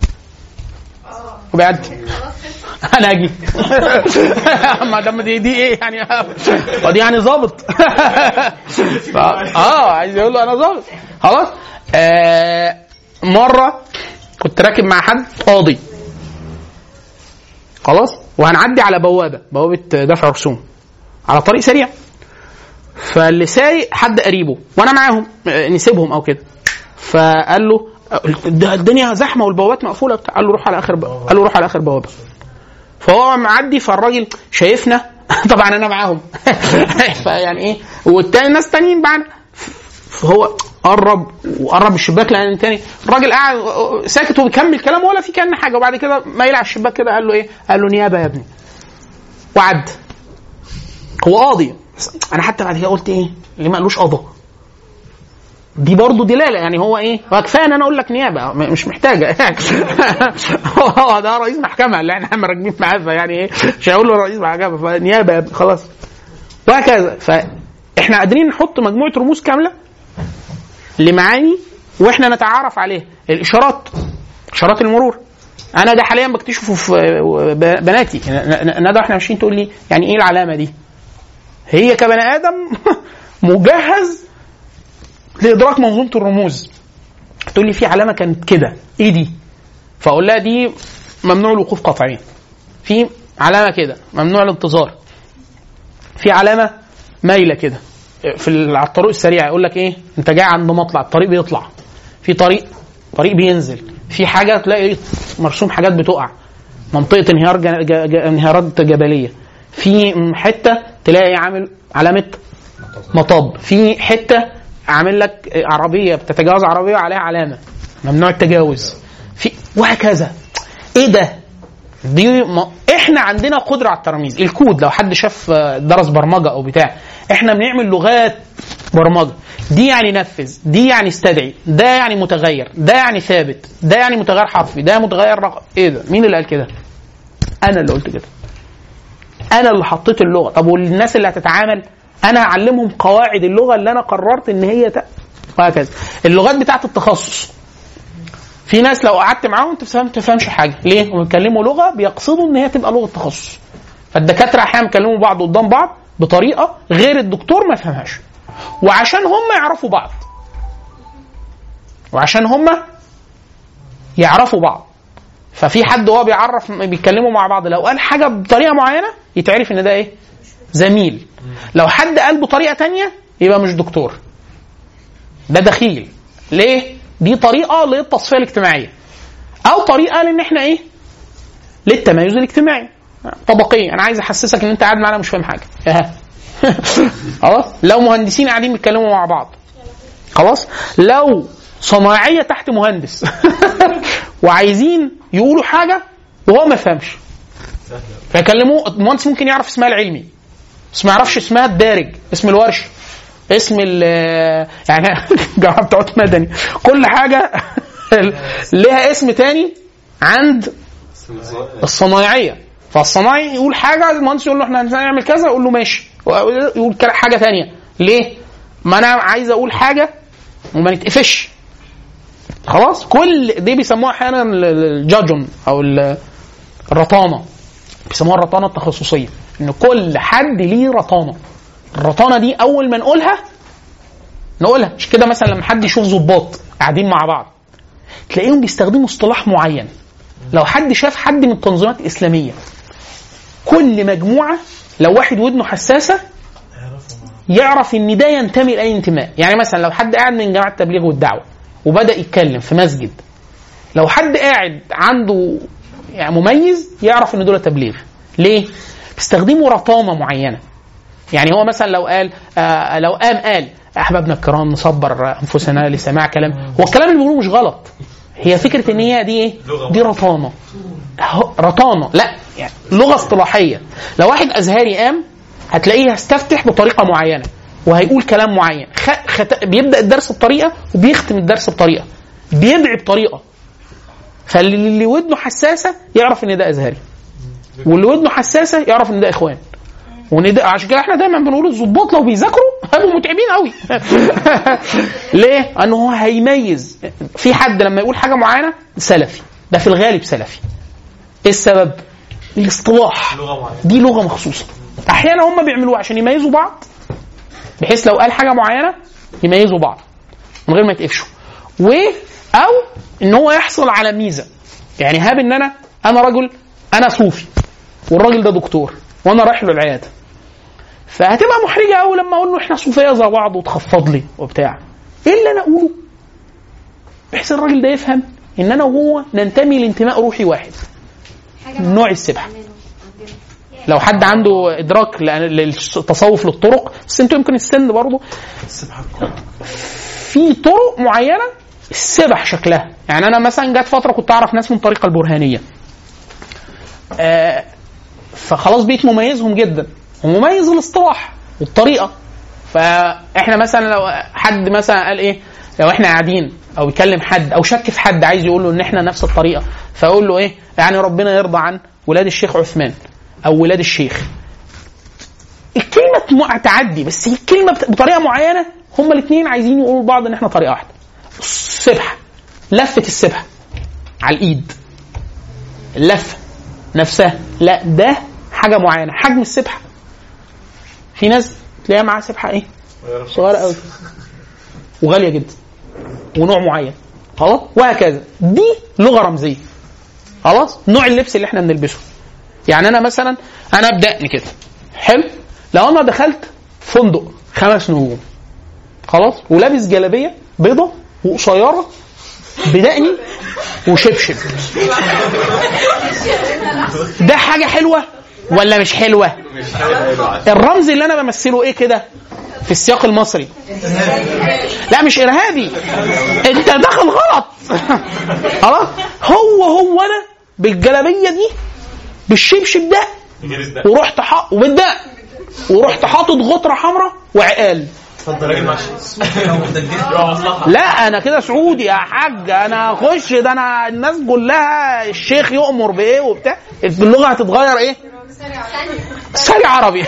وبيعدي انا اجي ما دام دي دي ايه يعني ودي يعني ظابط ف- اه عايز يقول له انا ظابط خلاص آه مره كنت راكب مع حد قاضي خلاص وهنعدي على بوابه بوابه دفع رسوم على طريق سريع فاللي سايق حد قريبه وانا معاهم آه، نسيبهم او كده فقال له ده الدنيا زحمه والبوابات مقفوله بتاع. قال له روح على اخر ب... قال له روح على اخر بوابه فهو معدي فالراجل شايفنا طبعا انا معاهم فيعني ايه والتاني ناس تانيين معانا فهو قرب وقرب الشباك لان التاني الراجل قاعد ساكت وبيكمل كلامه ولا في كان حاجه وبعد كده مايل على الشباك كده قال له ايه؟ قال له نيابه يا ابني وعد هو قاضي انا حتى بعد كده قلت ايه؟ ليه ما قالوش قضى؟ دي برضه دلاله يعني هو ايه؟ هو كفايه ان انا اقول لك نيابه م- مش محتاجه يعني هو ده رئيس محكمه اللي احنا راكبين معاه فيعني ايه؟ مش هقول له رئيس محكمه فنيابه يا ابني خلاص وهكذا فاحنا قادرين نحط مجموعه رموز كامله لمعاني واحنا نتعارف عليها الاشارات اشارات المرور انا ده حاليا بكتشفه في ب- بناتي ن- ن- ندى واحنا ماشيين تقول لي يعني ايه العلامه دي هي كبني ادم مجهز لادراك منظومه الرموز تقول لي في علامه كانت كده ايه دي فاقول لها دي ممنوع الوقوف قطعيا في علامه كده ممنوع الانتظار في علامه مايله كده في ال- على الطريق السريع يقول لك ايه انت جاي عند مطلع الطريق بيطلع في طريق طريق بينزل في حاجه تلاقي مرسوم حاجات بتقع منطقه انهيار ج... ج... ج... انهيارات جبليه في حته تلاقي عامل علامه مطب في حته عامل لك عربيه بتتجاوز عربيه وعليها علامه ممنوع التجاوز في وهكذا ايه ده دي ما احنا عندنا قدره على الترميز الكود لو حد شاف آه، درس برمجه او بتاع احنا بنعمل لغات برمجه دي يعني نفذ دي يعني استدعي ده يعني متغير ده يعني ثابت ده يعني متغير حرفي ده متغير رقم ايه ده مين اللي قال كده انا اللي قلت كده انا اللي حطيت اللغه طب والناس اللي هتتعامل انا هعلمهم قواعد اللغه اللي انا قررت ان هي ت... وهكذا اللغات بتاعت التخصص في ناس لو قعدت معاهم تفهم تفهمش حاجه ليه هم بيتكلموا لغه بيقصدوا ان هي تبقى لغه تخصص فالدكاتره احيانا بيكلموا بعض قدام بعض بطريقه غير الدكتور ما يفهمهاش وعشان هم يعرفوا بعض وعشان هم يعرفوا بعض ففي حد وهو بيعرف بيتكلموا مع بعض لو قال حاجه بطريقه معينه يتعرف ان ده ايه زميل لو حد قال بطريقه تانية يبقى مش دكتور ده دخيل ليه دي طريقه للتصفيه الاجتماعيه او طريقه لان احنا ايه للتميز الاجتماعي طبقيه انا عايز احسسك ان انت قاعد معانا مش فاهم حاجه اها خلاص لو مهندسين قاعدين بيتكلموا مع بعض خلاص لو صناعيه تحت مهندس وعايزين يقولوا حاجه وهو ما فهمش فيكلموه المهندس ممكن يعرف اسمها العلمي بس ما يعرفش اسمها الدارج اسم الورشه اسم ال يعني الجماعه بتوع مدني كل حاجه ليها اسم تاني عند الصنايعيه فالصنايعي يقول حاجه المهندس يقول له احنا هنعمل كذا يقول له ماشي يقول كلا- حاجه تانية ليه؟ ما انا عايز اقول حاجه وما نتقفش خلاص كل دي بيسموها احيانا ال- ال- الجاجون او ال- الرطانه بيسموها الرطانه التخصصيه ان كل حد ليه رطانه الرطانه دي اول ما نقولها نقولها مش كده مثلا لما حد يشوف ظباط قاعدين مع بعض تلاقيهم بيستخدموا اصطلاح معين لو حد شاف حد من التنظيمات الاسلاميه كل مجموعه لو واحد ودنه حساسه يعرف ان ده ينتمي لاي انتماء يعني مثلا لو حد قاعد من جماعه التبليغ والدعوه وبدا يتكلم في مسجد لو حد قاعد عنده يعني مميز يعرف ان دول تبليغ ليه بيستخدموا رطانه معينه يعني هو مثلا لو قال آه لو قام قال احبابنا الكرام نصبر انفسنا لسماع كلام هو الكلام اللي بيقوله مش غلط هي فكره ان هي دي ايه دي رطانه هو- رطانه لا يعني لغه اصطلاحيه لو واحد ازهري قام هتلاقيه هيستفتح بطريقه معينه وهيقول كلام معين خ... خت... بيبدا الدرس بطريقه وبيختم الدرس بطريقه بيدعي بطريقه فاللي ودنه حساسه يعرف ان ده ازهري واللي ودنه حساسه يعرف ان ده اخوان وان ده عشان كده احنا دايما بنقول الظباط لو بيذاكروا هيبقوا متعبين قوي ليه؟ انه هو هيميز في حد لما يقول حاجه معينه سلفي ده في الغالب سلفي ايه السبب؟ الاصطلاح لغه معينه دي لغه مخصوصه احيانا هم بيعملوها عشان يميزوا بعض بحيث لو قال حاجه معينه يميزوا بعض من غير ما يتقفشوا و او ان هو يحصل على ميزه يعني هاب ان انا انا رجل انا صوفي والراجل ده دكتور وانا رايح له العياده فهتبقى محرجه قوي لما اقول له احنا صوفيه زي بعض وتخفض لي وبتاع ايه اللي انا اقوله بحيث الراجل ده يفهم ان انا وهو ننتمي لانتماء روحي واحد نوع السبحه لو حد عنده ادراك ل- للتصوف للطرق بس انتوا يمكن السن برضه في طرق معينه السبح شكلها يعني انا مثلا جت فتره كنت اعرف ناس من الطريقه البرهانيه آه فخلاص بقيت مميزهم جدا ومميز الاصطلاح والطريقه فاحنا مثلا لو حد مثلا قال ايه لو احنا قاعدين او يكلم حد او شك في حد عايز يقول له ان احنا نفس الطريقه فاقول له ايه يعني ربنا يرضى عن ولاد الشيخ عثمان او ولاد الشيخ الكلمه م- تعدي بس هي الكلمه بت- بطريقه معينه هما الاثنين عايزين يقولوا لبعض ان احنا طريقه واحده السبحه لفه السبحه على الايد اللفه نفسها لا ده حاجه معينه حجم السبحه في ناس تلاقيها معاها سبحه ايه صغيره قوي وغاليه جدا ونوع معين خلاص وهكذا دي لغه رمزيه خلاص نوع اللبس اللي احنا بنلبسه يعني انا مثلا انا ابدأني كده حلو لو انا دخلت فندق خمس نجوم خلاص ولابس جلابيه بيضه وقصيره بدقني وشبشب ده حاجه حلوه ولا مش حلوه الرمز اللي انا بمثله ايه كده في السياق المصري لا مش ارهابي انت داخل غلط خلاص هو هو انا بالجلابيه دي بالشبشب ده ورحت حاط وبالدق ورحت حاطط غطره حمراء وعقال اتفضل راجل ماشي لا انا كده سعودي يا حاج انا اخش ده انا الناس كلها الشيخ يؤمر بايه وبتاع اللغه هتتغير ايه سريع عربي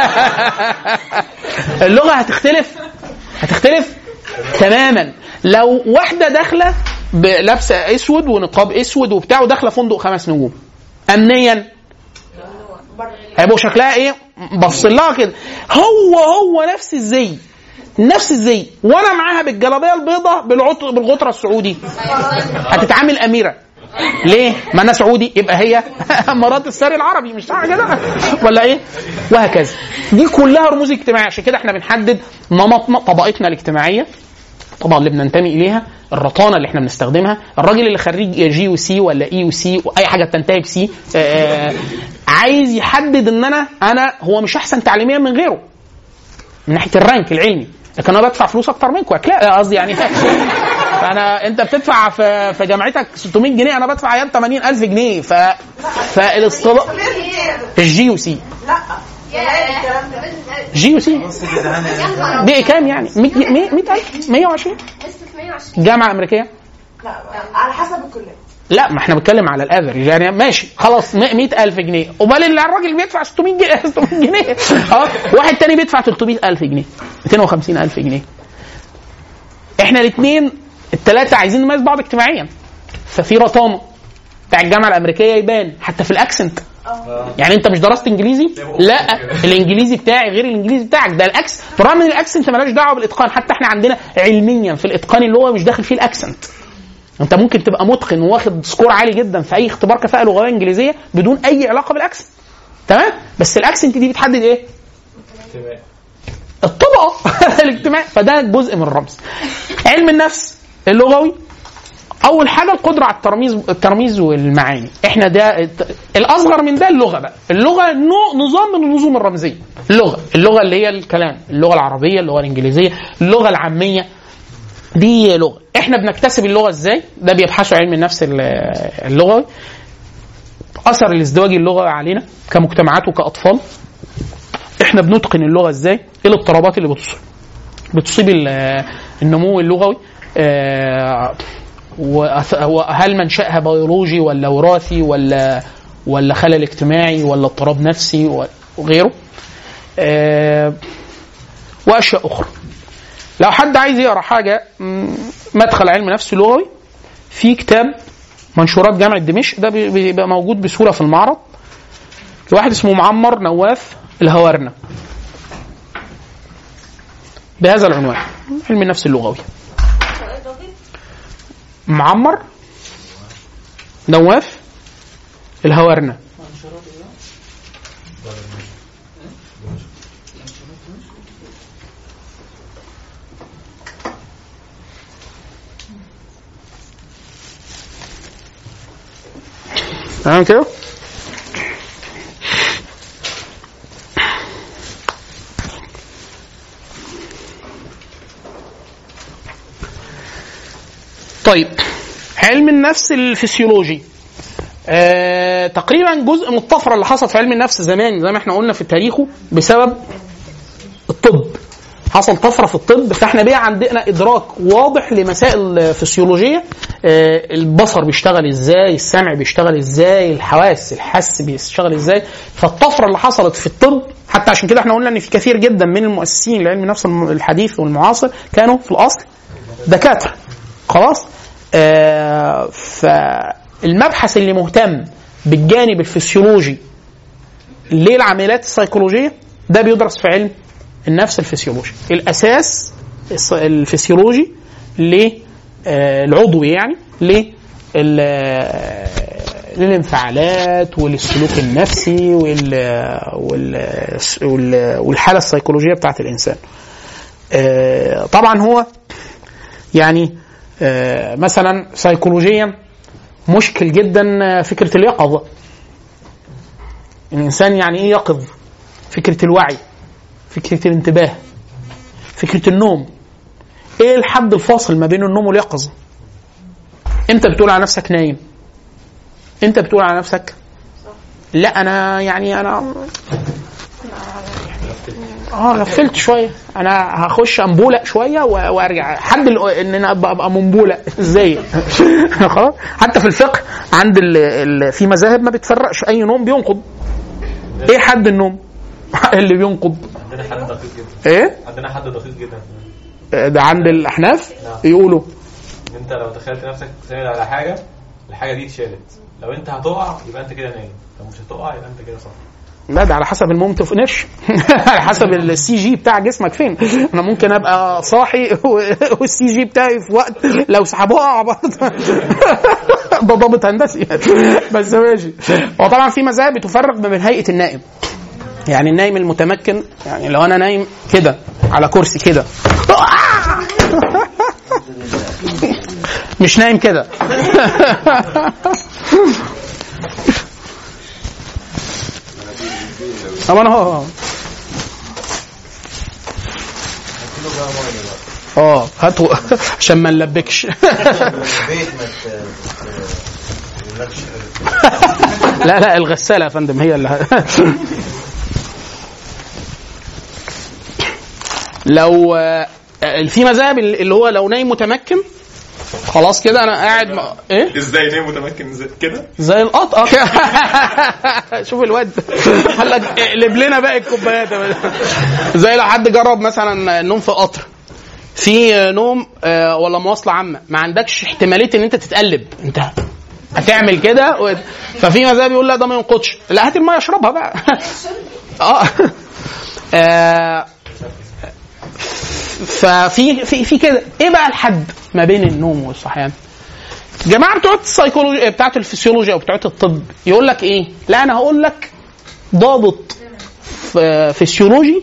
اللغه هتختلف هتختلف تماما لو واحده داخله ب- لابسه اسود ونقاب اسود وبتاع وداخله فندق خمس نجوم امنيا هيبقوا شكلها ايه بص لها كده هو هو نفس الزي نفس الزي وانا معاها بالجلابيه البيضاء بالعط... بالغطره السعودي هتتعامل اميره ليه؟ ما انا سعودي يبقى هي مرات الساري العربي مش صح كده؟ ولا ايه؟ وهكذا. دي كلها رموز اجتماعيه عشان كده احنا بنحدد نمطنا طبقتنا الاجتماعيه طبعا اللي بننتمي اليها الرطانه اللي احنا بنستخدمها الراجل اللي خريج جي وسي ولا اي وسي واي حاجه بتنتهي بسي آه، عايز يحدد ان انا انا هو مش احسن تعليميا من غيره من ناحيه الرانك العلمي لكن انا بدفع فلوس اكتر منكم لا قصدي يعني انا انت بتدفع في في جامعتك 600 جنيه انا بدفع ايام 80000 جنيه ف فالاصطلاح الجي وسي لا يا الكلام ده جي وسي دي كام يعني 100 100000 120 جامعه امريكيه لا على حسب الكليه لا ما احنا بنتكلم على الافريج يعني ماشي خلاص 100000 جنيه امال اللي الراجل بيدفع 600 جنيه 600 جنيه اه واحد تاني بيدفع 300000 جنيه 250000 جنيه احنا الاثنين الثلاثه عايزين نميز بعض اجتماعيا ففي رطانه بتاع الجامعه الامريكيه يبان حتى في الاكسنت يعني انت مش درست انجليزي لا الانجليزي بتاعي غير الانجليزي بتاعك ده الاكس بالرغم ان الاكسنت مالهاش دعوه بالاتقان حتى احنا عندنا علميا في الاتقان اللي هو مش داخل فيه الاكسنت انت ممكن تبقى متقن واخد سكور عالي جدا في اي اختبار كفاءه لغويه انجليزيه بدون اي علاقه بالاكسنت تمام بس الاكسنت دي بتحدد ايه الطبقه الاجتماعي فده جزء من الرمز علم النفس اللغوي اول حاجه القدره على الترميز الترميز والمعاني احنا ده الاصغر من ده اللغه بقى اللغه نوع نظام من النظم الرمزيه اللغه اللغه اللي هي الكلام اللغه العربيه اللغه الانجليزيه اللغه العاميه دي لغه احنا بنكتسب اللغه ازاي ده بيبحثوا علم النفس ال- اللغوي اثر الازدواج اللغوي علينا كمجتمعات وكاطفال احنا بنتقن اللغه ازاي ايه الاضطرابات اللي بتصيب بتصيب ال- النمو اللغوي آه، وأث- وهل منشأها بيولوجي ولا وراثي ولا ولا خلل اجتماعي ولا اضطراب نفسي وغيره آه، واشياء اخرى لو حد عايز يقرا حاجه مم، مدخل علم نفس لغوي في كتاب منشورات جامعه دمشق ده بي- بيبقى موجود بسهوله في المعرض لواحد اسمه معمر نواف الهوارنه بهذا العنوان علم النفس اللغوي معمر نواف الهوارنه تمام كده طيب علم النفس الفسيولوجي آه تقريبا جزء من الطفره اللي حصلت في علم النفس زمان زي ما احنا قلنا في تاريخه بسبب الطب حصل طفره في الطب فاحنا بقى عندنا ادراك واضح لمسائل فسيولوجيه آه البصر بيشتغل ازاي السمع بيشتغل ازاي الحواس الحس بيشتغل ازاي فالطفره اللي حصلت في الطب حتى عشان كده احنا قلنا ان في كثير جدا من المؤسسين لعلم النفس الحديث والمعاصر كانوا في الاصل دكاتره خلاص آه فالمبحث اللي مهتم بالجانب الفسيولوجي للعمليات السيكولوجيه ده بيدرس في علم النفس الفسيولوجي الاساس الس- الفسيولوجي للعضوي يعني ل للانفعالات وللسلوك النفسي وال وال وال- والحاله السيكولوجيه بتاعت الانسان. آه، طبعا هو يعني آه، مثلا سيكولوجيا مشكل جدا آه، فكره اليقظه. الانسان يعني ايه يقظ؟ فكره الوعي فكره الانتباه فكره النوم ايه الحد الفاصل ما بين النوم واليقظه انت بتقول على نفسك نايم انت بتقول على نفسك لا انا يعني انا اه غفلت شويه انا هخش انبولق شويه و- وارجع حد ال- ان انا ابقى ابقى منبولق ازاي خلاص حتى في الفقه عند ال... ال... في مذاهب ما بتفرقش اي نوم بينقض ايه حد النوم اللي بينقض عندنا حد دقيق جدا ايه عندنا حد دقيق جدا ده عند الاحناف يقولوا ان انت لو تخيلت نفسك ساند على حاجه الحاجه دي اتشالت لو انت هتقع يبقى انت كده نايم لو مش هتقع يبقى انت كده صح لا ده على حسب المومنت اوف انرشيا على حسب السي جي بتاع جسمك فين انا ممكن ابقى صاحي والسي جي بتاعي في وقت لو سحبوها على بعض ده ضابط هندسي بس ماشي هو طبعا في مذاهب بتفرق ما بين هيئه النائم يعني النايم المتمكن يعني لو انا نايم كده على كرسي كده مش نايم كده طب انا هو اه هاتوا عشان ما نلبكش البيت ما تقولكش لا لا الغساله يا فندم هي اللي لو آه، في مذاهب اللي هو لو نايم متمكن خلاص كده انا قاعد م... ايه ازاي ليه متمكن زي كده؟ زي القطقه شوف الواد قال لك اقلب لنا باقي الكوبايات يا باشا. زي لو حد جرب مثلا النوم في قطر في نوم آه، ولا مواصله عامه ما عندكش احتماليه ان انت تتقلب انت هتعمل كده و... ففي مذهب يقول لا ده ما ينقضش لا هات الميه اشربها بقى اه آه، ففي في في كده ايه بقى الحد ما بين النوم والصحيان جماعه بتوع السيكولوجي بتاعت الفسيولوجيا او بتوعت الطب يقول لك ايه لا انا هقول لك ضابط ف- فسيولوجي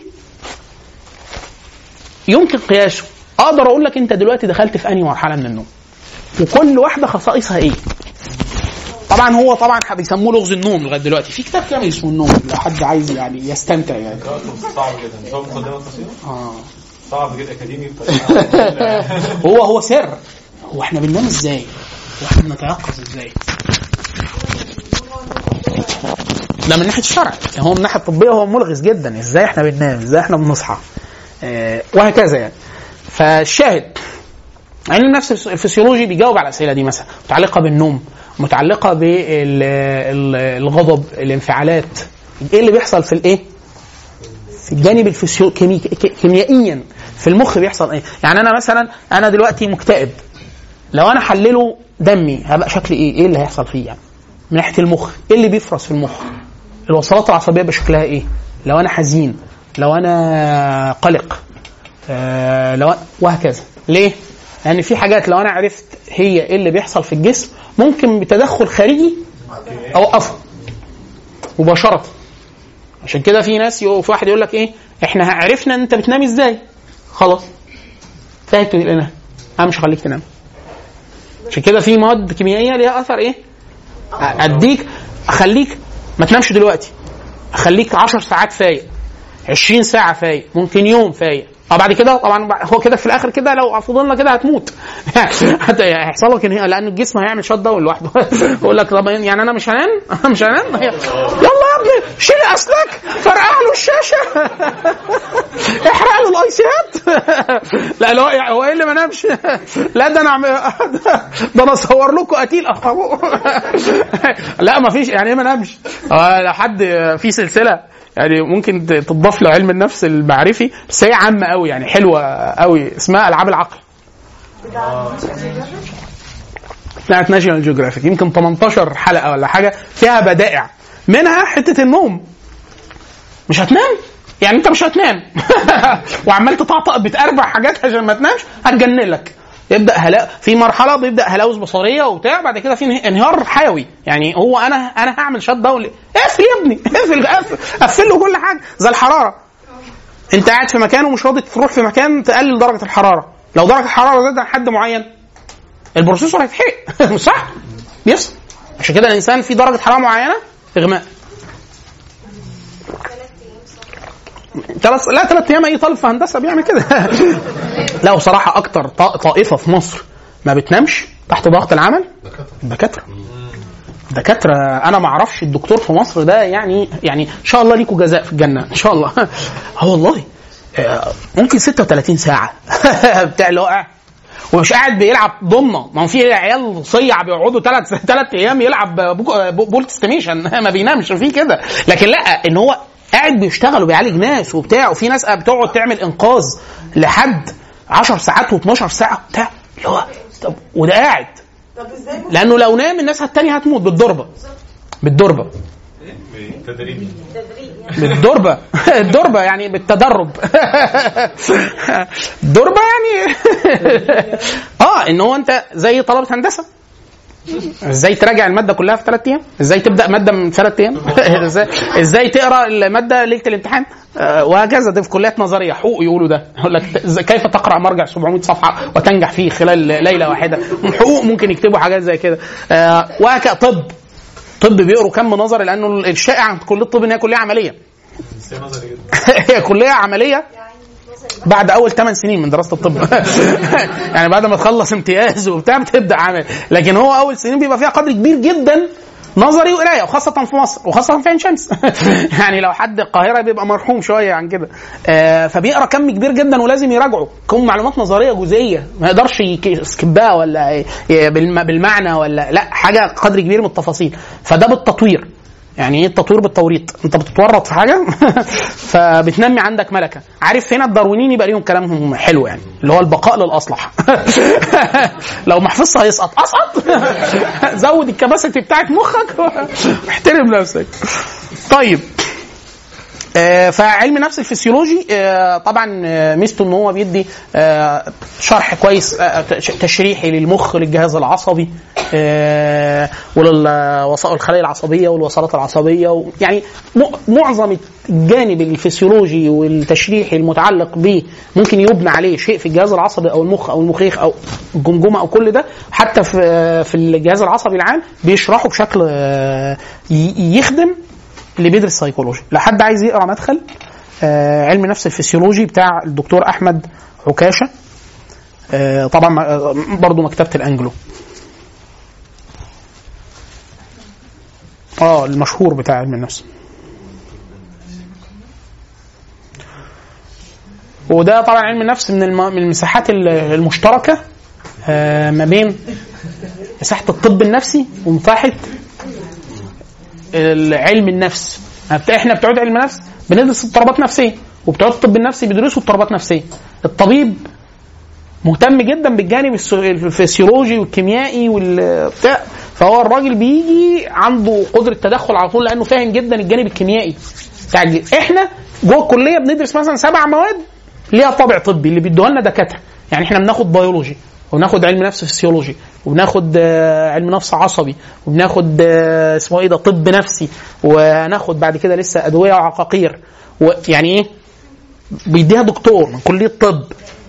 يمكن قياسه اقدر اقول لك انت دلوقتي دخلت في انهي مرحله من النوم وكل واحده خصائصها ايه طبعا هو طبعا بيسموه لغز النوم لغايه دلوقتي في كتاب كامل اسمه النوم لو حد عايز يعني يستمتع يعني صعب جدا هو مقدمه قصيره اه صعب جدا اكاديمي بطريقة- هو هو سر هو احنا بننام ازاي؟ واحنا بنتيقظ ازاي؟ ده من ناحيه الشرع يعني هو من الناحيه الطبيه هو ملغز جدا ازاي احنا بننام ازاي احنا بنصحى آه وهكذا يعني فالشاهد علم النفس الفسيولوجي بيجاوب على الاسئله دي مثلا متعلقه بالنوم متعلقه بالغضب الانفعالات ايه اللي بيحصل في الايه؟ في الجانب الفسيو كيمي... ك- كيميائيا في المخ بيحصل ايه؟ يعني انا مثلا انا دلوقتي مكتئب لو انا حلله دمي هبقى شكلي ايه؟ ايه اللي هيحصل فيه يعني؟ من ناحيه المخ، ايه اللي بيفرز في المخ؟ الوصلات العصبيه بشكلها ايه؟ لو انا حزين، لو انا قلق، آه لو وهكذا، ليه؟ لان في حاجات لو انا عرفت هي ايه اللي بيحصل في الجسم ممكن بتدخل خارجي اوقفها مباشره عشان كده في ناس يقف في واحد يقول لك ايه احنا عرفنا ان انت بتنام ازاي خلاص فايت الانام انا مش هخليك تنام عشان كده في مواد كيميائيه ليها اثر ايه اديك اخليك ما تنامش دلوقتي اخليك 10 ساعات فايق 20 ساعه فايق ممكن يوم فايق اه بعد كده طبعا هو كده في الاخر كده لو فضلنا كده هتموت هت- هيحصل لك انهيار لان الجسم هيعمل شوت داون لوحده يقول لك طب يعني انا مش هنام انا مش هنام يلا يا ابني شيل اسلاك فرقع له الشاشه احرق له الايسيات لا لا هو- هو ايه اللي ما نامش لا ده انا عم- ده انا اصور لكم قتيل اخروه لا ما فيش يعني ايه ما نامش هو لو حد في سلسله يعني ممكن تضاف له علم النفس المعرفي بس هي عامه قوي يعني حلوه قوي اسمها العاب العقل بتاعت ناشونال جيوغرافيك يمكن 18 حلقه ولا حاجه فيها بدائع منها حته النوم مش هتنام يعني انت مش هتنام وعمال تطقطق بتاربع حاجات عشان ما تنامش هتجنن لك يبدا هلا في مرحله بيبدا هلاوس بصريه وبتاع بعد كده في انه- انهيار حيوي يعني هو انا انا هعمل شت داون ليه؟ اقفل يا ابني اقفل اقفل قفل له كل حاجه زي الحراره انت قاعد في مكان ومش راضي تروح في مكان تقلل درجه الحراره لو درجه الحراره زادت عن حد معين البروسيسور هيتحرق مش صح؟ بيحصل عشان كده الانسان في درجه حراره معينه اغماء ثلاث لا ثلاث ايام اي طالب في هندسه بيعمل كده لا بصراحه اكتر طا- طائفه في مصر ما بتنامش تحت ضغط العمل الدكاتره دكاتره انا ما اعرفش الدكتور في مصر ده يعني يعني ان شاء الله ليكوا جزاء في الجنه ان شاء الله اه والله آه، ممكن 36 ساعه بتاع اللي هو قاعد ومش قاعد بيلعب ضمنه ما هو في عيال صيع بيقعدوا ثلاث ثلاث ايام يلعب بوك- بولت ستيميشن ما بينامش في كده لكن لا ان هو قاعد بيشتغل وبيعالج ناس وبتاع وفي ناس بتقعد تعمل انقاذ لحد 10 ساعات و12 ساعه بتاع اللي هو طب وده قاعد طب ازاي لانه لو نام الناس التانية هتموت بالضربه بالضربه تدريب بالدربة الدربة يعني بالتدرب الدربة يعني اه ان هو انت زي طلبة هندسة ازاي تراجع الماده كلها في ثلاث ايام؟ ازاي تبدا ماده من ثلاث ايام؟ ازاي ازاي تقرا الماده ليله الامتحان؟ آه، وهكذا ده في كليات نظريه حقوق يقولوا ده يقول لك ت- كيف تقرا مرجع 700 صفحه وتنجح فيه خلال ليله واحده حقوق ممكن يكتبوا حاجات زي كده آه، وهكذا طب طب بيقروا كم نظري لانه الشائع عند كليه الطب ان هي كليه عمليه بس هي نظري جدا هي كليه عمليه بعد اول 8 سنين من دراسه الطب يعني بعد ما تخلص امتياز وبتاع بتبدا عمل لكن هو اول سنين بيبقى فيها قدر كبير جدا نظري وقرايه وخاصه في مصر وخاصه في عين شمس يعني لو حد القاهره بيبقى مرحوم شويه عن كده آه فبيقرا كم كبير جدا ولازم يراجعه كم معلومات نظريه جزئيه ما يقدرش يك- يسكبها ولا ي- بالم- بالمعنى ولا لا حاجه قدر كبير من التفاصيل فده بالتطوير يعني ايه التطوير بالتوريط انت بتتورط في حاجه فبتنمي عندك ملكه عارف هنا الداروينيين يبقى ليهم كلامهم حلو يعني اللي هو البقاء للاصلح لو ما حفظش هيسقط اسقط زود الكباسيتي بتاعت مخك واحترم نفسك طيب آه، فعلم نفس الفسيولوجي آه، طبعا آه، ميزته ان هو بيدي آه، شرح كويس آه، تش- تشريحي للمخ للجهاز العصبي وللوسائل الخلايا العصبيه والوصلات العصبيه و- يعني م- معظم الجانب الفسيولوجي والتشريحي المتعلق به ممكن يبنى عليه شيء في الجهاز العصبي او المخ او المخيخ او الجمجمه او كل ده حتى في في الجهاز العصبي العام بيشرحه بشكل آه، ي- يخدم اللي بيدرس سيكولوجي لو حد عايز يقرا مدخل آه، علم نفس الفسيولوجي بتاع الدكتور احمد عكاشه آه، طبعا آه، برضو مكتبه الانجلو اه المشهور بتاع علم النفس وده طبعا علم النفس من الم- من المساحات ال- المشتركه آه، ما بين مساحه الطب النفسي ومساحه علم النفس احنا بتوع علم النفس بندرس اضطرابات نفسيه وبتوع الطب النفسي بيدرسوا اضطرابات نفسيه الطبيب مهتم جدا بالجانب الس- الفسيولوجي والكيميائي والبتاع فهو الراجل بيجي عنده قدره تدخل على طول لانه فاهم جدا الجانب الكيميائي بتاع الج- احنا جوه الكليه بندرس مثلا سبع مواد ليها طابع طبي اللي بيدوها لنا دكاتره يعني احنا بناخد بيولوجي وبناخد علم نفس فسيولوجي وبناخد آه، علم نفس عصبي وبناخد آه، اسمه ايه ده طب نفسي وناخد بعد كده لسه ادويه وعقاقير ويعني ايه بيديها دكتور من كليه طب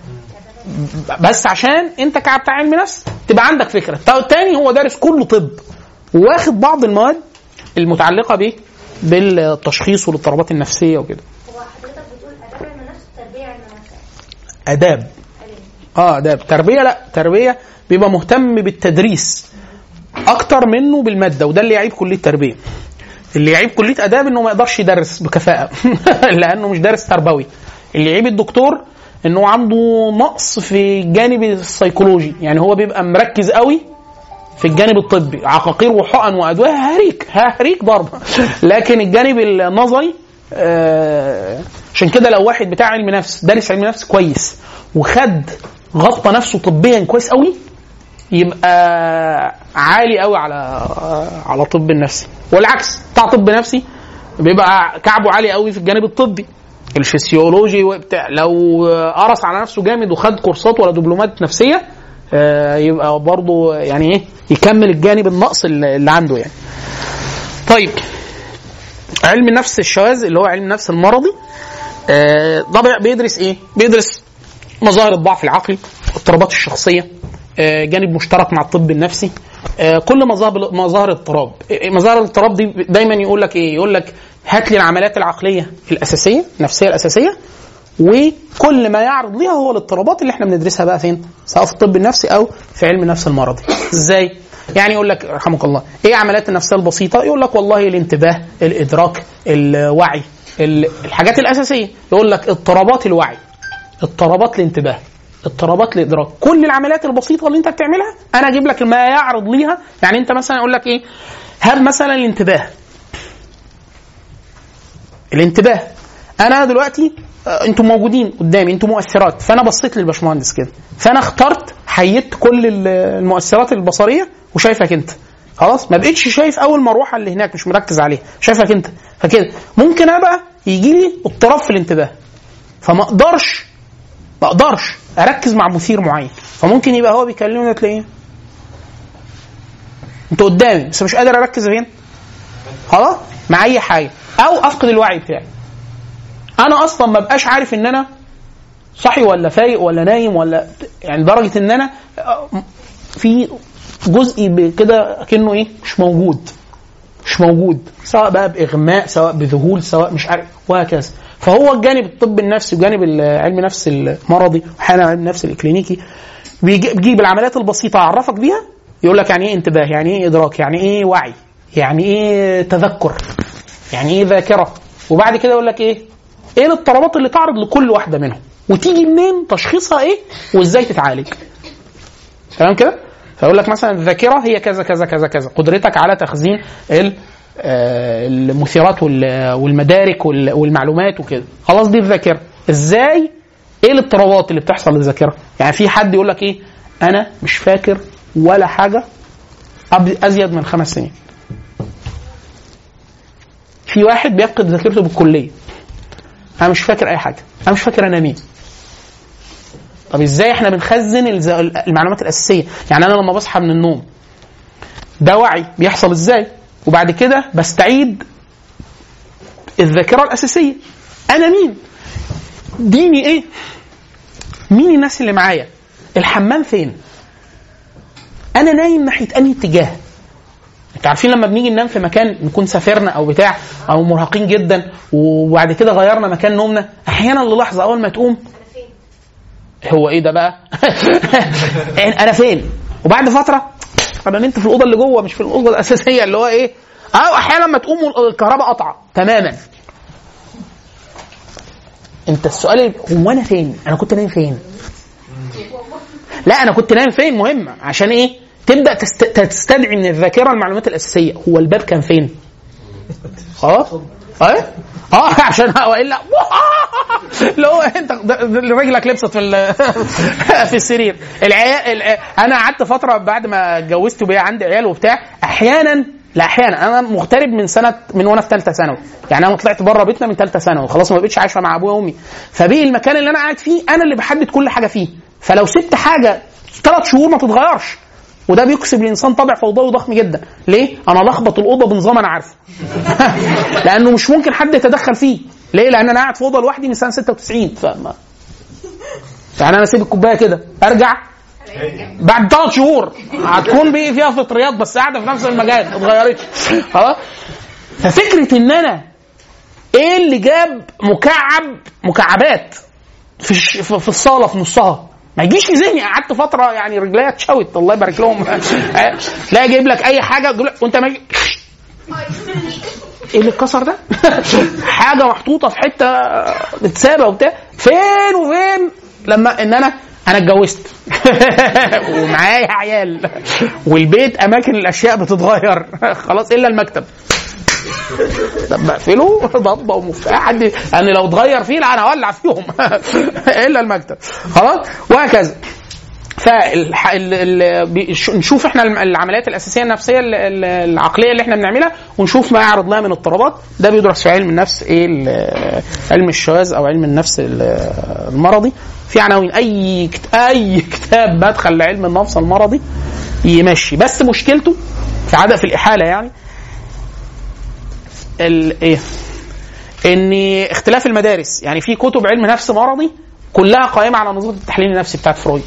بس عشان انت كبتاع علم نفس تبقى عندك فكره التا- التاني هو دارس كله طب واخد بعض المواد المتعلقه بايه بالتشخيص والاضطرابات النفسيه وكده هو حضرتك بتقول اداب علم النفس تربيه علم النفس اداب اه اداب تربيه لا تربيه بيبقى مهتم بالتدريس اكتر منه بالماده وده اللي يعيب كليه تربيه اللي يعيب كليه اداب انه ما يقدرش يدرس بكفاءه لانه مش دارس تربوي اللي يعيب الدكتور انه عنده نقص في الجانب السيكولوجي يعني هو بيبقى مركز قوي في الجانب الطبي عقاقير وحقن وادويه هريك هريك ضرب لكن الجانب النظري آه، عشان كده لو واحد بتاع علم نفس دارس علم نفس كويس وخد غطى نفسه طبيا كويس قوي يبقى عالي قوي على على طب النفسي والعكس بتاع طب نفسي بيبقى كعبه عالي قوي في الجانب الطبي الفسيولوجي وبتاع لو قرص على نفسه جامد وخد كورسات ولا دبلومات نفسيه آه، يبقى برضه يعني ايه يكمل الجانب النقص اللي اللي عنده يعني طيب علم النفس الشواذ اللي هو علم النفس المرضي آه، طبعا بيدرس ايه بيدرس مظاهر الضعف العقلي اضطرابات الشخصيه آه، جانب مشترك مع الطب النفسي آه، كل مظاهر مظاهر الاضطراب آه، مظاهر الاضطراب دي دايما يقول لك ايه يقول لك هات لي العمليات العقليه الاساسيه النفسيه الاساسيه وكل ما يعرض ليها هو الاضطرابات اللي احنا بندرسها بقى فين سواء في الطب النفسي او في علم النفس المرضي ازاي يعني يقول لك رحمك الله ايه عمليات النفسيه البسيطه يقول لك والله الانتباه الادراك الوعي ال- الحاجات الاساسيه يقول لك اضطرابات الوعي اضطرابات الانتباه اضطرابات الادراك كل العمليات البسيطه اللي انت بتعملها انا اجيب لك ما يعرض ليها يعني انت مثلا اقول لك ايه هات مثلا الانتباه الانتباه انا دلوقتي آه، انتوا موجودين قدامي انتوا مؤثرات فانا بصيت للباشمهندس كده فانا اخترت حيدت كل ال- المؤثرات البصريه وشايفك انت خلاص ما بقتش شايف اول مروحه اللي هناك مش مركز عليها شايفك انت فكده ممكن ابقى يجي لي اضطراب في الانتباه فما اقدرش ما اقدرش اركز مع مثير معين فممكن يبقى هو بيكلمني تلاقيه انت قدامي بس مش قادر اركز فين خلاص مع اي حاجه او افقد الوعي بتاعي انا اصلا ما بقاش عارف ان انا صاحي ولا فايق ولا نايم ولا يعني لدرجه ان انا في جزء ب- كده كأنه ايه مش موجود مش موجود سواء بقى باغماء سواء بذهول سواء مش عارف وهكذا فهو الجانب الطب النفسي وجانب ال- علم النفس المرضي واحيانا علم النفس الكلينيكي بيجي- بيجيب العمليات البسيطه يعرفك بيها يقول لك يعني ايه انتباه يعني ايه ادراك يعني ايه وعي يعني ايه تذكر يعني ايه ذاكره وبعد كده يقول لك ايه ايه الاضطرابات اللي تعرض لكل واحده منهم وتيجي منين تشخيصها ايه وازاي تتعالج تمام كده فيقول لك مثلا الذاكره هي كذا كذا كذا كذا قدرتك على تخزين ال- آه، المثيرات وال- والمدارك وال- والمعلومات وكده خلاص دي الذاكره ازاي ايه الاضطرابات اللي بتحصل للذاكره يعني في حد يقول لك ايه انا مش فاكر ولا حاجه أب- ازيد من خمس سنين في واحد بيفقد ذاكرته بالكليه انا مش فاكر اي حاجه انا مش فاكر انا مين طب ازاي احنا بنخزن الز- المعلومات الاساسيه يعني انا لما بصحى من النوم ده وعي بيحصل ازاي وبعد كده بستعيد الذاكره الاساسيه انا مين ديني ايه مين الناس اللي معايا الحمام فين انا نايم ناحيه انهي اتجاه انتوا عارفين لما بنيجي ننام في مكان نكون سافرنا او بتاع او مرهقين جدا وبعد كده غيرنا مكان نومنا احيانا للحظه اول ما تقوم هو ايه ده بقى؟ انا فين؟ وبعد فتره انا نمت في الاوضه اللي جوه مش في الاوضه الاساسيه اللي هو ايه؟ او احيانا لما تقوم الكهرباء قطعه تماما. انت السؤال ال- هو انا فين؟ انا كنت نايم فين؟ لا انا كنت نايم فين مهمه عشان ايه؟ تبدا تست... تستدعي من الذاكره المعلومات الاساسيه هو الباب كان فين؟ خلاص؟ اه اه عشان والا اللي هو انت ده- ده رجلك لبست في ال- في السرير العيال الع- انا قعدت فتره بعد ما اتجوزت وبقى عندي عيال وبتاع احيانا لا احيانا انا مغترب من سنه من وانا في ثالثه ثانوي يعني انا طلعت بره بيتنا من ثالثه ثانوي خلاص ما بقتش عايشه مع ابويا وامي فبقي المكان اللي انا قاعد فيه انا اللي بحدد كل حاجه فيه فلو سبت حاجه ثلاث شهور ما تتغيرش وده بيكسب الانسان طابع فوضوي ضخم جدا ليه انا لخبط الاوضه بنظام انا عارفه لانه مش ممكن حد يتدخل فيه ليه لان انا قاعد في اوضه لوحدي من سنه 96 فما يعني انا اسيب الكوبايه كده ارجع بعد ثلاث شهور هتكون بيه فيها فطريات بس قاعده في نفس المكان ما اتغيرتش خلاص ففكره ان انا ايه اللي جاب مكعب مكعبات في الش- في في الصاله في نصها ما يجيش في ذهني قعدت فتره يعني رجليا اتشوت الله يبارك لهم لا يجيب لك اي حاجه يقول لك وانت ما ايه اللي اتكسر ده؟ حاجه محطوطه في حته متسابه وبتاع فين وفين لما ان انا انا اتجوزت ومعايا عيال والبيت اماكن الاشياء بتتغير خلاص الا المكتب طب بقفله ضبه ومفتاح حد يعني لو اتغير فيه لا انا هولع فيهم الا المكتب خلاص وهكذا فنشوف احنا الم- العمليات الاساسيه النفسيه ال- ال- العقليه اللي احنا بنعملها ونشوف ما يعرض لها من اضطرابات ده بيدرس في علم النفس ايه ال- علم الشواذ او علم النفس ال- المرضي في عناوين اي كت- اي كتاب مدخل لعلم النفس المرضي يمشي بس مشكلته في عاده في الاحاله يعني ال- ايه ان اختلاف المدارس يعني في كتب علم نفس مرضي كلها قائمه على نظريه التحليل النفسي بتاعت فرويد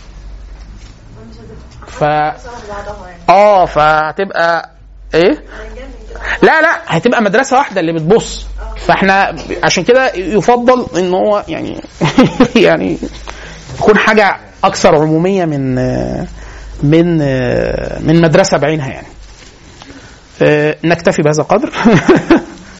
ف اه فهتبقى ايه لا لا هتبقى مدرسه واحده اللي بتبص فاحنا عشان كده يفضل ان هو يعني يعني يكون حاجه اكثر عموميه من من من مدرسه بعينها يعني آه، نكتفي بهذا القدر